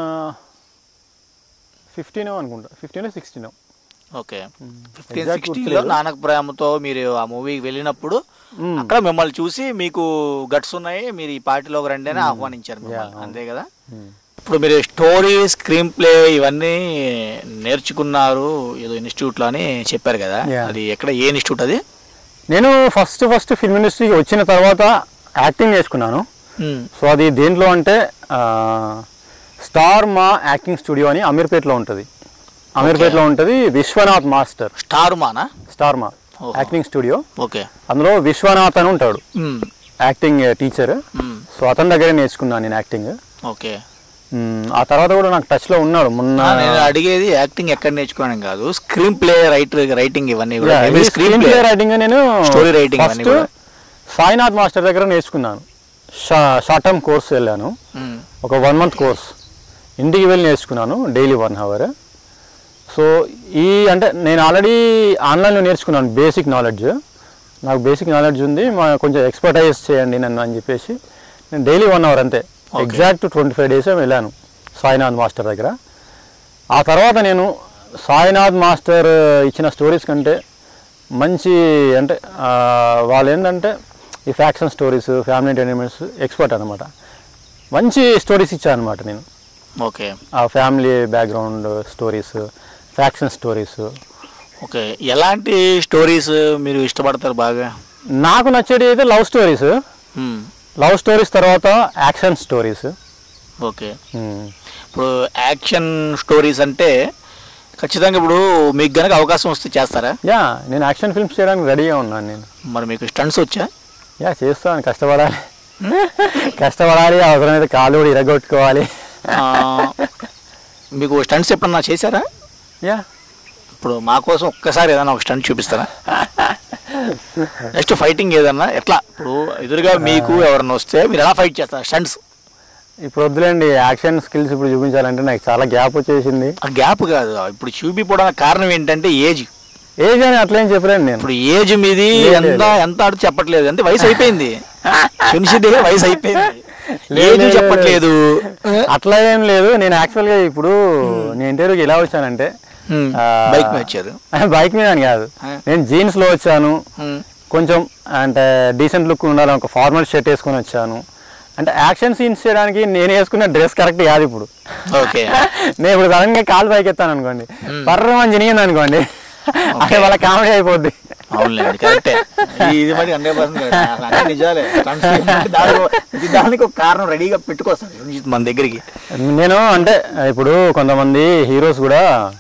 ఫిఫ్టీన్ అనుకుంటా fifteen sixteen okay fifteen Exact సిక్స్టీన్లో గుర్తులేదు. నానక ప్రేమతో మీరు ఆ మూవీకి వెళ్ళినప్పుడు అక్కడ మిమ్మల్ని చూసి మీకు గట్స్ ఉన్నాయి మీరు ఈ పార్టీలోకి రండి అని ఆహ్వానించారు మిమ్మల్ని. అంతే కదా ఇప్పుడు మీరు స్టోరీ స్క్రీన్ ప్లే ఇవన్నీ నేర్చుకున్నారు ఏదో ఇన్స్టిట్యూట్లో అని చెప్పారు కదా Yeah. అది ఎక్కడ ఏ ఇన్స్టిట్యూట్ అది నేను ఫస్ట్ ఫస్ట్ ఫిల్మ్ ఇండస్ట్రీకి వచ్చిన తర్వాత యాక్టింగ్ నేర్చుకున్నాను ఉమ్, సో అది దేంట్లో అంటే ఆ, స్టార్ మా యాక్టింగ్ స్టూడియో అని అమీర్పేట్లో ఉంటుంది అమీర్పేట్లో ఉంటుంది విశ్వనాథ్ మాస్టర్ స్టార్ మానా స్టార్ మా ఓహో. యాక్టింగ్ స్టూడియో ఓకే అందులో విశ్వనాథ్ అని ఉంటాడు um, acting teacher hmm. So అతని దగ్గరే నేర్చుకున్నాను నేను యాక్టింగ్ ఓకే మ్మ్, ఆ తర్వాత కూడా నాకు టచ్లో ఉన్నాడు మొన్న ఆ, నేను అడిగేది యాక్టింగ్ ఎక్కడ నేర్చుకోవడం కాదు స్క్రీన్ ప్లే రైటర్ రైటింగ్ ఇవన్నీ కూడా screen screen play play writing నేను Story writing ఫస్ట్ అన్నీ కూడా. సాయినాథ్ మాస్టర్ దగ్గర నేర్చుకున్నాను షార్ట్ టర్మ్ కోర్స్ వెళ్ళాను ఒక వన్ మంత్ కోర్స్ ఇంటికి వెళ్ళి నేర్చుకున్నాను డైలీ వన్ అవర్ సో ఈ అంటే నేను ఆల్రెడీ ఆన్లైన్లో నేర్చుకున్నాను బేసిక్ నాలెడ్జ్ నాకు బేసిక్ నాలెడ్జ్ ఉంది మా కొంచెం ఎక్స్పర్టైజ్ చేయండి నన్ను అని చెప్పేసి నేను డైలీ వన్ అవర్ అంతే ఎగ్జాక్ట్ ట్వంటీ ఫైవ్ డేస్ వెళ్ళాను సాయినాథ్ మాస్టర్ దగ్గర ఆ తర్వాత నేను సాయినాథ్ మాస్టర్ ఇచ్చిన స్టోరీస్ కంటే మంచి అంటే ఆ, వాళ్ళు ఏంటంటే ఈ faction stories family entertainments expert అనమాట మంచి స్టోరీస్ ఇచ్చాను అనమాట నేను ఓకే ఆ family background stories faction stories okay ఎలాంటి స్టోరీస్ మీరు ఇష్టపడతారు బాగా నాకు నచ్చేది అయితే love stories hmm. Love stories తర్వాత యాక్షన్ స్టోరీస్ ఓకే ఇప్పుడు యాక్షన్ స్టోరీస్ అంటే ఖచ్చితంగా ఇప్పుడు మీకు గనక అవకాశం వస్తే చేస్తారా యా నేను యాక్షన్ ఫిల్మ్స్ చేయడానికి రెడీగా ఉన్నాను నేను మరి మీకు స్టంట్స్ వచ్చా యా చేస్తాను కష్టపడాలి కష్టపడాలి అవసరమైతే కాళ్ళు కూడా ఇరగొట్టుకోవాలి ఆ, మీకు స్టంట్స్ ఎప్పుడన్నా చేశారా యా ఇప్పుడు మా కోసం ఒక్కసారి ఏదైనా ఒక స్టంట్ చూపిస్తారా నెక్స్ట్ ఫైటింగ్ ఏదన్నా ఎట్లా ఇప్పుడు ఎదురుగా మీకు ఎవరన్నా వస్తే మీరు ఎలా ఫైట్ చేస్తారు స్టంట్స్ ఇప్పుడు వద్దులేండి యాక్షన్ స్కిల్స్ ఇప్పుడు చూపించాలంటే నాకు చాలా గ్యాప్ వచ్చేసింది ఆ గ్యాప్ కాదు ఇప్పుడు చూపిపోవడానికి కారణం ఏంటంటే ఏజ్ ఏజ్ అని అట్లేం చెప్పలేను నేను ఇప్పుడు ఏజ్ మీది లేదు, ఎంత లేదు. ఎంత ఆడు చెప్పట్లేదు అంటే వయసు అయిపోయింది సునిశ్చిత వయసు అయిపోయింది లేదు, ఏజ్ లేదు, చెప్పట్లేదు అట్లా ఏం లేదు నేను యాక్చువల్గా ఇప్పుడు నేను ఇంటర్వ్యూకి ఎలా వచ్చానంటే హ్మ్. ఆ, బైక్ మీద వచ్చారు బైక్ మీద అని కాదు ఆ. నేను జీన్స్ లో వచ్చాను హ్మ్. కొంచెం అంటే డీసెంట్ లుక్ ఉండాలి ఒక ఫార్మల్ షర్ట్ వేసుకొని వచ్చాను అంటే యాక్షన్ సీన్స్ చేయడానికి నేను వేసుకున్న డ్రెస్ కరెక్ట్ కాదు ఇప్పుడు ఓకే నేను ఇప్పుడు సడన్ గా కాలు పైకి ఎత్తాను అనుకోండి పర్రం అని జరిగింది అనుకోండి అంటే వాళ్ళ కామెడీ అయిపోద్ది అవునులేండి కరెక్టే ఈ- ఇది మరి హండ్రెడ్ పర్సెంట్ నిజాలే Stunts ఏంటంటే దానికి- ఇది దానికి ఒక కారణం రెడీగా పెట్టుకోవచ్చు మన దగ్గరికి నేను అంటే ఇప్పుడు కొంతమంది హీరోస్ కూడా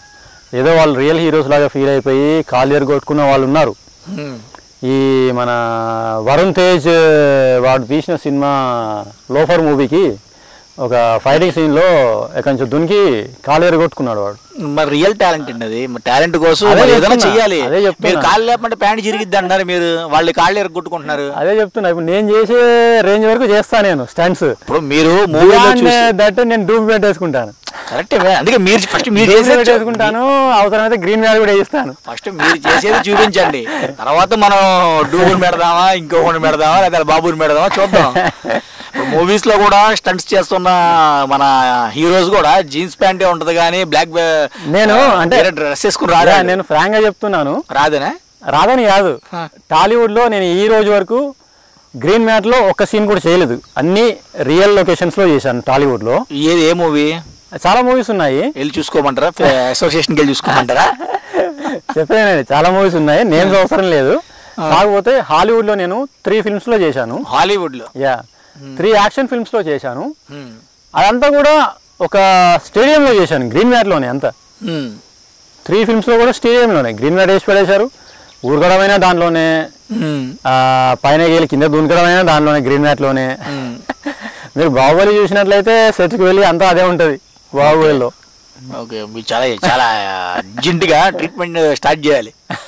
ఏదో వాళ్ళు రియల్ హీరోస్ లాగా ఫీల్ అయిపోయి కాలియర్ కొట్టుకున్న వాళ్ళు ఉన్నారు హ్మ్. ఈ మన వరుణ్ తేజ్ వాడు తీసిన సినిమా లోఫర్ మూవీకి ఒక ఫైటింగ్ సీన్లో కొంచెం దునికి కాలియర్ కొట్టుకున్నాడు వాడు మరి రియల్ టాలెంట్ అండి అది మరి టాలెంట్ కోసం అదే మరి ఏదైనా చెప్తున్నా, చెయ్యాలి అదే చెప్తున్నా. మీరు కాళ్ళు లేకపోతే ప్యాంట్ చిరిగిద్ది అంటారు మీరు వాళ్ళు కాళ్ళు ఎరగొట్టుకుంటున్నారు అదే చెప్తున్నా ఇప్పుడు నేను చేసే రేంజ్ వరకు చేస్తా నేను స్టంట్స్ ఇప్పుడు మీరు మూవీలో చూసి దట్ నేను డూమ్ పెట్టేసుకుంటాను కరెక్టే అందుకే మీరు ఫస్ట్ మీరు డూమ్ చేసేది పెట్టేసుకుంటాను అవసరమైతే గ్రీన్ మ్యాట్ కూడా వేయిస్తాను ఫస్ట్ మీరు చేసేది చూపించండి తర్వాత మనం డూబుని పెడదామా ఇంకొకటి పెడదామా లేదా బాబుని పెడదామా చూద్దాం మూవీస్ లో కూడా స్టంట్స్ చేస్తున్న మన హీరోస్ కూడా జీన్స్ ప్యాంటే ఉంటది కానీ బ్లాక్ నేను అంటే డ్రెస్ వేసుకుని రాదా అదే నేను ఫ్రాంక్ గా చెప్తున్నాను రాదనే రాదని కాదు టాలీవుడ్ లో నేను ఈ రోజు వరకు గ్రీన్ మ్యాట్ లో ఒక్క సీన్ కూడా చేయలేదు అన్ని రియల్ లొకేషన్స్ లో చేశాను టాలీవుడ్ లో ఏది ఏ మూవీ చాలా మూవీస్ ఉన్నాయి వెళ్ళి చూసుకోమంటారా అసోసియేషన్కి వెళ్ళి చూసుకోమంటారా చెప్పానండి చాలా మూవీస్ ఉన్నాయి నేమ్స్ అవసరం లేదు కాకపోతే హాలీవుడ్ లో నేను త్రీ ఫిల్మ్స్ లో చేశాను హాలీవుడ్ లో యా త్రీ యాక్షన్ ఫిల్మ్స్ లో చేశాను అదంతా కూడా ఒక స్టేడియంలో చేశాను గ్రీన్ మ్యాట్లోనే అంతా హ్మ్. త్రీ ఫిల్మ్స్లో కూడా స్టేడియంలోనే గ్రీన్ మ్యాట్ వేసి పడేశారు ఊరగడమైనా దాంట్లోనే హ్మ్. ఆ, పైన గేలి కింద దునకడమైనా దాంట్లోనే గ్రీన్ మ్యాట్లోనే హ్మ్. మీరు బాహుబలి చూసినట్లయితే సెట్కి వెళ్ళి అంతా అదే ఉంటుంది బాహుబలిలో ఓకే మీరు చాలా చాలా అర్జెంటుగా ట్రీట్మెంట్ స్టార్ట్ చేయాలి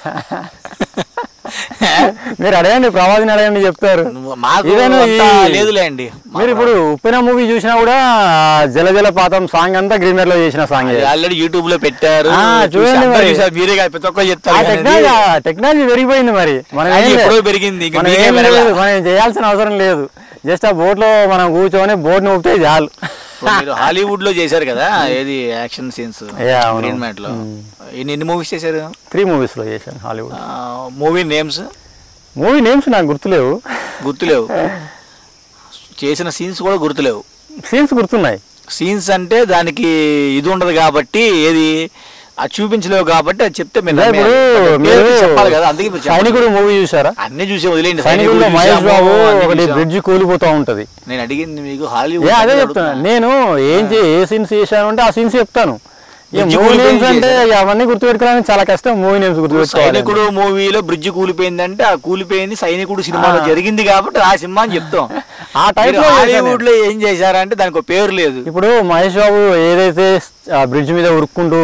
మీరు అడగండి ప్రవాదిని అడగండి చెప్తారు నువ్వు- మాకు Even అంతా ఈ- లేదులే అండి మీరు ఇప్పుడు ఉప్పెన మూవీ చూసినా కూడా జల జల పాతం సాంగ్ అంతా గ్రీన్ మ్యాట్ లో చేసిన సాంగ్ ఆల్రెడీ యూట్యూబ్ లో పెట్టారు ఆ, చూసి చూడండి అందరూ మరి. చూశారు. మీరే కాదు ప్రతి ఒక్కరు ఆ చెప్తారు కానీ టెక్నాలజీ టెక్నాలజీ పెరిగిపోయింది మరి మనం అది ఏం లేదు. ఎప్పుడో పెరిగింది, ఇంకా మనం మీకే ఏం పెరగలా. లేదు మనం చేయాల్సిన అవసరం లేదు జస్ట్ ఆ బోట్ లో మనం కూర్చొని బోట్ ని ఊపితే చాలు ఇప్పుడు మీరు హాలీవుడ్ లో చేశారు కదా ఏది యాక్షన్ సీన్స్ Yeah, అవును. గ్రీన్ మ్యాట్ లో ఎన్ని ఎన్ని మూవీస్ చేశారు త్రీ మూవీస్ లో చేశాను Hollywood movie names movie names నాకు గుర్తులేవు గుర్తులేవు చేసిన సీన్స్ కూడా గుర్తులేవు సీన్స్ గుర్తున్నాయి సీన్స్ అంటే దానికి ఇది ఉండదు కాబట్టి ఏది అది చూపించలేవు కాబట్టి అది చెప్తే మీరు అదే ఇప్పుడు నమ్మేయాలి. మీరు పేరు చెప్పాలి కదా అందుకే మీరు చెప్పండి. సైనికుడు మూవీ చూసారా అన్ని చూసి వదిలేండి సైనికుడులో సైనికుడు మహేష్ చూసాము, బాబు అన్ని ఒకటి చూసాము. బ్రిడ్జ్ కూలిపోతూ ఉంటది నేను అడిగింది మీకు ఏ హాలీవుడ్ అదే అని చెప్తున్నా అడుగుతున్నా. నేను ఏం చే ఏ సీన్స్ చేశాను అంటే ఆ సీన్స్ చెప్తాను ఇక బ్రిడ్జి మూవీ నేమ్స్ కూలిపోయింది అంటే ఇక అవన్నీ గుర్తుపెట్టుకోవడానికి చాలా కష్టం మూవీ నేమ్స్ గుర్తుపెట్టుకోవాలి సైనికుడు మూవీలో బ్రిడ్జ్ కూలిపోయిందంటే ఆ కూలిపోయింది సైనికుడు సినిమాలో జరిగింది కాబట్టి ఆ సినిమా అని చెప్తాం ఆ type మీరు లో చేశాను హాలీవుడ్ లో ఏం చేశారంటే దానికి ఒక పేరు లేదు ఇప్పుడు మహేష్ బాబు ఏదైతే ఆ బ్రిడ్జ్ మీద ఉరుక్కుంటూ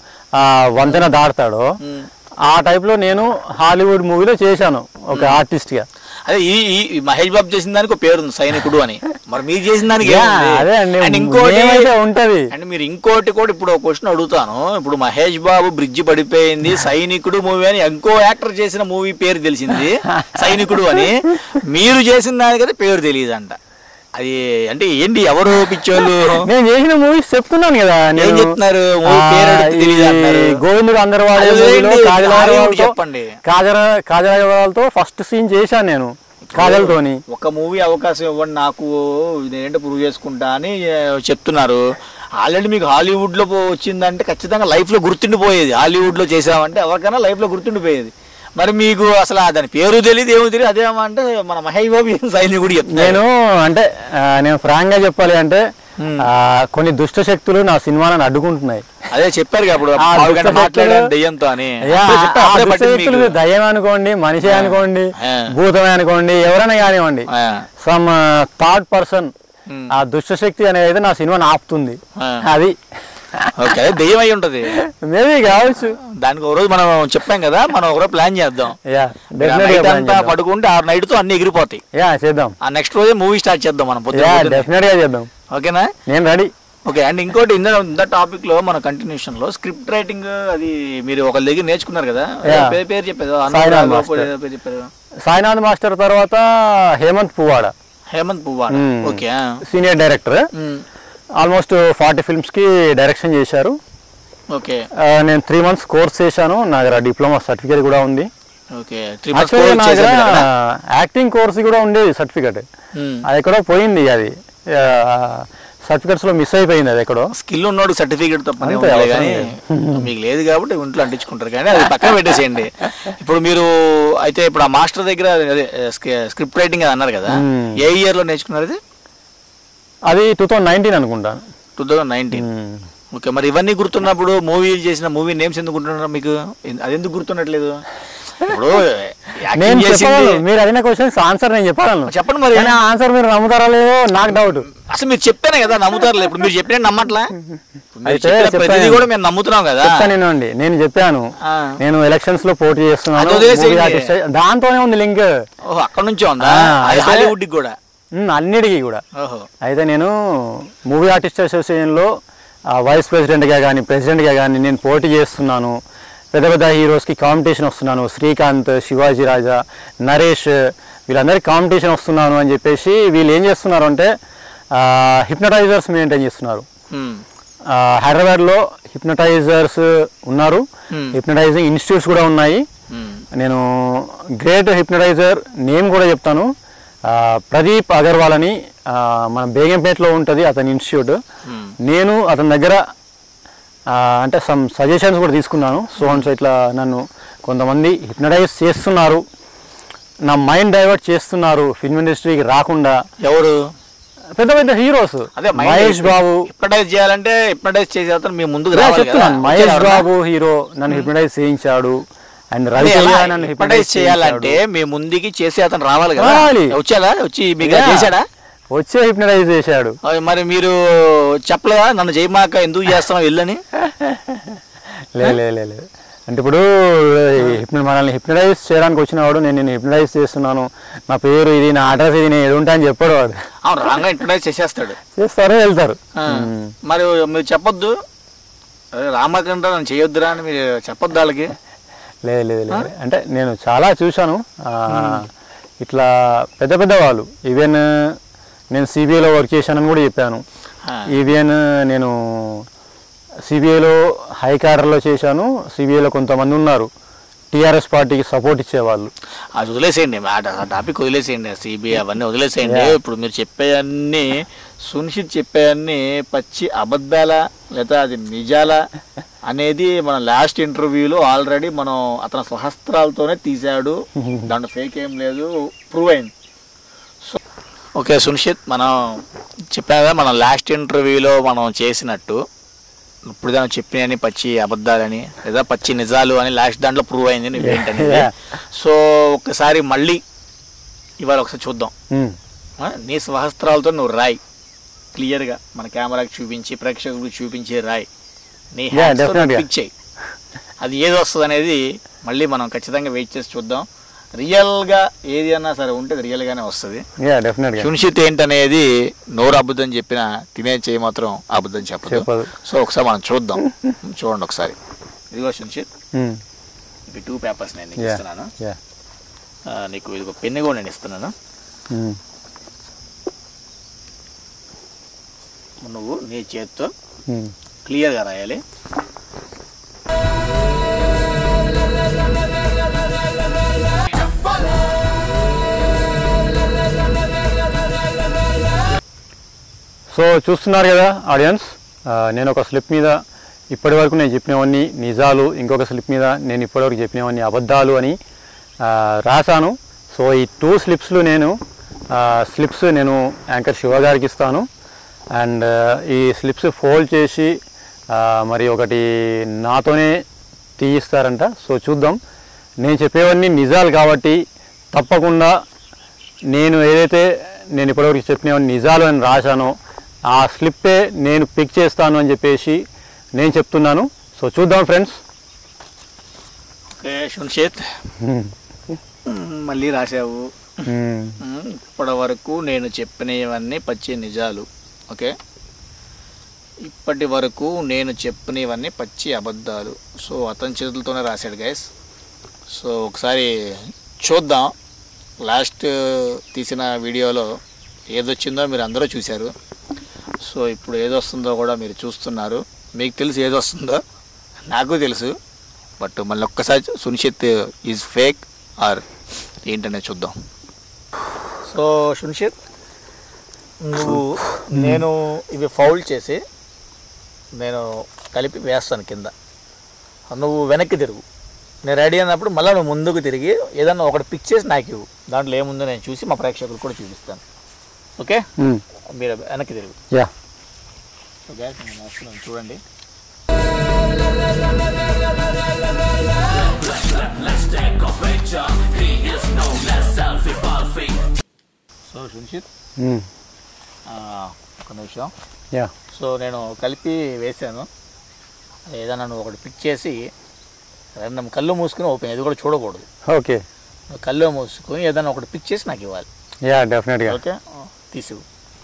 ఆ వంతెన దాడతాడో ఆ type లో నేను హాలీవుడ్ మూవీలో చేశాను ఒక ఆర్టిస్ట్ గా అదే ఈ ఈ- ఈ మహేష్ బాబు చేసిన దానికి ఒక పేరు ఉంది సైనికుడు అని మరి మీరు చేసిన దానికి యా, ఏముంది? అదే అండి అండ్ ఇంకోటి name అయితే ఉంటది అండ్ మీరు ఇంకోటి కూడా ఇప్పుడు ఒక క్వశ్చన్ అడుగుతాను ఇప్పుడు మహేష్ బాబు బ్రిడ్జి పడిపోయింది సైనికుడు మూవీ అని ఇంకో యాక్టర్ చేసిన మూవీ పేరు తెలిసింది సైనికుడు అని మీరు చేసిన దానికైతే పేరు తెలియదు అంట అది అంటే ఏంటి ఎవరు పిచ్చోళ్ళు నేను చేసిన మూవీస్ చెప్తున్నాను కదా నేను చెప్తున్నారు? మూవీ పేరు అడిగితే ఆ, తెలీదు ఈ అంటున్నారు. గోవిందుడు అందరవాడే అది మూవీలో ఏంటి? కాజల్ హాలీవుడ్ అగర్వాల్తో- చెప్పండి. కాజల కాజల్ అగర్వాల్తో ఫస్ట్ సీన్ చేశాను నేను కాజల్తోని ఒక మూవీ అవకాశం ఇవ్వండి నాకు నేనేంటో ప్రూవ్ చేసుకుంటా అని ఏ, చెప్తున్నారు ఆల్రెడీ మీకు హాలీవుడ్ లో పో- వచ్చిందంటే ఖచ్చితంగా లైఫ్ లో గుర్తుండిపోయేది హాలీవుడ్ లో చేసామంటే ఎవరికైనా లైఫ్ లో గుర్తుండిపోయేది మరి మీకు అసలు ఆ దాని పేరు తెలియదు ఏమో తెలియదు అదేమంటే మన మహేష్ బాబు ఏం సైనికుడు చెప్తున్నాను నేను అంటే ఆ, నేను ఫ్రాంక్ గా చెప్పాలి అంటే ఆ, కొన్ని దుష్ట శక్తులు నా సినిమాలను అడ్డుకుంటున్నాయి అదే చెప్పారు కదా అప్పుడు ఆ పావు గంట దుష్ట మాట్లాడాను శక్తులు- దెయ్యంతో అని అయ్యా, అప్పుడే చెప్పా, ఆ అప్పుడే దుష్ట పట్టింది శక్తులు మీకు. దయ్యం అనుకోండి మనిషి అనుకోండి ఆ. భూతమే అనుకోండి ఎవరైనా కానివ్వండి ఆ, సమ్ థర్డ్ పర్సన్ ఆ దుష్ట శక్తి అనేది నా సినిమాని ఆపుతుంది ఆ. అది ఓకే అదే దెయ్యం అయి ఉంటది మేబీ కావచ్చు దానికి ఒక రోజు మనం చెప్పాం కదా మనం ఒక రోజు ప్లాన్ చేద్దాం యా నైట్ డెఫినెట్ అంతా పడుకుంటే ఆరు నైట్ తో అన్ని ఎగిరిపోతాయి యా చేద్దాం ఆ నెక్స్ట్ రోజే మూవీ స్టార్ట్ చేద్దాం మనం పొద్దున్న యా పొద్దున్నే. డెఫినెట్ గా చేద్దాం ఓకేనా నేను రెడీ ఓకే అండ్ ఇంకోటి ఇంద ఇంత టాపిక్ లో మన కంటిన్యూషన్ లో స్క్రిప్ట్ రైటింగ్ అది మీరు ఒకళ్ళ దగ్గర నేర్చుకున్నారు కదా Yeah. పేరు పేరు చెప్పేది సాయినాథ్ అనురాగ్ మాస్టర్. గోపాల్ ఏదో పేరు చెప్పారు సాయినాథ్ మాస్టర్ తర్వాత Hemanth Puvvada Hemanth Puvvada Hmm. Okay senior director Hmm. Almost forty films కి డైరెక్షన్ చేశారు ఓకే ఆ, నేను త్రీ మంత్స్ కోర్స్ చేశాను నా దగ్గర డిప్లొమా సర్టిఫికేట్ కూడా ఉంది ఓకే త్రీ మంత్స్ యాక్చువల్గా నా దగ్గర చేశారు యాక్టింగ్ కోర్స్ కూడా ఉండేది సర్టిఫికేట్ అది ఎక్కడో పోయింది అది సర్టిఫికెట్స్ లో మిస్ అయిపోయింది అది ఎక్కడో స్కిల్ ఉన్నోడు సర్టిఫికేట్ తప్పనే అంతే, ఉందిలే అవసరం కానీ మీకు లేదు కాబట్టి ఇంట్లో అంటించుకుంటారు కానీ అది పక్కన పెట్టేసేయండి ఇప్పుడు మీరు అయితే ఇప్పుడు ఆ మాస్టర్ దగ్గర అదే స్క్రిప్ట్ రైటింగ్ అది అన్నారు కదా Hmm. ఏ ఇయర్ లో నేర్చుకున్నారు అది అది టూ థౌజండ్ నైన్టీన్ అనుకుంటాను two thousand nineteen hmm. Okay మరి ఇవన్నీ గుర్తున్నప్పుడు మూవీలు చేసిన మూవీ నేమ్స్ ఎందుకు గుర్తున్నారు మీకు ఎన్- అది ఎందుకు గుర్తుండట్లేదు ఇప్పుడు యాక్టింగ్ నేను చేసింది చెప్పగలను మీరు అడిగిన క్వశ్చన్స్ ఆన్సర్ నేను చెప్పగలను చెప్పండి మరి కానీ ఆన్సర్ మీరు నమ్ముతారా లేదో నాకు డౌట్ అసలు మీరు చెప్పానే కదా నమ్ముతారు ఇప్పుడు మీరు చెప్పిన నమ్మట్లా ఇప్పుడు మీరు అయితే చెప్పిన ప్రతిదీ చెప్పాను. కూడా మేము నమ్ముతున్నాం కదా చెప్తాను నేను అండి నేను చెప్పాను ఆ. నేను ఎలక్షన్స్ లో పోటీ చేస్తున్నాను అది వదిలేసేయండి. movie artist అయ్యి- దాంతోనే ఉంది లింక్ ఓహో అక్కడ నుంచే ఉందా ఆ, అది అయితే- హాలీవుడ్ కి కూడా అన్నిటికీ కూడా ఓహో అయితే నేను మూవీ ఆర్టిస్ట్ అసోసియేషన్లో వైస్ ప్రెసిడెంట్గా కానీ ప్రెసిడెంట్గా కానీ నేను పోటీ చేస్తున్నాను పెద్ద పెద్ద హీరోస్కి కాంపిటీషన్ వస్తున్నాను శ్రీకాంత్ శివాజీ రాజా నరేష్ వీళ్ళందరికీ కాంపిటీషన్ వస్తున్నాను అని చెప్పేసి వీళ్ళు ఏం చేస్తున్నారు అంటే హిప్నటైజర్స్ మెయింటైన్ చేస్తున్నారు Hmm. ఆ, హైదరాబాద్లో హిప్నటైజర్స్ ఉన్నారు Hmm. హిప్నటైజింగ్ ఇన్స్టిట్యూట్స్ కూడా ఉన్నాయి Hmm. నేను గ్రేట్ హిప్నటైజర్ నేమ్ కూడా చెప్తాను ఆ, ప్రదీప్ అగర్వాల్ అని ఆ, మన బేగంపేటలో ఉంటుంది అతని ఇన్స్టిట్యూట్ Hmm. నేను అతని దగ్గర ఆ, అంటే సమ్ సజెషన్స్ కూడా తీసుకున్నాను సో అండ్ సో ఇట్లా నన్ను కొంతమంది హిప్నటైజ్ చేస్తున్నారు నా మైండ్ డైవర్ట్ చేస్తున్నారు ఫిల్మ్ ఇండస్ట్రీకి రాకుండా ఎవరు పెద్ద పెద్ద హీరోస్ అదే మహేష్ బాబు హిప్నటైజ్ చేయాలంటే హిప్నటైజ్ చేసే అతను మీ ముందుకు ఇలా రావాలి కదా చెప్తున్నాను మహేష్ వచ్చేవారా? బాబు హీరో నన్ను హిప్నటైజ్ చేయించాడు అండ్ అంటే రవి ఎలా? నన్ను హిప్నటైజ్ హిప్నటైజ్ చేయాలంటే మీ ముందుకి చేసే అతను రావాలి కదా రావాలి. వచ్చాడా వచ్చి మీకు Yeah. చేశాడా వచ్చే హిప్నటైజ్ చేశాడు ఆ, మరి మీరు చెప్పలేదా నన్ను చేయమాక ఎందుకు చేస్తున్నావు వెళ్ళని లే లే లే లే. అంటే ఇప్పుడు హిప్న మనల్ని హిప్నటైజ్ చేయడానికి వచ్చిన వాడు నేను నేను హిప్నటైజ్ చేస్తున్నాను నా పేరు ఇది నా అడ్రస్ ఇది నేను ఎదుంటా అని చెప్పాడు వాడు అవును రాంగా హిప్నటైజ్ చేసేస్తాడు చేస్తారు వెళ్తారు ఆ, మరి మీరు చెప్పొద్దు అరే రామాకంట నన్ను చేయొద్దురా అని మీరు చెప్పొద్దు వాళ్ళకి లేదు లేదు లేదు అంటే నేను చాలా చూశాను ఆ, ఇట్లా పెద్ద పెద్ద వాళ్ళు ఈవెన్ నేను సిబిఐలో వర్క్ చేశానని కూడా చెప్పాను ఆ. ఈవెన్ నేను సిబిఐలో హై క్యాడర్లో చేశాను సిబిఐలో కొంతమంది ఉన్నారు టీఆర్ఎస్ పార్టీకి సపోర్ట్ ఇచ్చేవాళ్ళు అది వదిలేసేయండి ఆ ట- ఆ టాపిక్ వదిలేసేయండి సిబిఐ అవన్నీ వదిలేసేయండి ఇప్పుడు మీరు చెప్పేవన్నీ సునిశ్చిత్ చెప్పేవన్నీ పచ్చి అబద్ధాలా లేదా అది నిజాలా అనేది మన లాస్ట్ ఇంటర్వ్యూలో ఆల్రెడీ మనం అతని స్వహస్త్రాలతోనే తీశాడు దాంట్లో ఫేక్ ఏం లేదు ప్రూవ్ అయింది సో ఓకే సునిశ్చిత్ మనం చెప్పాం కదా మనం లాస్ట్ ఇంటర్వ్యూలో మనం చేసినట్టు ఇప్పుడు దాన్ని చెప్పినని పచ్చి అబద్ధాలని లేదా పచ్చి నిజాలు అని లాస్ట్ దాంట్లో ప్రూవ్ అయింది నువ్వేంటనేది Yeah. సో ఒక్కసారి మళ్ళీ ఇవాళ ఒకసారి చూద్దాం ఉమ్, ఆ, నీ స్వహస్త్రాలతో నువ్వు రాయి క్లియర్గా మన కెమెరాకి చూపించి ప్రేక్షకులకు చూపించి రాయి నీ Yeah, hands తో definitely. పిక్ చేయి అది ఏది వస్తుంది అనేది మళ్ళీ మనం ఖచ్చితంగా వెయిట్ చేసి చూద్దాం రియల్గా ఏది అన్నా సరే ఉంటే అది రియల్గానే వస్తుంది యా డెఫినెట్గా సునిశ్చిత ఏంటనేది నోరు అబద్ధం చెప్పిన తినే చేయి మాత్రం అబద్ధం చెప్పదు చెప్పదు. సో ఒకసారి మనం చూద్దాం చూడండి ఒకసారి ఇదిగో సునిశ్చిత్ ఉమ్, ఇవి టూ పేపర్స్ నేను నీకు Yeah. ఇస్తున్నాను యా ఆ, నీకు ఇదిగో పెన్ను కూడా నేను ఇస్తున్నాను ఉమ్, నువ్వు నీ చేతితో ఉమ్. క్లియర్గా రాయాలి సో చూస్తున్నారు కదా ఆడియన్స్ ఆ, నేను ఒక స్లిప్ మీద ఇప్పటి వరకు నేను చెప్పినవన్నీ నిజాలు ఇంకొక స్లిప్ మీద నేను ఇప్పటివరకు చెప్పినవన్నీ అబద్ధాలు అని ఆ, రాశాను సో ఈ టూ స్లిప్స్లు నేను స్లిప్స్ నేను యాంకర్ శివ గారికి ఇస్తాను అండ్ ఈ స్లిప్స్ ఫోల్డ్ చేసి ఆ, మరి ఒకటి నాతోనే తీయిస్తారంట సో చూద్దాం నేను చెప్పేవన్నీ నిజాలు కాబట్టి తప్పకుండా నేను ఏదైతే నేను ఇప్పటివరకు చెప్పినవన్నీ నిజాలు అని రాశానో ఆ స్లిప్పే నేను పిక్ చేస్తాను అని చెప్పేసి నేను చెప్తున్నాను సో చూద్దాం ఫ్రెండ్స్ ఓకే సునిశ్చిత్ మళ్ళీ రాసావు మ్మ్. ఇప్పటి వరకు నేను చెప్పినవన్నీ పచ్చి నిజాలు ఓకే ఇప్పటి వరకు నేను చెప్పినవన్నీ పచ్చి అబద్ధాలు సో అతని చేతులతోనే రాశాడు గైస్ సో ఒకసారి చూద్దాం లాస్ట్ తీసిన వీడియోలో ఏదొచ్చిందో మీరు అందరూ చూశారు సో ఇప్పుడు ఏదొస్తుందో కూడా మీరు చూస్తున్నారు మీకు తెలిసి ఏదొస్తుందో నాకు తెలుసు బట్ మళ్ళీ ఒక్కసారి సునిశ్చిత్ ఈజ్ ఫేక్ ఆర్ ఏంటనే చూద్దాం సో సునిశ్చిత్ నువ్వు నేను ఇవి ఫౌల్ చేసి నేను కలిపి వేస్తాను కింద నువ్వు వెనక్కి తిరుగు నేను రెడీ అయినప్పుడు మళ్ళీ నువ్వు ముందుకు తిరిగి ఏదన్నా ఒకటి పిక్ చేసి నాకు ఇవ్వు దాంట్లో ఏముందో నేను చూసి మా ప్రేక్షకులకు కూడా చూపిస్తాను ఓకే మీరు వెనక్కి తిరుగు యా ఓకే నేను వేస్తున్నాను చూడండి సో సునిశ్చిత్ ఆ, ఒక నిమిషం యా సో నేను కలిపి వేసాను ఏదైనా నువ్వు ఒకటి పిక్ చేసి రెండు కళ్ళు మూసుకుని ఓపెన్ ఇది కూడా చూడకూడదు ఓకే నువ్వు కళ్ళు మూసుకొని ఏదైనా ఒకటి పిక్ చేసి నాకు ఇవ్వాలి యా డెఫినెట్గా ఓకే తీసివు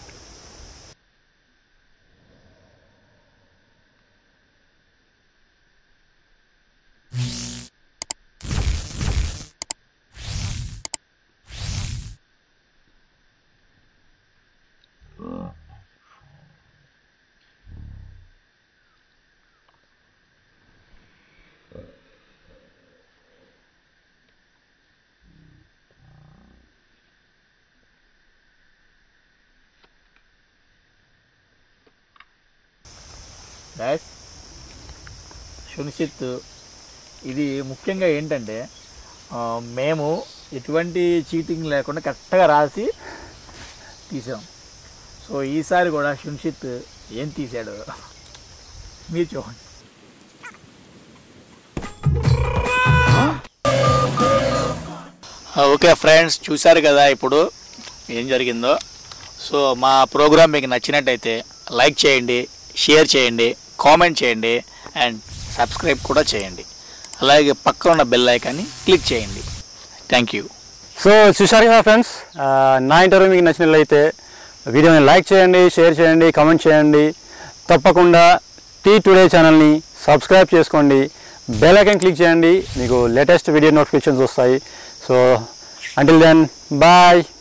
గాయస్ సునిశ్చిత్ ఇది ముఖ్యంగా ఏంటంటే ఆ, మేము ఎటువంటి చీటింగ్ లేకుండా కరెక్ట్గా రాసి తీసాం సో ఈసారి కూడా సునిశ్చిత్ ఏం తీశాడు మీరు చూడండి ఓకే ఫ్రెండ్స్ చూశారు కదా ఇప్పుడు ఏం జరిగిందో సో మా ప్రోగ్రామ్ మీకు నచ్చినట్టయితే లైక్ చేయండి షేర్ చేయండి కామెంట్ చేయండి అండ్ సబ్స్క్రైబ్ కూడా చేయండి అలాగే పక్కన ఉన్న బెల్ ఐకాన్ని క్లిక్ చేయండి థ్యాంక్ యూ సో చూశారు కదా ఫ్రెండ్స్ నా ఇంటర్వ్యూ మీకు నచ్చినట్లయితే వీడియోని లైక్ చేయండి షేర్ చేయండి కామెంట్ చేయండి తప్పకుండా టీ టుడే ఛానల్ని సబ్స్క్రైబ్ చేసుకోండి బెల్ ఐకాన్ క్లిక్ చేయండి మీకు లేటెస్ట్ వీడియో నోటిఫికేషన్స్ వస్తాయి సో అంటిల్ దెన్ బాయ్